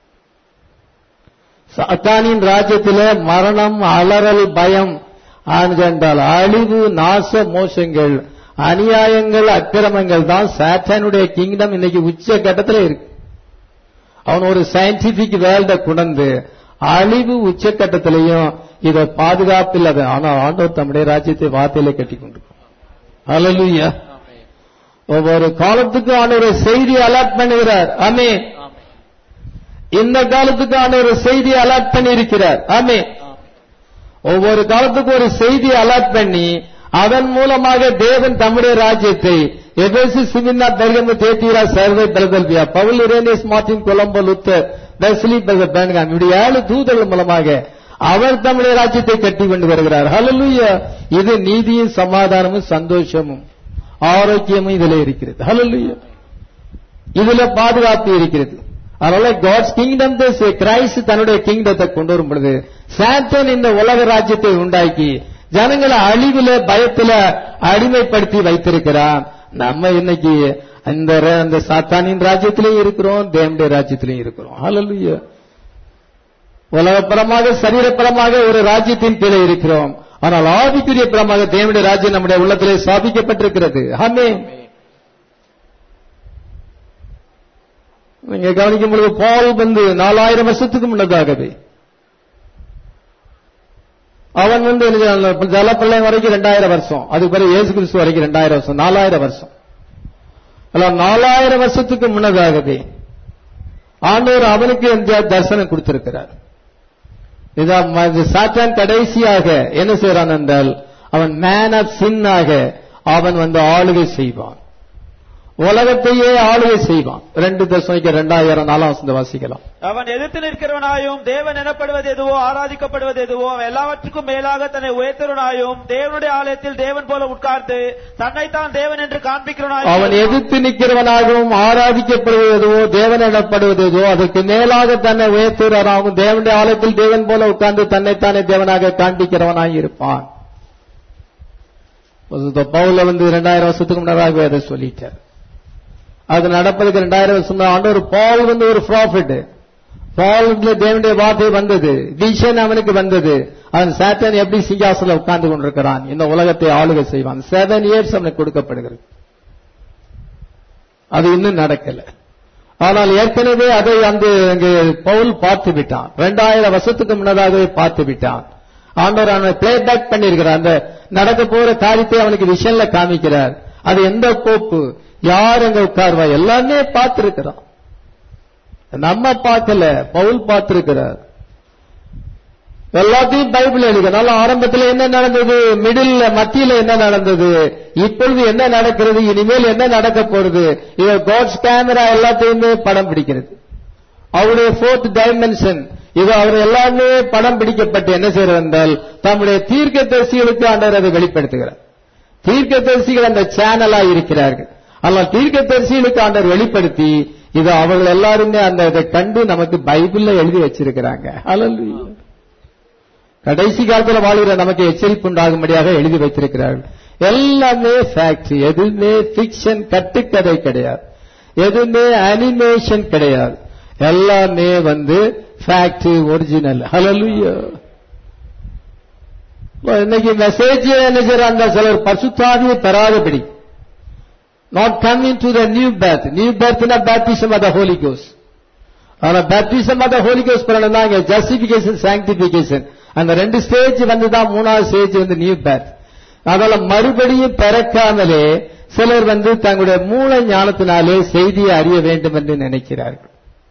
சாத்தானின் ராஜ்யத்தில மரணம் அலறல் பயம் ஆண்கண்டால் அழிவு நாச மோசங்கள் அநியாயங்கள் அக்கிரமங்கள் தான் சாத்தானுடைய கிங்டம் இன்னைக்கு உச்ச கட்டத்தில் இருக்கு அவன் ஒரு சயின்டிபிக் வேர்ல்ட கொண்டு அழிவு உச்சக்கட்டத்திலையும் இதை பாதுகாப்பில் அது ஆனா ஆண்டவர் தம்முடைய ராஜ்யத்தை வார்த்தையிலே கட்டி கொண்டு அல்லேலூயா ஒவ்வொரு காலத்துக்கும் ஆண்டவர் செய்தி அலர்ட் பண்ணுகிறார் ஆமே இந்த காலத்துக்கு ஆண்டவர் செய்தி அலர்ட் பண்ணி இருக்கிறார் ஆமே ஒவ்வொரு காலத்துக்கும் ஒரு செய்தி அலர்ட் பண்ணி அதன் மூலமாக தேவன் தம்முடைய ராஜ்யத்தை எபேசு சிமின்னா பெர்கமு தேத்தீரா சர்வே பெலதல்பியா Paul Irenaeus Martin Columba Luther Wesley பெர்காம் இப்படி ஏழு தூதர்கள் மூலமாக அவர் தம்முடைய ராஜ்யத்தை கட்டி கொண்டு வருகிறார் ஹalleluya இது நீதியும் சமாதானமும் சந்தோஷமும் ஆரோக்கியமும் இதுல இருக்கிறது ஹalleluya இதுல பாதுகாப்பு இருக்கிறது அதனால காட்ஸ் கிங்டம் கிரைஸ்ட் தன்னுடைய கிங்டத்தை கொண்டு வரும் பொழுது சாத்தன் இந்த உலக ராஜ்யத்தை உண்டாக்கி ஜனங்களை அழிவுல பயத்துல அடிமைப்படுத்தி வைத்திருக்கிறான் நம்ம இன்னைக்கு இந்த ர- அந்த சாத்தானின் ராஜ்யத்திலையும் இருக்கிறோம் தேவனுடைய ராஜ்யத்திலையும் இருக்கிறோம் ஹalleluya உலகப்பரமாக சரீரப்பரமாக ஒரு ராஜ்யத்தின் கீழே இருக்கிறோம் ஆனால் ஆவிக்குரிய பரமாக தேவனுடைய ராஜ்யம் நம்முடைய உள்ளத்திலே ஸ்தாபிக்கப்பட்டிருக்கிறது ஆமே நீங்க கவனிக்கும் பொழுது பால் வந்து நாலாயிரம் வருஷத்துக்கு முன்னதாகவே அவன் வந்து என்ன செய்றான்? ஜலப்பிள்ளை வரைக்கும் ரெண்டாயிரம் வருஷம் அதுக்கு பிறகு இயேசு கிறிஸ்து வரைக்கும் ரெண்டாயிரம் வருஷம் நாலாயிரம் வருஷம் அல்ல நாலாயிரம் வருஷத்துக்கு முன்னதாகவே ஆண்டவர் அவனுக்கு இந்த தரிசனம் கொடுத்திருக்கிறார் இதான் ம- சாத்தான் கடைசியாக என்ன செய்றான் என்றால் அவன் மேன் ஆஃப் சின்னாக அவன் வந்து ஆளுகை செய்வான் உலகத்தையே ஆளுகை செய்வான் ரெண்டு தசமிக்க ரெண்டாயிரம் நாலாம் வசந்த வாசிக்கலாம் அவன் எதிர்த்து நிற்கிறவனாயும் தேவன் எனப்படுவது எதுவோ ஆராதிக்கப்படுவது எதுவோ அவன் எல்லாவற்றுக்கும் மேலாக தன்னை உயர்த்தவனாயும் தேவனுடைய ஆலயத்தில் தேவன் போல உட்கார்ந்து தன்னைத்தான் தேவன் என்று காண்பிக்கிறவனாயும் அவன் எதிர்த்து நிற்கிறவனாகவும் ஆராதிக்கப்படுவதோ தேவன் எனப்படுவதோ அதற்கு மேலாக தன்னை உயர்த்துகிறாராகவும் தேவனுடைய ஆலயத்தில் தேவன் போல உட்கார்ந்து தன்னைத்தானே தேவனாக காண்பிக்கிறவனாய் இருப்பான் பவுல வந்து இரண்டாயிரம் வருஷத்துக்கு முன்னதாகவே அதை சொல்லிட்டார் அது நடப்பதுக்கு ரெண்டாயிரம் வருஷம் தான் ஆண்டவர் பால் வந்து ஒரு ப்ராஃபிட் பால் தேவனுடைய வார்த்தை வந்தது விஷன் அவனுக்கு வந்தது அவன் சாத்தான் எப்படி சிங்காசல உட்கார்ந்து கொண்டிருக்கிறான் இந்த உலகத்தை ஆளுகை செய்வான் செவன் இயர்ஸ் அவனுக்கு கொடுக்கப்படுகிறது அது இன்னும் நடக்கல ஆனால் ஏற்கனவே அதை அந்த அங்கு பவுல் பார்த்து விட்டான் ரெண்டாயிரம் வருஷத்துக்கு முன்னதாகவே பார்த்து விட்டான் ஆண்டவர் அவனை பிளே பேக் பண்ணியிருக்கிறார் அந்த நடக்க போற காரியத்தை அவனுக்கு விஷன்ல காமிக்கிறார் அது எந்த கோப்பு யார் அங்க உட்கார்வா எல்லாமே பார்த்திருக்கிறான் நம்ம பார்க்கல பவுல் பார்த்திருக்கிறார் எல்லாத்தையும் பைபிள் எழுதுனால ஆரம்பத்தில் என்ன நடந்தது மிடில் மத்தியில என்ன நடந்தது இப்பொழுது என்ன நடக்கிறது இனிமேல் என்ன நடக்க போறது இவ காட்ஸ் கேமரா எல்லாத்தையுமே படம் பிடிக்கிறது அவருடைய ஃபோர்த் டைமென்ஷன் இது அவர் எல்லாமே படம் பிடிக்கப்பட்டு என்ன செய்யறது என்றால் தம்முடைய தீர்க்க தரிசிகளுக்கு ஆண்டவர் அதை வெளிப்படுத்துகிறார் தீர்க்க தரிசிகள் அந்த சேனலா இருக்கிறார்கள் ஆனால் தீர்க்க தரிசிகளுக்கு ஆண்டவர் வெளிப்படுத்தி இது அவர்கள் எல்லாருமே அந்த இதை கண்டு நமக்கு பைபிள்ல எழுதி வச்சிருக்கிறாங்க ஹalleluya கடைசி காலத்துல வாழ்கிற நமக்கு எச்சரிப்பு உண்டாகும்படியாக எழுதி வைத்திருக்கிறார்கள் எல்லாமே ஃபேக்ட் எதுவுமே ஃபிக்ஷன் கட்டுக்கதை கிடையாது எதுவுமே அனிமேஷன் கிடையாது எல்லாமே வந்து ஃபேக்ட் ஒரிஜினல் ஹalleluya இன்னைக்கு மெசேஜ் என்ன செய்யறாங்க சிலர் பசுத்தாவியை பெறாதபடி not coming to the new birth new பேர்த்னா பேப்டிசம் ஆஃப் த ஹோலி கோஸ் ஆனா பேப்டிசம் ஆஃப் த ஹோலி கோஸ் பண்ணணும் தான் ஜஸ்டிபிகேஷன் சாங்டிபிகேஷன் அந்த ரெண்டு ஸ்டேஜ் வந்து தான் மூணாவது ஸ்டேஜ் வந்து நியூ பேர்த் அதனால மறுபடியும் பிறக்காமலே சிலர் வந்து தங்களுடைய மூல ஞானத்தினாலே செய்தியை அறிய வேண்டும் என்று நினைக்கிறார்கள்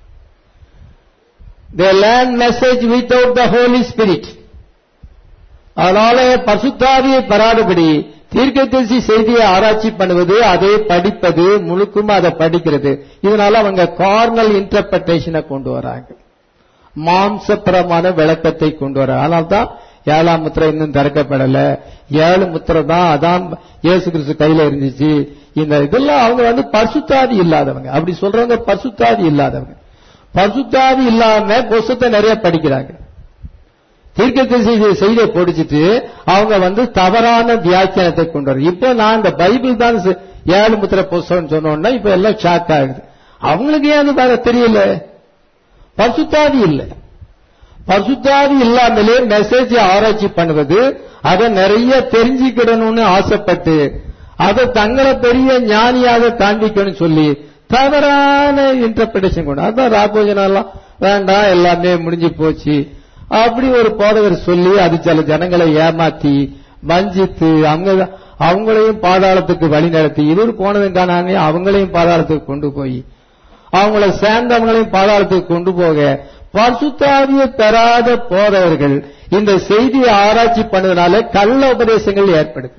they learn message without the holy spirit அதனால பசுத்தாவியை பெறாதபடி தீர்க்கதரிசி செய்தியை ஆராய்ச்சி பண்ணுவது அதை படிப்பது முழுக்கும் அதை படிக்கிறது இதனால அவங்க கார்னல் இன்டர்பிரேஷனை கொண்டு வராங்க மாம்சபரமான விளக்கத்தை கொண்டு வர அதனால தான் ஏழாம் முத்திரை இன்னும் திறக்கப்படல ஏழு முத்திரை தான் அதான் இயேசு கிறிஸ்து கையில இருந்துச்சு இந்த இதெல்லாம் அவங்க வந்து பசுத்தாதி இல்லாதவங்க அப்படி சொல்றவங்க பசுத்தாதி இல்லாதவங்க பசுத்தாதி இல்லாம புஸ்தத்தை நிறைய படிக்கிறாங்க தீர்க்கதரிசி செய்தியை படிச்சுட்டு அவங்க வந்து தவறான வியாக்கியானத்தை கொண்டு வர இப்போ நான் இந்த பைபிள் தான் ச- ஏழு முத்திர புஸ்தகம் சொன்னோம்னா இப்ப எல்லாம் ஷாக் ஆகுது அவங்களுக்கு ஏன் அது வேற தெரியல பசுத்தாதி இல்லை பசுத்தாதி இல்லாமலே மெசேஜ் ஆராய்ச்சி பண்ணுவது அதை நிறைய தெரிஞ்சுக்கிடணும்னு ஆசைப்பட்டு அதை தங்களை பெரிய ஞானியாக காண்பிக்கணும்னு சொல்லி தவறான இன்டர்பிரேஷன் கொண்டு அதான் ராபோஜனெல்லாம் வேண்டாம் எல்லாமே முடிஞ்சு போச்சு அப்படி ஒரு போதகர் சொல்லி அது சில ஜனங்களை ஏமாத்தி வஞ்சித்து அவங்க அவங்களையும் பாதாளத்துக்கு வழி நடத்தி இவர் போனதும் காணாமே அவங்களையும் பாதாளத்துக்கு கொண்டு போய் அவங்கள சேர்ந்தவங்களையும் பாதாளத்துக்கு கொண்டு போக பசுத்தாவிய பெறாத போதவர்கள் இந்த செய்தியை ஆராய்ச்சி பண்ணதுனால கள்ள உபதேசங்கள் ஏற்படுது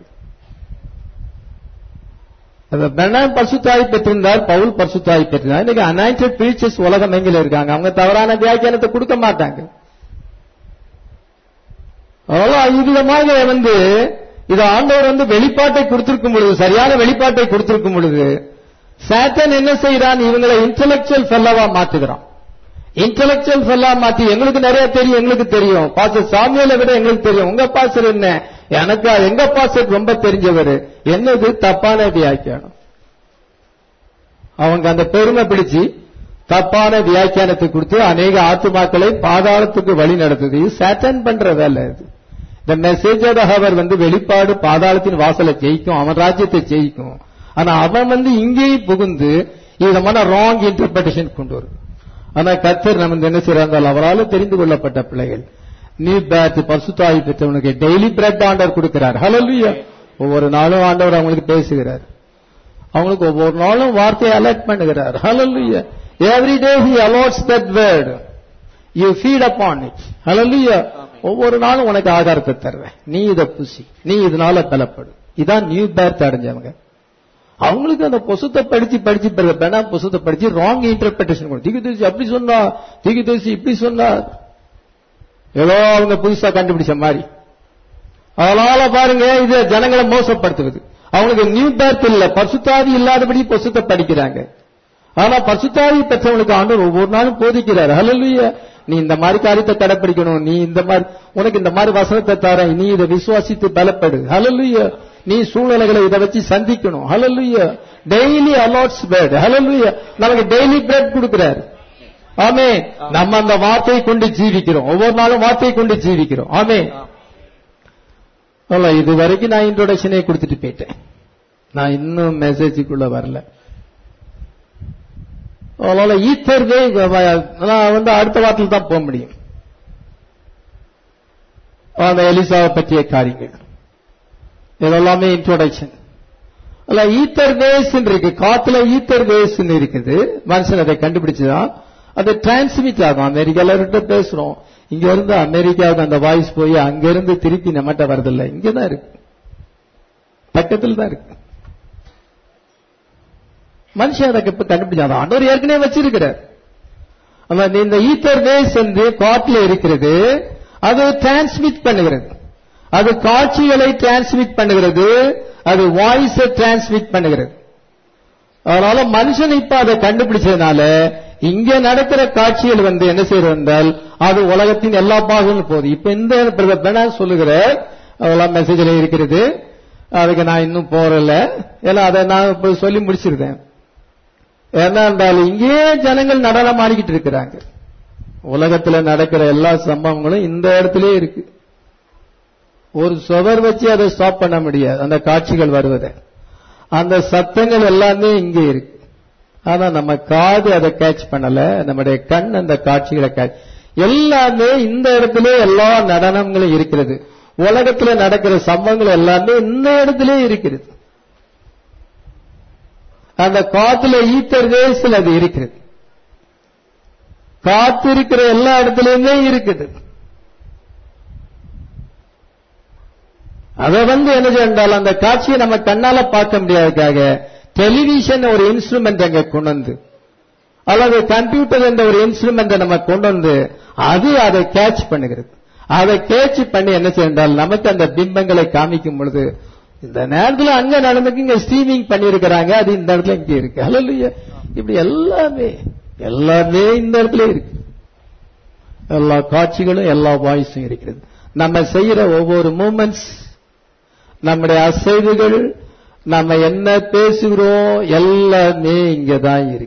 பெண்ணாம் பரிசுத்தாய் பெற்றிருந்தார் பவுல் பரிசுத்தாய் பெற்றிருந்தார் இன்னைக்கு அனாயிண்டட் பிரீச்சர்ஸ் உலகம் எங்கில இருக்காங்க அவங்க தவறான வியாக்கியானத்தை கொடுக்க மாட்டாங்க அவ்வளவு இவ்விதமாக வந்து இது ஆண்டவர் வந்து வெளிப்பாட்டை கொடுத்திருக்கும் பொழுது சரியான வெளிப்பாட்டை கொடுத்திருக்கும் பொழுது சாத்தன் என்ன செய்யறான் இவங்களை இன்டலெக்சுவல் ஃபெல்லவா மாத்துகிறான் இன்டலெக்சுவல் ஃபெல்லா மாத்தி எங்களுக்கு நிறைய தெரியும் எங்களுக்கு தெரியும் பாஸ்டர் சாமியலை விட எங்களுக்கு தெரியும் உங்க பாஸ்டர் என்ன எனக்கு எங்க பாஸ்டர் ரொம்ப தெரிஞ்சவர் என்னது தப்பான வியாக்கியானம் அவங்க அந்த பெருமை பிடிச்சு தப்பான வியாக்கியானத்தை கொடுத்து அநேக ஆத்துமாக்களை பாதாளத்துக்கு வழி நடத்துது இது சாட்டன் பண்ற வேலை இது இந்த மெசேஜ் அவர் வந்து வெளிப்பாடு பாதாளத்தின் வாசலை ஜெயிக்கும் அவன் ராஜ்யத்தை ஜெயிக்கும் ஆனா அவன் வந்து இங்கேயும் புகுந்து விதமான ராங் இன்டர்பிரேஷன் கொண்டு வரும் ஆனா கத்தர் நம்ம என்ன செய்யறாங்க அவரால் தெரிந்து கொள்ளப்பட்ட பிள்ளைகள் நீ பேட் பசுத்தாய் பெற்றவனுக்கு டெய்லி பிரெட் ஆண்டவர் கொடுக்கிறார் ஹலோலியா ஒவ்வொரு நாளும் ஆண்டவர் அவங்களுக்கு பேசுகிறார் அவங்களுக்கு ஒவ்வொரு நாளும் வார்த்தையை அலர்ட் பண்ணுகிறார் hallelujah every day he allots that word you feed upon it hallelujah ஒவ்வொரு நாளும் உனக்கு ஆதாரத்தை தருவேன் நீ இதை புசி நீ இதனால பலப்படு இதான் நியூ பேர்த் அடைஞ்சவங்க அவங்களுக்கு அந்த புசத்தை படிச்சு படிச்சு பெணா புசத்தை படிச்சு ராங் இன்டர்பிரேஷன் கொடுக்கும் திகு தூசி அப்படி சொன்னா திகு தூசி இப்படி சொன்னார் ஏதோ அவங்க புதுசா கண்டுபிடிச்ச மாதிரி அதனால பாருங்க இது ஜனங்களை மோசப்படுத்துவது அவங்களுக்கு நியூ பேர்த் இல்ல பசுத்தாதி இல்லாதபடி புசத்தை படிக்கிறாங்க ஆனா பசுத்தாதி பெற்றவங்களுக்கு ஆண்டவர் ஒவ்வொரு நாளும் போதிக்கிறார் ஹலலுய நீ இந்த மாதிரி காரியத்தை கடைப்பிடிக்கணும் நீ இந்த மாதிரி உனக்கு இந்த மாதிரி வசனத்தை தர நீ இதை விசுவாசித்து பலப்படு ஹலலுய நீ சூழ்நிலைகளை இதை வச்சு சந்திக்கணும் hallelujah daily allots bread hallelujah நமக்கு டெய்லி பிரெட் கொடுக்கிறார் ஆமே நம்ம அந்த வார்த்தையை கொண்டு ஜீவிக்கிறோம் ஒவ்வொரு நாளும் வார்த்தையை கொண்டு ஜீவிக்கிறோம் ஆமே இது வரைக்கும் நான் இன்ட்ரோடக்ஷனே கொடுத்துட்டு போயிட்டேன் நான் இன்னும் மெசேஜுக்குள்ள வரல அதனால ஈத்தர் வே நான் வந்து அடுத்த வாரத்தில் தான் போக முடியும் அந்த எலிசாவை பற்றிய காரியங்கள் இதெல்லாமே இன்ட்ரோடக்ஷன் அல்ல ஈத்தர் வேஸ் இருக்கு காத்துல ஈத்தர் வேஸ் இருக்குது மனுஷன் அதை கண்டுபிடிச்சுதான் அது டிரான்ஸ்மிட் ஆகும் அமெரிக்கால இருந்து பேசுறோம் இங்க இருந்து அமெரிக்காவுக்கு அந்த வாய்ஸ் போய் அங்க இருந்து திருப்பி நம்மகிட்ட வரதில்லை இங்கதான் இருக்கு பக்கத்தில் தான் இருக்கு மனுஷன் அதை இப்ப கண்டுபிடிச்சாதான் ஆண்டவர் ஏற்கனவே வச்சிருக்கிறார் இந்த ஈத்தர் வேஸ் வந்து காட்டுல இருக்கிறது அது டிரான்ஸ்மிட் பண்ணுகிறது அது காட்சிகளை டிரான்ஸ்மிட் பண்ணுகிறது அது வாய்ஸை டிரான்ஸ்மிட் பண்ணுகிறது அதனால மனுஷன் இப்ப அதை கண்டுபிடிச்சதுனால இங்க நடக்கிற காட்சிகள் வந்து என்ன செய்யறது என்றால் அது உலகத்தின் எல்லா பாகங்களும் போகுது இப்ப இந்த பெணா சொல்லுகிற அதெல்லாம் மெசேஜ்ல இருக்கிறது அதுக்கு நான் இன்னும் போறல ஏன்னா அதை நான் இப்ப சொல்லி முடிச்சிருக்கேன் என்ன என்றால் இங்கே ஜனங்கள் நடனம் ஆடிக்கிட்டு இருக்கிறாங்க உலகத்துல நடக்கிற எல்லா சம்பவங்களும் இந்த இடத்திலே இருக்கு ஒரு சுவர் வச்சு அதை ஸ்டாப் பண்ண முடியாது அந்த காட்சிகள் வருவதை அந்த சத்தங்கள் எல்லாமே இங்கே இருக்கு ஆனா நம்ம காது அதை கேட்ச் பண்ணல நம்முடைய கண் அந்த காட்சிகளை கேட்ச் எல்லாமே இந்த இடத்துல எல்லா நடனங்களும் இருக்கிறது உலகத்துல நடக்கிற சம்பவங்கள் எல்லாமே இந்த இடத்திலே இருக்கிறது அந்த காத்துல ஈத்தர் வேஸில் அது இருக்கிறது காத்து இருக்கிற எல்லா இடத்துலயுமே இருக்குது அதை வந்து என்ன செய்தால் அந்த காட்சியை நம்ம கண்ணால பார்க்க முடியாததுக்காக டெலிவிஷன் ஒரு இன்ஸ்ட்ருமெண்ட் அங்க கொண்டு வந்து அல்லது கம்ப்யூட்டர் என்ற ஒரு இன்ஸ்ட்ருமெண்ட் நம்ம கொண்டு வந்து அது அதை கேட்ச் பண்ணுகிறது அதை கேட்ச் பண்ணி என்ன செய்தால் நமக்கு அந்த பிம்பங்களை காமிக்கும் பொழுது இந்த நேரத்தில் அங்க நடந்துக்கு இங்க ஸ்ட்ரீமிங் பண்ணிருக்கிறாங்க அது இந்த இடத்துல இங்க இருக்கு அல்ல இப்படி எல்லாமே எல்லாமே இந்த இடத்துல இருக்கு எல்லா காட்சிகளும் எல்லா வாய்ஸும் இருக்கிறது நம்ம செய்யற ஒவ்வொரு மூமெண்ட்ஸ் நம்முடைய அசைவுகள் நம்ம என்ன பேசுகிறோம் எல்லாமே இங்க தான் இருக்கு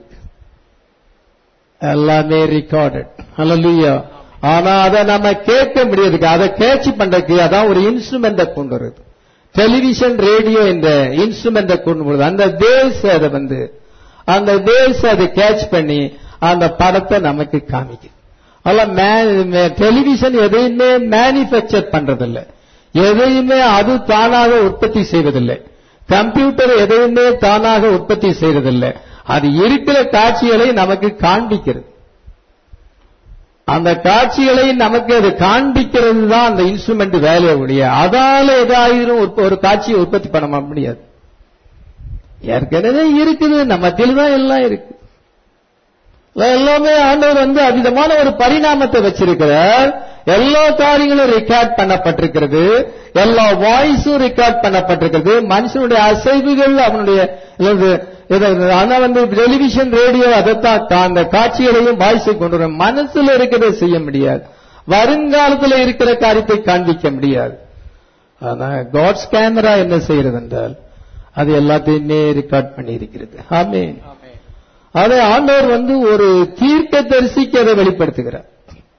எல்லாமே ரெக்கார்டட் அல்லையா ஆனா அதை நம்ம கேட்க முடியாது அதை கேட்ச் பண்றதுக்கு அதான் ஒரு இன்ஸ்ட்ருமெண்ட கொண்டு வருது டெலிவிஷன் ரேடியோ இந்த இன்ஸ்ட்ருமெண்ட கொண்டு வருது அந்த பேஸ் அதை வந்து அந்த வேவ்ஸ் அது கேட்ச் பண்ணி அந்த படத்தை நமக்கு காமிக்குது அல்ல டெலிவிஷன் எதையுமே மேனுஃபேக்சர் பண்றதில்லை எதையுமே அது தானாக உற்பத்தி செய்வதில்லை கம்ப்யூட்டர் எதையுமே தானாக உற்பத்தி செய்வதில்லை அது இருக்கிற காட்சிகளை நமக்கு காண்பிக்கிறது அந்த காட்சிகளை நமக்கு அது காண்பிக்கிறது தான் அந்த இன்ஸ்ட்ருமெண்ட் வேலையை உடைய அதால ஏதாயிரும் உற்ப- ஒரு காட்சியை உற்பத்தி பண்ண முடியாது ஏற்கனவே இருக்குது நம்ம மத்தியில் தான் எல்லாம் இருக்கு எல்லாமே ஆண்டவர் வந்து அவிதமான ஒரு பரிணாமத்தை வச்சிருக்கிறார் எல்லா காரியங்களும் ரெக்கார்ட் பண்ணப்பட்டிருக்கிறது எல்லா வாய்ஸும் ரெக்கார்ட் பண்ணப்பட்டிருக்கிறது மனுஷனுடைய அசைவுகள் அவனுடைய இல்லது, இது- ஆனா வந்து டெலிவிஷன் ரேடியோ அதைத்தான் கா- அந்த காட்சிகளையும் வாய்ஸை கொண்டு வரும் மனசுல இருக்கிறதை செய்ய முடியாது வருங்காலத்தில் இருக்கிற காரியத்தை காண்பிக்க முடியாது ஆனா காட்ஸ் கேமரா என்ன செய்யறது என்றால் அது எல்லாத்தையுமே ரெக்கார்ட் பண்ணி இருக்கிறது ஆமென் அதை ஆண்டவர் வந்து ஒரு தீர்க்க தரிசிக்கு அதை வெளிப்படுத்துகிறார்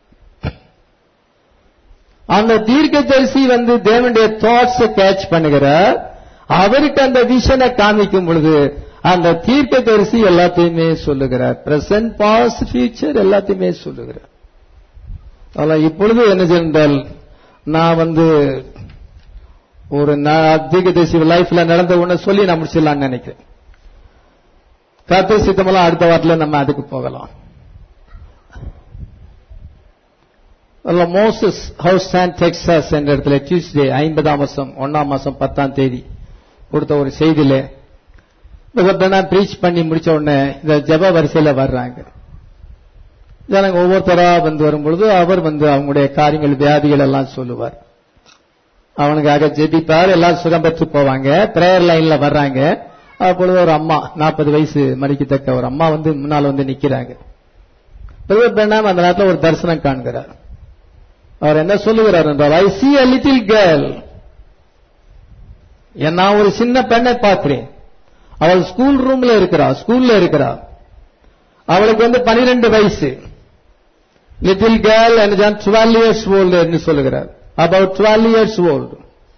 அந்த தீர்க்க தரிசி வந்து தேவனுடைய தாட்ஸ் கேட்ச் பண்ணுகிறார் அவருக்கு அந்த விஷனை காமிக்கும் பொழுது அந்த தீர்க்க தரிசி எல்லாத்தையுமே சொல்லுகிறார் பிரசன்ட் பாஸ்ட் ஃபியூச்சர் எல்லாத்தையுமே சொல்லுகிறார் ஆனால் இப்பொழுது என்ன சென்றால் நான் வந்து ஒரு தீர்க்க தரிசி லைஃப்ல நடந்த ஒண்ணு சொல்லி நான் முடிச்சிடலாம்னு நினைக்கிறேன் கத்து சித்தமெல்லாம் அடுத்த வாரத்தில் நம்ம அதுக்கு போகலாம் மோசஸ் ஹவுஸ் சான் டெக்சாஸ் என்ற இடத்துல டியூஸ்டே ஐம்பதாம் மாசம் ஒன்னாம் மாசம் பத்தாம் தேதி கொடுத்த ஒரு செய்தியில நான் ப்ரீச் பண்ணி முடிச்ச உடனே இந்த ஜெப வரிசையில வர்றாங்க ஜனங்க ஒவ்வொருத்தரா வந்து வரும்பொழுது அவர் வந்து அவங்களுடைய காரியங்கள் வியாதிகள் எல்லாம் சொல்லுவார் அவனுக்காக ஜெபிப்பார் எல்லாம் சுகம் பெற்று போவாங்க பிரேயர் லைன்ல வர்றாங்க அப்பொழுது ஒரு அம்மா நாற்பது வயசு மதிக்கத்தக்க ஒரு அம்மா வந்து முன்னால் வந்து நிக்கிறாங்க பிரதர் பிரணாம் அந்த நேரத்தில் ஒரு தரிசனம் காண்கிறார் அவர் என்ன சொல்லுகிறார் என்றால் ஐ see a little girl நான் ஒரு சின்ன பெண்ணை பார்க்கிறேன் அவள் ஸ்கூல் ரூம்ல இருக்கிறா ஸ்கூல்ல இருக்கிறா அவளுக்கு வந்து பனிரெண்டு வயசு little girl and twelve years old என்று சொல்லுகிறார் about twelve years old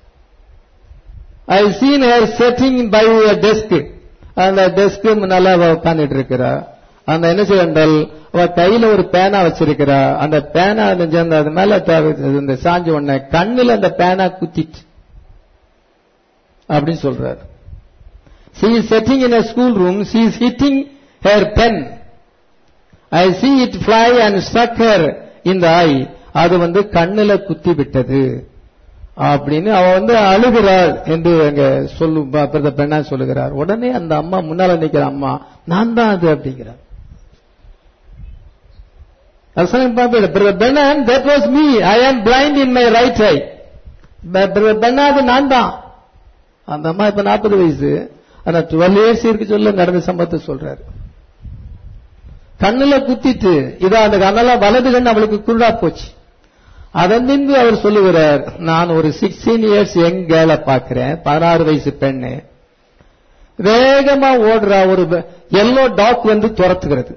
I seen her sitting by desk அந்த டெஸ்க் முன்னால அவ உட்காந்துட்டு இருக்கிறா அந்த என்ன செய்யண்டால் அவ கையில ஒரு பேனா வச்சிருக்கிறா அந்த பேனா நெஞ்சு அது மேல த- இந்த சாஞ்ச உடனே கண்ணுல அந்த பேனா குத்திட்டு அப்படின்னு சொல்றாரு she is sitting in a school room she is hitting her pen i see it fly and struck her in the eye அது வந்து கண்ணுல குத்தி விட்டது அப்படின்னு அவ வந்து அழுகிறாள் என்று அங்க சொல்லு பிரதர் பெண்ணா சொல்லுகிறார் உடனே அந்த அம்மா முன்னால நிக்கிற அம்மா நான் தான் அது அப்படிங்கிறார் brother Branham that was me I am blind in my right eye brother பெண்ணா அது நான் தான் அந்த அம்மா இப்ப நாற்பது வயசு ஆனா டுவெல் இயர்ஸ் இருக்கு சொல்ல நடந்த சம்பவத்தை சொல்றாரு கண்ணுல குத்திட்டு இதா அந்த கண்ணெல்லாம் வலது கண் அவளுக்கு குருடா போச்சு அதன் பின்பு அவர் சொல்லுகிறார் நான் ஒரு சிக்ஸ்டீன் இயர்ஸ் யங் கேர்ள பாக்குறேன் பதினாறு வயசு பெண்ணு வேகமா ஓடுறா ஒரு எல்லோ டாக் வந்து துரத்துகிறது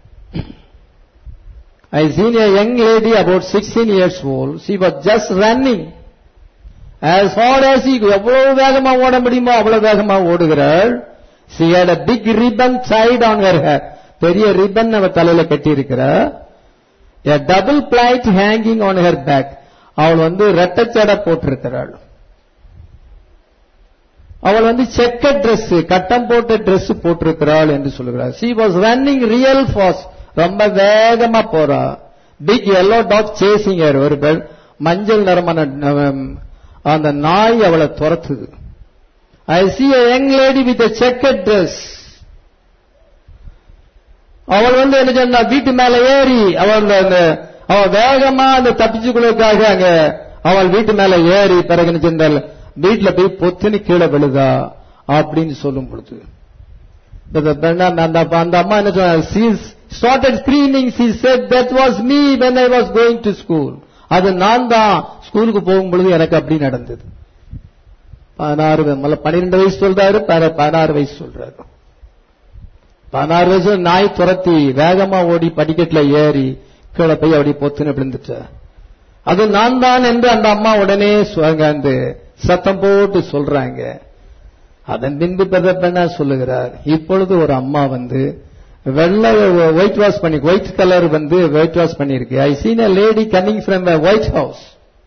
I seen a young lady about sixteen years old she was just running as far as she எவ்வளவு வேகமா ஓட முடியுமோ அவ்வளவு வேகமா ஓடுகிறாள் she had a big ribbon tied on her hair பெரிய ரிப்பன் அவ தலையில கட்டி இருக்கிறார் a double plait hanging on her back அவள் வந்து ரெட்டச்சடை போட்டிருக்கிறாள் அவள் வந்து செக்க Dress கட்டம் போட்ட Dress போட்டிருக்கிறாள் என்று சொல்லுகிறார் she was running real fast ரொம்ப வேகமா போறா big yellow dog chasing her ஒரு பெண் மஞ்சள் நிறமான அஹ், அந்த நாய் அவளை துரத்துது ஐ see a young lady with a checkered dress அவள் வந்து என்ன சொன்னா வீட்டு மேல ஏறி அவள் அந்த- அந்த அவள் வேகமா அந்த தப்பிச்சுக்கிறதுக்காக அங்க அவள் வீட்டு மேல ஏறி பிறகு என்ன சென்றால் வீட்டுல போய் பொத்துன்னு கீழே விழுதா அப்படின்னு சொல்லும் பொழுது இந்த பெண்ணா- அந்த அந்த அம்மா என்ன சொன்னா she started screaming she said that was me when i was going to school அது நான் தான் ஸ்கூலுக்கு போகும் பொழுது எனக்கு அப்படி நடந்தது பதினாறு முதல்ல பன்னிரெண்டு வயசு சொல்றாரு பிற- பதினாறு வயசு சொல்றாரு பதினாறு வயசு நாய் துரத்தி வேகமா ஓடி படிக்கட்டுல ஏறி கீழே போய் அப்படி பொத்துன்னு விழுந்துட்ட அது நான் தான் என்று அந்த அம்மா உடனே சொ- அங்க அந்த சத்தம் போட்டு சொல்றாங்க அதன் பின்பு பெறப்பெண்ணா சொல்லுகிறார் இப்பொழுது ஒரு அம்மா வந்து வெள்ளை ஒயிட் வாஷ் பண்ணி ஒயிட் கலர் வந்து ஒயிட் வாஷ் பண்ணிருக்கு I seen a lady coming from a white house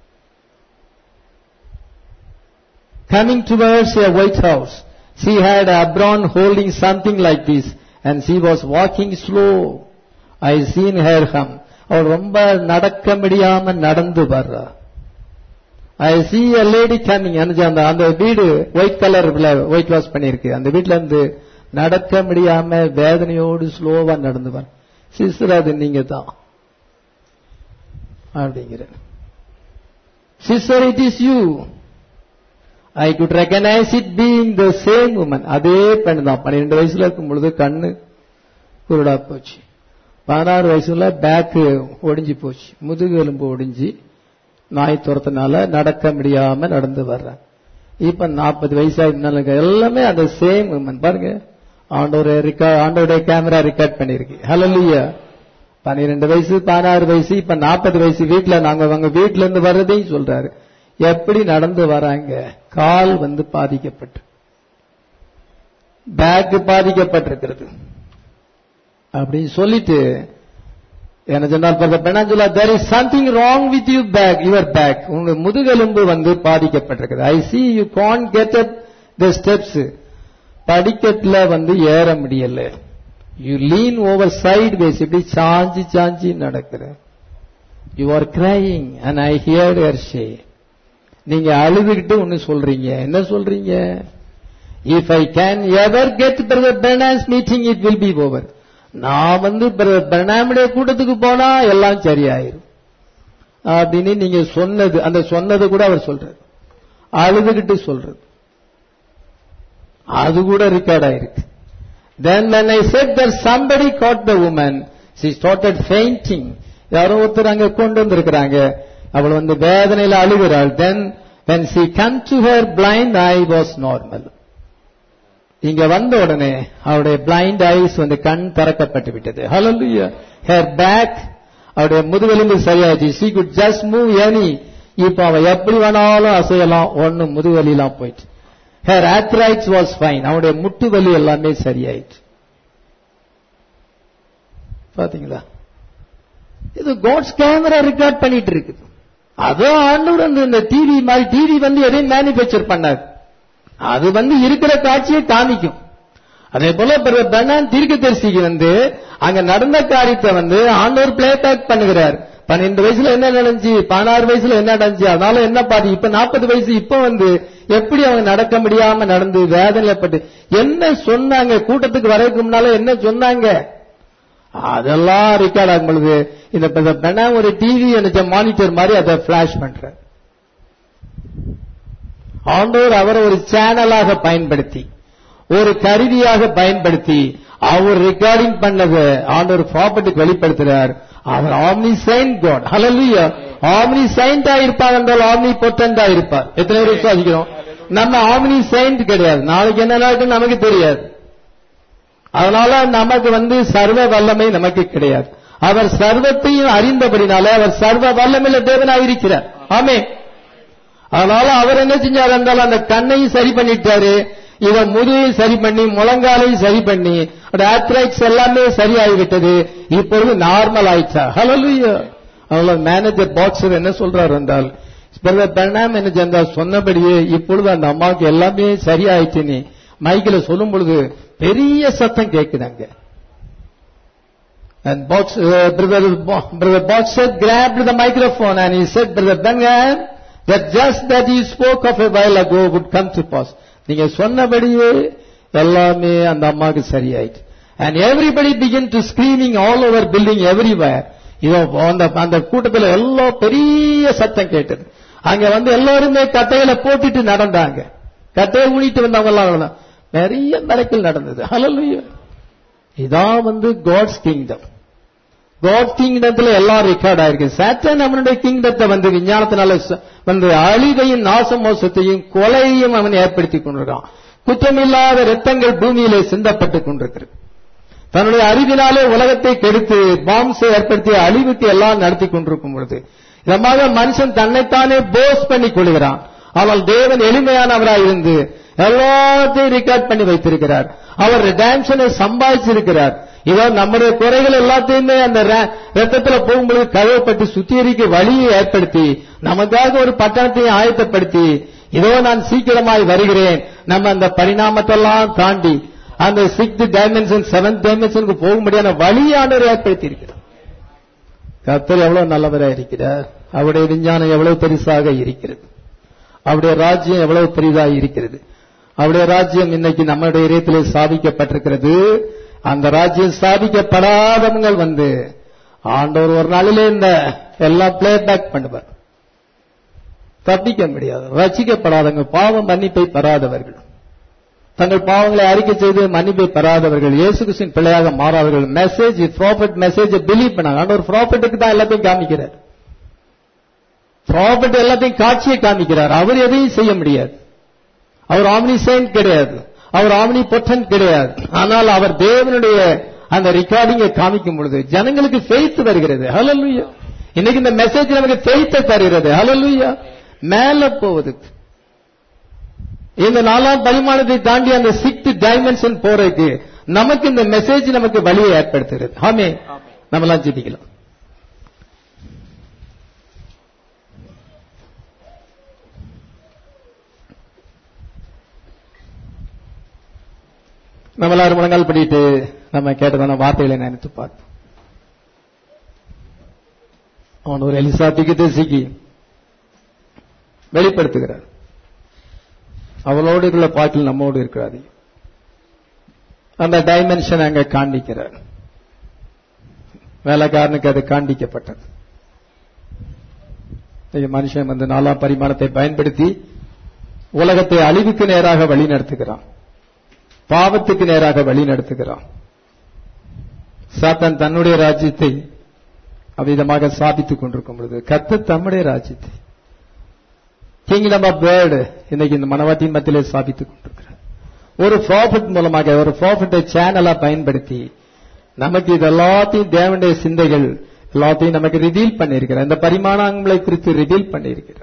coming towards a white house. She had Abron holding something like this and she was walking slow. I seen her hum. அவள் ரொம்ப நடக்க முடியாம நடந்து வர்றா I see a lady coming அந்த அந்த வீடு ஒயிட் கலர்ல ஒயிட் வாஷ் பண்ணிருக்கு அந்த வீட்ல இருந்து நடக்க முடியாம வேதனையோடு ஸ்லோவா நடந்து வர சிஸ்டர் அது நீங்க தான் அப்படிங்கிற sister it is you I could recognize it being the same woman அதே பெண் தான் பன்னிரெண்டு வயசுல இருக்கும் பொழுது கண்ணு குருடா போச்சு பதினாறு வயசுல பேக்கு ஒடிஞ்சு போச்சு முதுகு எலும்பு ஒடிஞ்சு நாய் துரத்தினால நடக்க முடியாம நடந்து வர்றேன் இப்ப நாற்பது வயசா இருந்தாலும் எல்லாமே அந்த சேம் உமன் பாருங்க ஆண்டோட ரெக்கார்ட் ஆண்டோடைய கேமரா ரெக்கார்ட் பண்ணிருக்கு ஹலோலியா பன்னிரெண்டு வயசு பதினாறு வயசு இப்ப நாற்பது வயசு வீட்டுல நாங்க அவங்க வீட்டுல இருந்து வர்றதையும் சொல்றாரு எப்படி நடந்து வராங்க கால் வந்து பாதிக்கப்பட்டு பேக் பாதிக்கப்பட்டிருக்கிறது அப்படின்னு சொல்லிட்டு என்ன சொன்னால் பெண்ணாஞ்சுலா there is something wrong with you back your back உங்க முதுகெலும்பு வந்து பாதிக்கப்பட்டிருக்குது I see you can't get up the steps படிக்கட்டுல வந்து ஏற முடியல you lean over sideways இப்படி சாஞ்சி சாஞ்சி நடக்கிற you are crying and I hear you say நீங்க அழுதுகிட்டு ஒன்னு சொல்றீங்க என்ன சொல்றீங்க if I can ever get brother Branham's meeting it will be over நான் வந்து பிரணாமுடைய கூட்டத்துக்கு போனா எல்லாம் சரியாயிரும் அப்படின்னு நீங்க சொன்னது அந்த சொன்னது கூட அவர் சொல்றாரு அழுதுகிட்டு சொல்றது அது கூட ரெக்கார்ட் ஆயிருக்கு தென் when I said that somebody caught the woman she started fainting யாரோ ஒருத்தர் அங்க கொண்டு வந்திருக்கிறாங்க அவள் வந்து வேதனையில அழுகிறாள் தென் when she come to her blind eye was normal இங்க வந்த உடனே அவருடைய பிளைண்ட் ஐஸ் வந்து கண் திறக்கப்பட்டு விட்டது ஹalleluya her back அவருடைய முதுகெலும்பு சரியாச்சு she could just move any இப்ப அவ எப்படி வேணாலும் அசையலாம் ஒண்ணு முதுவலிலாம் போயிட்டு her arthritis was fine அவருடைய முட்டு வலி எல்லாமே சரியாயிட்டு பாத்தீங்களா இது கோட்ஸ் கேமரா ரெக்கார்ட் பண்ணிட்டு இருக்குது அதோ ஆண்டவர் வந்து இந்த டிவி மாதிரி டிவி வந்து எதையும் மேனுபேக்சர் பண்ணாது அது வந்து இருக்கிற காட்சியை காமிக்கும் அதே போல பெண்ணான் தீர்க்க தரிசிக்கு வந்து அங்க நடந்த காரியத்தை வந்து ஆண்டவர் பிளே பேக் பண்ணுகிறார் பன்னெண்டு வயசுல என்ன நடந்துச்சு பதினாறு வயசுல என்ன நடந்துச்சு அதனால என்ன பாதி இப்ப நாற்பது வயசு இப்ப வந்து எப்படி அவங்க நடக்க முடியாம நடந்து வேதனைப்பட்டு என்ன சொன்னாங்க கூட்டத்துக்கு வரதுக்கு முன்னால என்ன சொன்னாங்க அதெல்லாம் ரெக்கார்ட் ஆகும் பொழுது இந்த பெண்ணா ஒரு டிவி எனக்கு மானிட்டர் மாதிரி அதை பிளாஷ் பண்ற ஆண்டோர் அவரை ஒரு சேனலாக பயன்படுத்தி ஒரு கருவியாக பயன்படுத்தி அவர் ரெக்கார்டிங் பண்ணது ஆண்டவர் ப்ராப்பர்ட்டிக்கு வெளிப்படுத்துறார் அவர் ஆம்னி சைன் காட் ஹலல்லுயா ஆம்னி சைன்டா இருப்பார் என்றால் ஆம்னி பொட்டன்டா இருப்பார் எத்தனை பேர் விசுவாசிக்கிறோம் நம்ம ஆம்னி சைன்ட் கிடையாது நாளைக்கு என்ன நடக்கும் நமக்கு தெரியாது அதனால நமக்கு வந்து சர்வ வல்லமை நமக்கு கிடையாது அவர் சர்வத்தையும் அறிந்தபடினால அவர் சர்வ வல்லமையில தேவனாக இருக்கிறார் ஆமே அதனால அவர் என்ன செஞ்சார் என்றால் அந்த கண்ணையும் சரி பண்ணிட்டாரு இவன் முதுகையும் சரி பண்ணி முழங்காலையும் சரி பண்ணி ஆத்ரைட்ஸ் எல்லாமே சரியாகிவிட்டது இப்பொழுது நார்மல் ஆயிடுச்சா ஹலோ அவ்வளவு மேனேஜர் பாக்ஸர் என்ன சொல்றாரு என்றால் பிரணாம் என்ன சென்றால் சொன்னபடியே இப்பொழுது அந்த அம்மாவுக்கு எல்லாமே சரியாயிடுச்சு நீ மைக்கில் சொல்லும் பொழுது பெரிய சத்தம் கேட்குதாங்க And box, uh, brother, brother Boxer grabbed the microphone and he said, Brother Benham, that just that you spoke of a while ago would come to pass. நீங்க சொன்னபடியே எல்லாமே அந்த அம்மாவுக்கு சரியாயிட்டு and everybody begin to screaming all over building everywhere இதோ அந்த அந்த கூட்டத்தில் எல்லாம் பெரிய சத்தம் கேட்டது அங்க வந்து எல்லாருமே கட்டையில போட்டுட்டு நடந்தாங்க கட்டையை ஊனிட்டு வந்தவங்க எல்லாம் நிறைய மிரக்கல் நடந்தது ஹalleluya இதான் வந்து காட்ஸ் கிங்டம் காட் கிங்டத்துல எல்லாம் ரெக்கார்ட் ஆயிருக்கு சாத்தான் அவனுடைய கிங்டத்தை வந்து விஞ்ஞானத்தினால வந்து அழிவையும் நாச மோசத்தையும் கொலையையும் அவன் ஏற்படுத்திக் கொண்டிருக்கான் குற்றமில்லாத ரத்தங்கள் பூமியிலே சிந்தப்பட்டுக் கொண்டிருக்கிறது தன்னுடைய அறிவினாலே உலகத்தை கெடுத்து பாம்ஸை ஏற்படுத்தி அழிவுக்கு எல்லாம் நடத்தி கொண்டிருக்கும் பொழுது இதமாக மனுஷன் தன்னைத்தானே போஸ் பண்ணி கொள்கிறான் ஆனால் தேவன் எளிமையானவராய் இருந்து எல்லாத்தையும் ரெக்கார்ட் பண்ணி வைத்திருக்கிறார் அவர் ரிடாம்ஷனை சம்பாதிச்சிருக்கிறார் இதோ நம்முடைய குறைகள் எல்லாத்தையுமே அந்த ர- ரத்தத்துல போகும்போது கழுவப்பட்டு சுத்திகரிக்க வழியை ஏற்படுத்தி நமக்காக ஒரு பட்டணத்தையும் ஆயத்தப்படுத்தி இதோ நான் சீக்கிரமாய் வருகிறேன் நம்ம அந்த பரிணாமத்தெல்லாம் தாண்டி அந்த சிக்ஸ்த் டைமென்ஷன் செவன்த் டைமென்ஷனுக்கு போகும்படியான வழியானவர் ஏற்படுத்தி இருக்கிறார் கர்த்தர் எவ்வளவு நல்லவராக இருக்கிறார் அவருடைய விஞ்ஞானம் எவ்வளவு பெருசாக இருக்கிறது அவருடைய ராஜ்யம் எவ்வளவு பெரிதாக இருக்கிறது அவருடைய ராஜ்யம் இன்னைக்கு நம்முடைய இதயத்திலே ஸ்தாபிக்கப்பட்டிருக்கிறது அந்த ராஜ்யம் ஸ்தாபிக்கப்படாதவங்க வந்து ஆண்டவர் ஒரு நாளிலே இந்த எல்லாம் பிளே பேக் பண்ணுவார் தப்பிக்க முடியாது ரசிக்கப்படாதவங்க பாவம் மன்னிப்பை பெறாதவர்கள் தங்கள் பாவங்களை அறிக்கை செய்து மன்னிப்பை பெறாதவர்கள் இயேசு கிறிஸ்துவின் பிள்ளையாக மாறாதவர்கள் மெசேஜ் ப்ராஃபிட் மெசேஜ் பிலீவ் பண்ணாங்க ஆண்டவர் ப்ராஃபிட்டுக்கு தான் எல்லாத்தையும் காமிக்கிறார் ப்ராஃபிட் எல்லாத்தையும் காட்சியை காமிக்கிறார் அவர் எதையும் செய்ய முடியாது அவர் ஆம்னி செயின்ட் கிடையாது அவர் ஆம்னி பொட்டன்ட் கிடையாது ஆனால் அவர் தேவனுடைய அந்த ரெக்கார்டிங்கை காமிக்கும் பொழுது ஜனங்களுக்கு ஃபெய்த் வருகிறது ஹalleluya இன்னைக்கு இந்த மெசேஜ் நமக்கு ஃபெய்த்தை தருகிறது ஹalleluya மேல போவது இந்த நாலாம் பரிமாணத்தை தாண்டி அந்த சிக்ஸ்த் டைமென்ஷன் போறதுக்கு நமக்கு இந்த மெசேஜ் நமக்கு வழியை ஏற்படுத்துகிறது ஆமே நம்மலாம் ஜெபிக்கலாம் நம்ம எல்லாரும் முழங்கால் படிட்டு நம்ம கேட்டதான வார்த்தைகளை நினைத்து பார்ப்போம் அவன் ஒரு எலிசா திக்கு வெளிப்படுத்துகிறார் அவளோடு இருக்கிற பாட்டில் நம்மோடு இருக்கிறாரு அந்த டைமென்ஷன் அங்க காண்பிக்கிறார் வேலைக்காரனுக்கு அது காண்பிக்கப்பட்டது இந்த மனுஷன் வந்து நாலாம் பரிமாணத்தை பயன்படுத்தி உலகத்தை அழிவுக்கு நேராக வழி நடத்துகிறான் பாவத்துக்கு நேராக வழி நடத்துகிறான் சாத்தான் தன்னுடைய ராஜ்யத்தை அவ்விதமாக சாபித்துக் கொண்டிருக்கும் பொழுது கத்த தம்முடைய ராஜ்யத்தை கிங்டம் ஆஃப் பேர்டு இன்னைக்கு இந்த மனவாட்டியின் மத்தியிலே சாபித்துக் கொண்டிருக்கிறார் ஒரு ப்ராஃபிட் மூலமாக ஒரு ப்ராஃபிட்டை சேனலா பயன்படுத்தி நமக்கு இது எல்லாத்தையும் தேவனுடைய சிந்தைகள் எல்லாத்தையும் நமக்கு ரிவீல் பண்ணியிருக்கிறார் இந்த பரிமாணங்களை குறித்து ரிவீல் பண்ணியிருக்கிறார்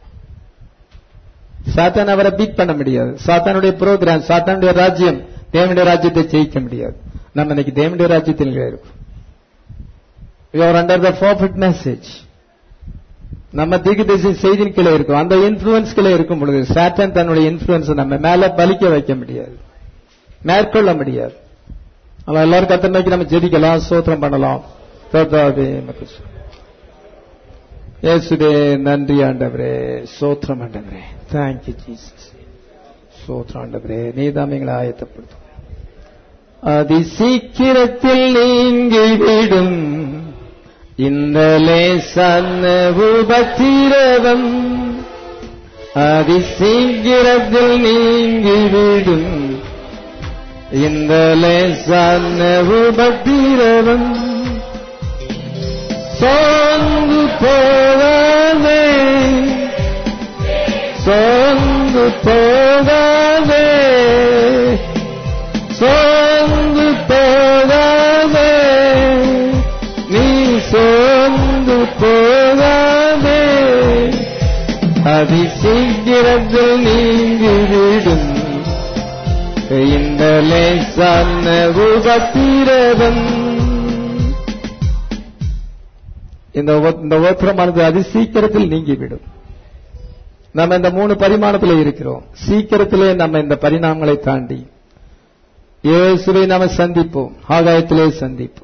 சாத்தான் அவரை பீட் பண்ண முடியாது சாத்தானுடைய ப்ரோக்ராம் சாத்தானுடைய ராஜ்யம் தேவனுடைய ராஜ்யத்தை ஜெயிக்க முடியாது நம்ம இன்னைக்கு தேவனுடைய ராஜ்யத்தில் இருக்கும் you are under the prophet message நம்ம தீர்க்கதரிசி செய்தியின் கீழே இருக்கும் அந்த இன்ஃபுளுன்ஸ் கீழே இருக்கும் பொழுது சாத்தான் தன்னுடைய இன்ஃபுளுன்ஸ் நம்ம மேல பலிக்க வைக்க முடியாது மேற்கொள்ள முடியாது ஆனா எல்லாரும் கத்த நோக்கி நம்ம ஜெபிக்கலாம் சோத்திரம் பண்ணலாம் கர்த்தாவே, உமக்கு ஸ்தோத்திரம். இயேசுவே நன்றி ஆண்டவரே சோத்திரம் ஆண்டவரே தேங்க்யூ ஜீசஸ் சோத்திரம் ஆண்டவரே நீதான் எங்களை ஆயத்தப்படுத்தும் அதி சீக்கிரத்தில் நீங்கிவிடும் இந்த லேசான உபத்திரவம் அதி சீக்கிரத்தில் நீங்கிவிடும் இந்த லேசான உபத்திரவம் சோர்ந்து போகாதே சோர்ந்து போகாதே சோர்ந்து போகாதே நீ சோர்ந்து போகாதே அதி சீக்கிரத்தில் நீங்கிவிடும் இந்த லேசான உபத்திரவம் இந்த உப- இந்த உபத்திரமானது அதி சீக்கிரத்தில் நீங்கிவிடும் நம்ம இந்த மூணு பரிமாணத்தில் இருக்கிறோம் சீக்கிரத்திலே நம்ம இந்த பரிணாமங்களை தாண்டி இயேசுவை நாம சந்திப்போம் ஆகாயத்திலே சந்திப்போம்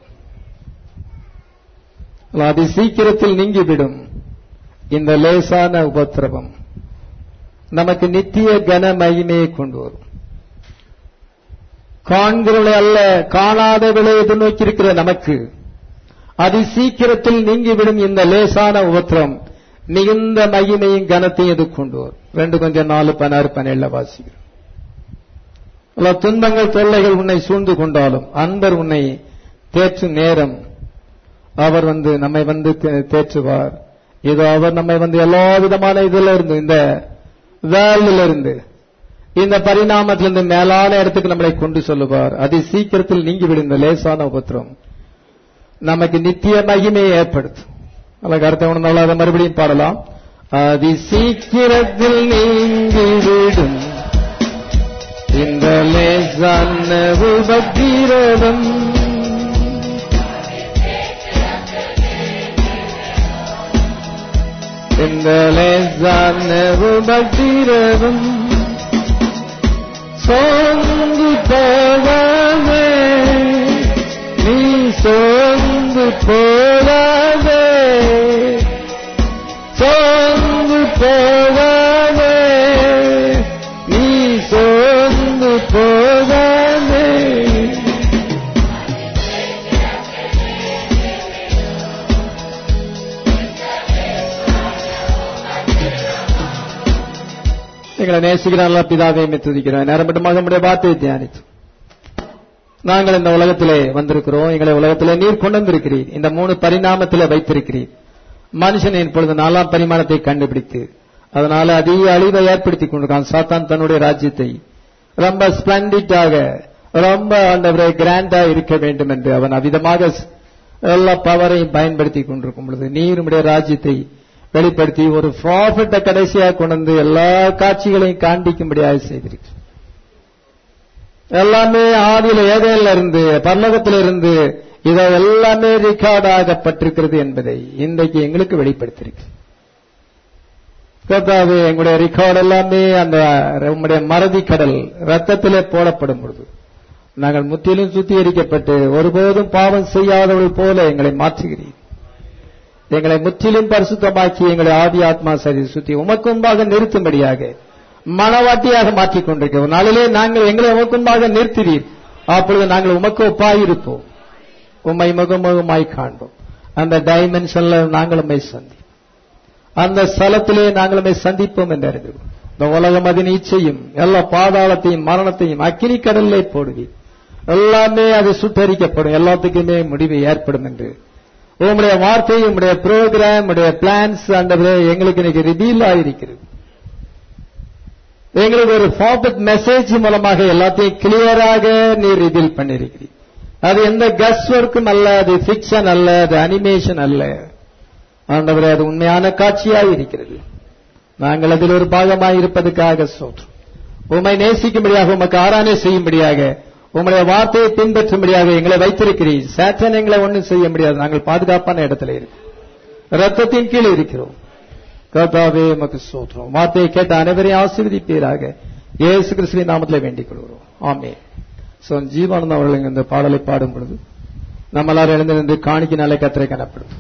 அதி சீக்கிரத்தில் நீங்கிவிடும் இந்த லேசான உபத்திரவம் நமக்கு நித்திய கன மகிமையை கொண்டு வரும் காண்கிறவளை அல்ல காணாதவளை எதிர்நோக்கி இருக்கிற நமக்கு அதி சீக்கிரத்தில் நீங்கிவிடும் இந்த லேசான உபத்திரம் மிகுந்த மகிமையும் கனத்தையும் இது கொண்டு வரும் ரெண்டு கொஞ்சம் நாலு பதினாறு பதினேழுல வாசிக்கிறோம் அல்ல துன்பங்கள் தொல்லைகள் உன்னை சூழ்ந்து கொண்டாலும் அன்பர் உன்னை தேற்றும் நேரம் அவர் வந்து நம்மை வந்து தே- தேற்றுவார் இதோ அவர் நம்மை வந்து எல்லா விதமான இதுல இருந்து இந்த வேல்ல இருந்து இந்த பரிணாமத்திலிருந்து மேலான இடத்துக்கு நம்மளை கொண்டு சொல்லுவார் அதி சீக்கிரத்தில் நீங்கிவிடும் இந்த லேசான உபத்திரம் நமக்கு நித்திய மகிமையை ஏற்படுத்தும் அல்ல அர்த்தம் உணர்ந்தாலும் அதை மறுபடியும் பாடலாம் அதி சீக்கிரத்தில் நீங்கிவிடும் இந்த லேசான உபத்திரவம் இந்த லேசான உபத்திரவம் சோர்ந்து போகாதே நீ சோர்ந்து போகாதே சோர்ந்து போகாதே நீ சோர்ந்து போகாதே எங்களை நேசிக்கிறார்களா பிதாவை துதிக்கிறோம் நேரம் மட்டுமாக நம்முடைய வார்த்தையை தியானித்து நாங்கள் இந்த உலகத்திலே வந்திருக்கிறோம் எங்களை உலகத்திலே நீர் கொண்டு வந்திருக்கிறீர் இந்த மூணு பரிணாமத்திலே வைத்திருக்கிறீர் மனுஷன் இப்பொழுது நாலாம் பரிமாணத்தை கண்டுபிடித்து அதனால அதிக அழிவை ஏற்படுத்திக் கொண்டிருக்கான் சாத்தான் தன்னுடைய ராஜ்யத்தை ரொம்ப ஸ்பிளண்டிட்டாக ரொம்ப ஆண்டவரை கிராண்டா இருக்க வேண்டும் என்று அவன் அவ்விதமாக எல்லா பவரையும் பயன்படுத்தி கொண்டிருக்கும் பொழுது நீர் உம்முடைய ராஜ்யத்தை வெளிப்படுத்தி ஒரு ப்ராஃபிட்ட கடைசியாக கொண்டு வந்து எல்லா காட்சிகளையும் காண்பிக்கும்படியாக செய்திருக்கு எல்லாமே ஆதியில ஏதேல இருந்து பரலோகத்தில இருந்து இதை எல்லாமே ரெக்கார்ட் ஆகப்பட்டிருக்கிறது என்பதை இன்றைக்கு எங்களுக்கு வெளிப்படுத்தியிருக்கு கர்த்தாவே எங்களுடைய ரெக்கார்டு எல்லாமே அந்த உம்முடைய மறதி கடல் ரத்தத்திலே போடப்படும் பொழுது நாங்கள் முற்றிலும் சுத்திகரிக்கப்பட்டு ஒருபோதும் பாவம் செய்யாதவர்கள் போல எங்களை மாற்றுகிறீர் எங்களை முற்றிலும் பரிசுத்தமாக்கி எங்களை ஆதி ஆத்மா சரி சுத்தி உமக்கும்பாக நிறுத்தும்படியாக மனவாட்டியாக மாற்றிக் கொண்டிருக்கிறோம் ஒரு நாளிலே நாங்கள் எங்களை உமக்கும்பாக நிறுத்துறீர் அப்பொழுது நாங்கள் உமக்கு ஒப்பாயிருப்போம் உம்மை முகமுகமாய் காண்போம் அந்த டைமென்ஷன்ல நாங்கள் உண்மை சந்தி அந்த ஸ்தலத்திலே நாங்கள் உண்மை சந்திப்போம் என்று அறிந்தோம் இந்த உலகம் அதன் இச்சையும் எல்லா பாதாளத்தையும் மரணத்தையும் அக்கினி கடலிலே போடுவீர் எல்லாமே அது சுட்டரிக்கப்படும் எல்லாத்துக்குமே முடிவு ஏற்படும் என்று உங்களுடைய வார்த்தை உங்களுடைய ப்ரோக்ராம் உடைய பிளான்ஸ் அந்த எங்களுக்கு இன்னைக்கு ரிவீல் ஆயிருக்கிறது எங்களுக்கு ஒரு ஃபார்வர்ட் மெசேஜ் மூலமாக எல்லாத்தையும் கிளியராக நீ ரிவீல் பண்ணிருக்கிறீர் அது எந்த கஸ் ஒர்க்கும் அல்ல அது பிக்ஷன் அல்ல அது அனிமேஷன் அல்ல ஆண்டவரே அது உண்மையான காட்சியாக இருக்கிறது நாங்கள் அதில் ஒரு பாகமாக இருப்பதற்காக சோற்றம் உண்மை நேசிக்கும்படியாக உமக்கு ஆராதனை செய்யும்படியாக உங்களுடைய வார்த்தையை பின்பற்றும்படியாக எங்களை வைத்திருக்கிறீர் சேத்தன் எங்களை ஒன்றும் செய்ய முடியாது நாங்கள் பாதுகாப்பான இடத்துல இருக்கோம் ரத்தத்தின் கீழ் இருக்கிறோம் கர்த்தாவே உமக்கு சோத்திரம் வார்த்தையை கேட்ட அனைவரையும் ஆசீர்வதிப்பீராக இயேசு கிறிஸ்துவின் நாமத்தில் வேண்டிக் கொள்கிறோம் ஆமே சோ ஜீவானந்த அவர்கள் இந்த பாடலை பாடும் பொழுது நம்ம எல்லாரும் எழுந்து நின்று காணிக்கினாலே கத்திரை காணப்படும்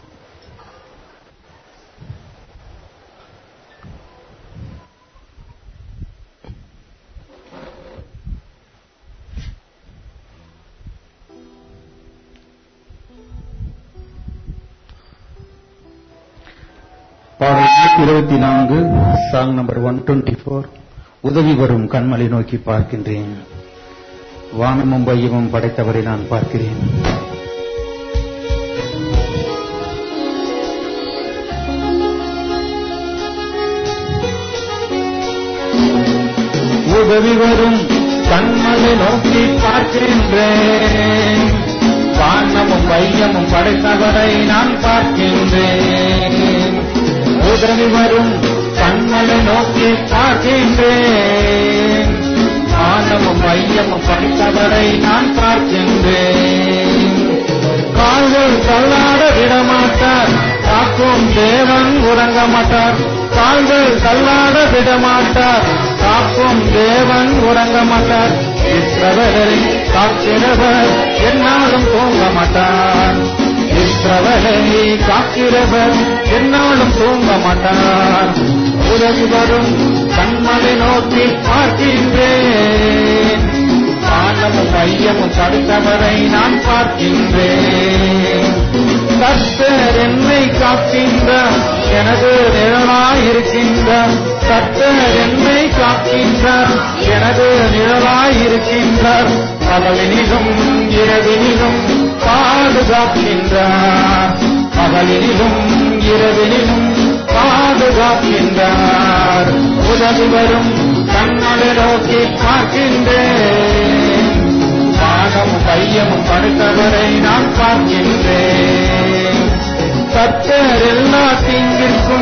பாடல் இருபத்தி நான்கு song number one twenty four உதவி வரும் கண்மலை நோக்கி பார்க்கின்றேன் வானமும் பையமும் படைத்தவரை நான் பார்க்கிறேன் உதவி வரும் கண்மலை நோக்கி பார்க்கின்றேன் வானமும் வையமும் படைத்தவரை நான் பார்க்கின்றேன் உதவி வரும் கண்மலை நோக்கி பார்க்கின்றேன் வானமும் வையமும் படைத்தவரை நான் பார்க்கின்றேன் கால்கள் தள்ளாட விடமாட்டார் காக்கும் தேவன் உறங்க மாட்டார் கால்கள் தள்ளாட விடமாட்டார் காக்கும் தேவன் உறங்க மாட்டார் இஸ்ரவேலை காக்கிறவர் என்னாலும் தூங்க மாட்டார் இஸ்ரவேலை காக்கிறவர் என்னாலும் தூங்க மாட்டார் உதவி வரும் கண்மலை நோக்கி பார்க்கின்றேன் வானமும் மையமும் தடுத்தவரை நான் பார்க்கின்றேன் கர்த்தர் என்னை காக்கின்றார் எனது நிழலாயிருக்கின்றார் கர்த்தர் என்னை காக்கின்றார் எனது நிழலாயிருக்கின்றார் பகலினிலும் இரவினிலும் பாதுகாக்கின்றார் பகலினிலும் இரவினிலும் பாதுகாக்கின்றார் உதவி வரும் கண்ணலை நோக்கி பார்க்கின்றேன் பாகமும் கையமும் படுத்தவரை நான் பார்க்கின்றேன் கர்த்தர் எல்லா தீங்கிற்கும்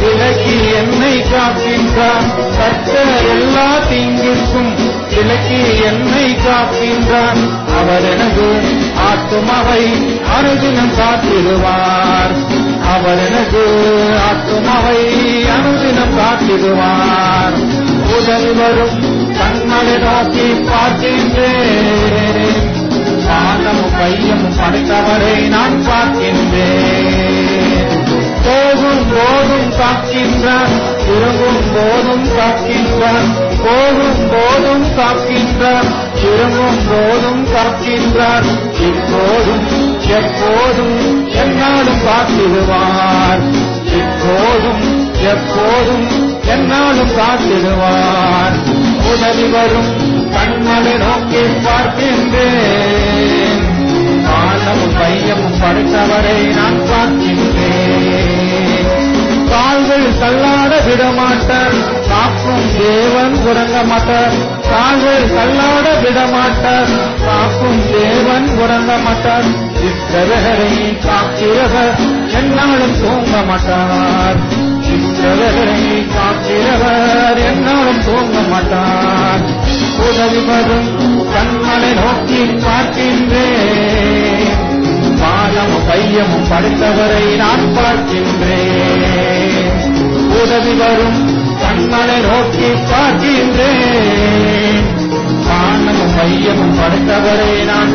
விலக்கி என்னை காக்கின்றார் கர்த்தர் எல்லா தீங்கிற்கும் விலக்கி என்னை காக்கின்றார் அவர் எனது ஆத்துமாவை அனுதினம் காத்திடுவார் அவர் எனது ஆத்துமாவை அனுதினம் காத்திடுவார் உடல் வரும் கண்மலை நோக்கி பார்க்கின்றேன் பாதமும் கையமும் படைத்தவரை நான் பார்க்கின்றேன் போகும் போதும் காக்கின்றார் திரும்பும் போதும் காக்கின்றார் போகும் போதும் காக்கின்றார் திரும்பும் போதும் காக்கின்றார் இப்போதும் எப்போதும் என்னாலும் காத்திடுவார் இப்போதும் எப்போதும் என்னாலும் காத்திடுவார் உதவி வரும் கண்மலை நோக்கி பார்க்கின்றேன் காலமும் பையமும் படைத்தவரை நான் பார்க்கின்றேன் கால்கள் தள்ளாட விடமாட்டார் காக்கும் தேவன் உறங்க மாட்டார் கால்கள் தள்ளாட விடமாட்டார் காக்கும் தேவன் உறங்க மாட்டார் இத்தவரை காக்கிறவர் என்னாலும் தூங்க மாட்டார் இத்தவரை காக்கிறவர் என்னாலும் தூங்க மாட்டார் உதவி வரும் கண்மலை நோக்கி பார்க்கின்றேன் பாதமும் கையமும் படைத்தவரை நான் பார்க்கின்றேன் உதவி வரும் கண்மலை நோக்கி பார்க்கின்றேன் பானமும் கையமும் படைத்தவரை நான்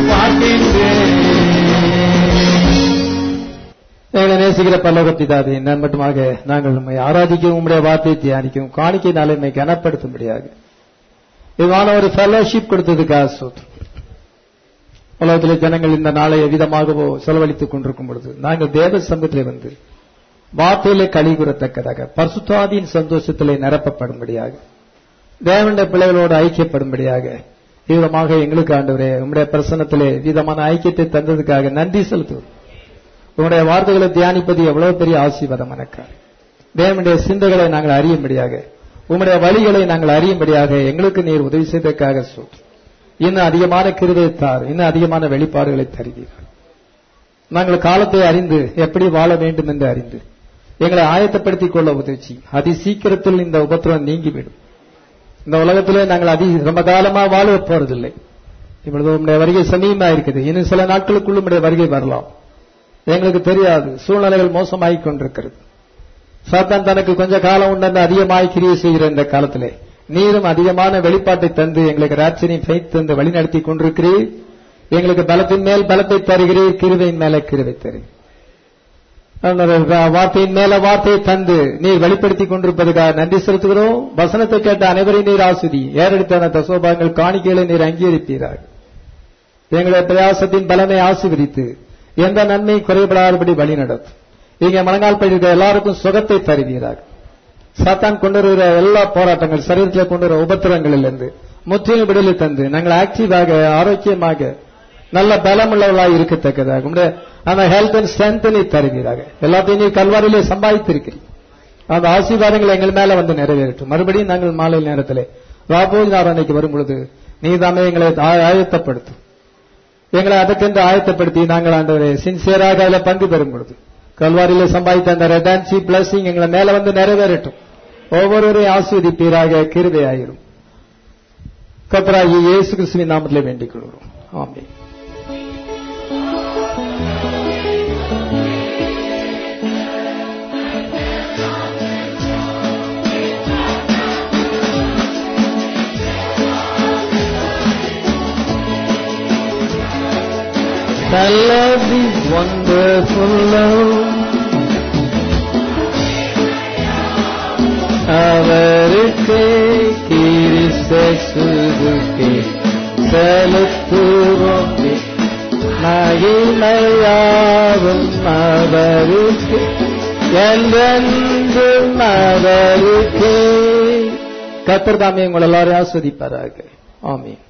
பார்க்கின்றேன் எங்களை நேசிக்கிற பல்லவ பிதாவே நான் மட்டுமாக நாங்கள் உண்மை ஆராதிக்கவும் உம்முடைய வார்த்தையை தியானிக்கவும் காணிக்கையினாலே என்னை கனப்படுத்தும்படியாக இதுவான ஒரு ஃபெலோஷிப் கொடுத்ததுக்காக சோத்ரம் உலகத்திலே ஜனங்கள் இந்த நாளை எவ்விதமாகவோ செலவழித்துக் கொண்டிருக்கும் பொழுது நாங்கள் தேவ சமூகத்திலே வந்து வார்த்தையிலே களி கூறத்தக்கதாக பரிசுத்தாதியின் சந்தோஷத்திலே நிரப்பப்படும்படியாக தேவனுடைய பிள்ளைகளோடு ஐக்கியப்படும்படியாக விதமாக எங்களுக்கு ஆண்டவரே உம்முடைய பிரசன்னத்திலே விதமான ஐக்கியத்தை தந்ததுக்காக நன்றி செலுத்துவோம் உங்களுடைய வார்த்தைகளை தியானிப்பது எவ்வளவு பெரிய ஆசீர்வாதம் எனக்கு தேவனுடைய சிந்தைகளை நாங்கள் அறியும்படியாக உம்முடைய வழிகளை நாங்கள் அறியும்படியாக எங்களுக்கு நீர் உதவி செய்ததற்காக சொல் இன்னும் அதிகமான கிருதையை தார் இன்னும் அதிகமான வெளிப்பாடுகளை தருவீர்கள் நாங்கள் காலத்தை அறிந்து எப்படி வாழ வேண்டும் என்று அறிந்து எங்களை ஆயத்தப்படுத்திக் கொள்ள உதவி அதி சீக்கிரத்தில் இந்த உபத்திரம் நீங்கிவிடும் இந்த உலகத்திலே நாங்கள் அதி ரொம்ப காலமா வாழ போறதில்லை இப்பொழுது உங்களுடைய வருகை சமீபமா இருக்குது இன்னும் சில நாட்களுக்குள்ள உங்களுடைய வருகை வரலாம் எங்களுக்கு தெரியாது சூழ்நிலைகள் மோசமாகிக் கொண்டிருக்கிறது சாத்தான் தனக்கு கொஞ்ச காலம் உண்டு அதிகமாய் கிரியை செய்கிற இந்த காலத்திலே நீரும் அதிகமான வெளிப்பாட்டை தந்து எங்களுக்கு ராட்சனையும் ஃபெய்த் தந்து வழிநடத்தி கொண்டிருக்கிறீர் எங்களுக்கு பலத்தின் மேல் பலத்தை தருகிறீர் கிருவையின் மேல கிருவை தருகிறீர் வார்த்தையின் மேல வார்த்தையை தந்து நீர் வெளிப்படுத்தி கொண்டிருப்பதற்காக நன்றி செலுத்துகிறோம் வசனத்தை கேட்ட அனைவரையும் நீர் ஆசுதி ஏறெடுத்தான தசோபாங்கள் காணிக்கைகளை நீர் அங்கீகரிப்பீராக எங்களுடைய பிரயாசத்தின் பலனை ஆசீர்வதித்து எந்த நன்மை குறைபடாதபடி வழி நடத்தும் இங்க மனங்கால் பயிர்கிற எல்லாருக்கும் சுகத்தை தருவீராக சாத்தான் கொண்டு வருகிற எல்லா போராட்டங்கள் சரீரத்தில் கொண்டு வர உபத்திரங்களில் இருந்து முற்றிலும் விடுதலை தந்து நாங்கள் ஆக்டிவாக ஆரோக்கியமாக நல்ல பலமுள்ளவர்களாக இருக்கத்தக்கதாக உங்களுடைய அந்த ஹெல்த் அண்ட் ஸ்ட்ரென்த் நீ தருவீராக எல்லாத்தையும் நீ கல்வாரியிலே சம்பாதித்திருக்கிறீர் அந்த ஆசீர்வாதங்கள் எங்கள் மேல வந்து நிறைவேறட்டும் மறுபடியும் நாங்கள் மாலை நேரத்திலே ராபோஜ் நாராயணைக்கு வரும் பொழுது நீ தாமே எங்களை ஆயத்தப்படுத்தும் எங்களை அதற்கென்று ஆயத்தப்படுத்தி நாங்கள் ஆண்டவரே சின்சியராக அதில் பங்கு பெறும் பொழுது கல்வாரியில சம்பாதித்த அந்த ரெடான்சி பிளஸிங் எங்களை மேல வந்து நிறைவேறட்டும் ஒவ்வொருவரையும் ஆஸ்வதிப்பீராக கிருதை ஆயிரும் கத்தராகி இயேசு கிறிஸ்துவின் நாமத்திலே வேண்டிக் கொள்கிறோம் ஆமே I love this wonderful love. அவருக்கு கிரிசுதுக்கே செலுத்துவோம் மகிமையாவும் அவருக்கு என்றென்றும் அவருக்கு கத்தர் தாமே உங்கள் எல்லாரையும் ஆஸ்வதிப்பாராக ஆமீன்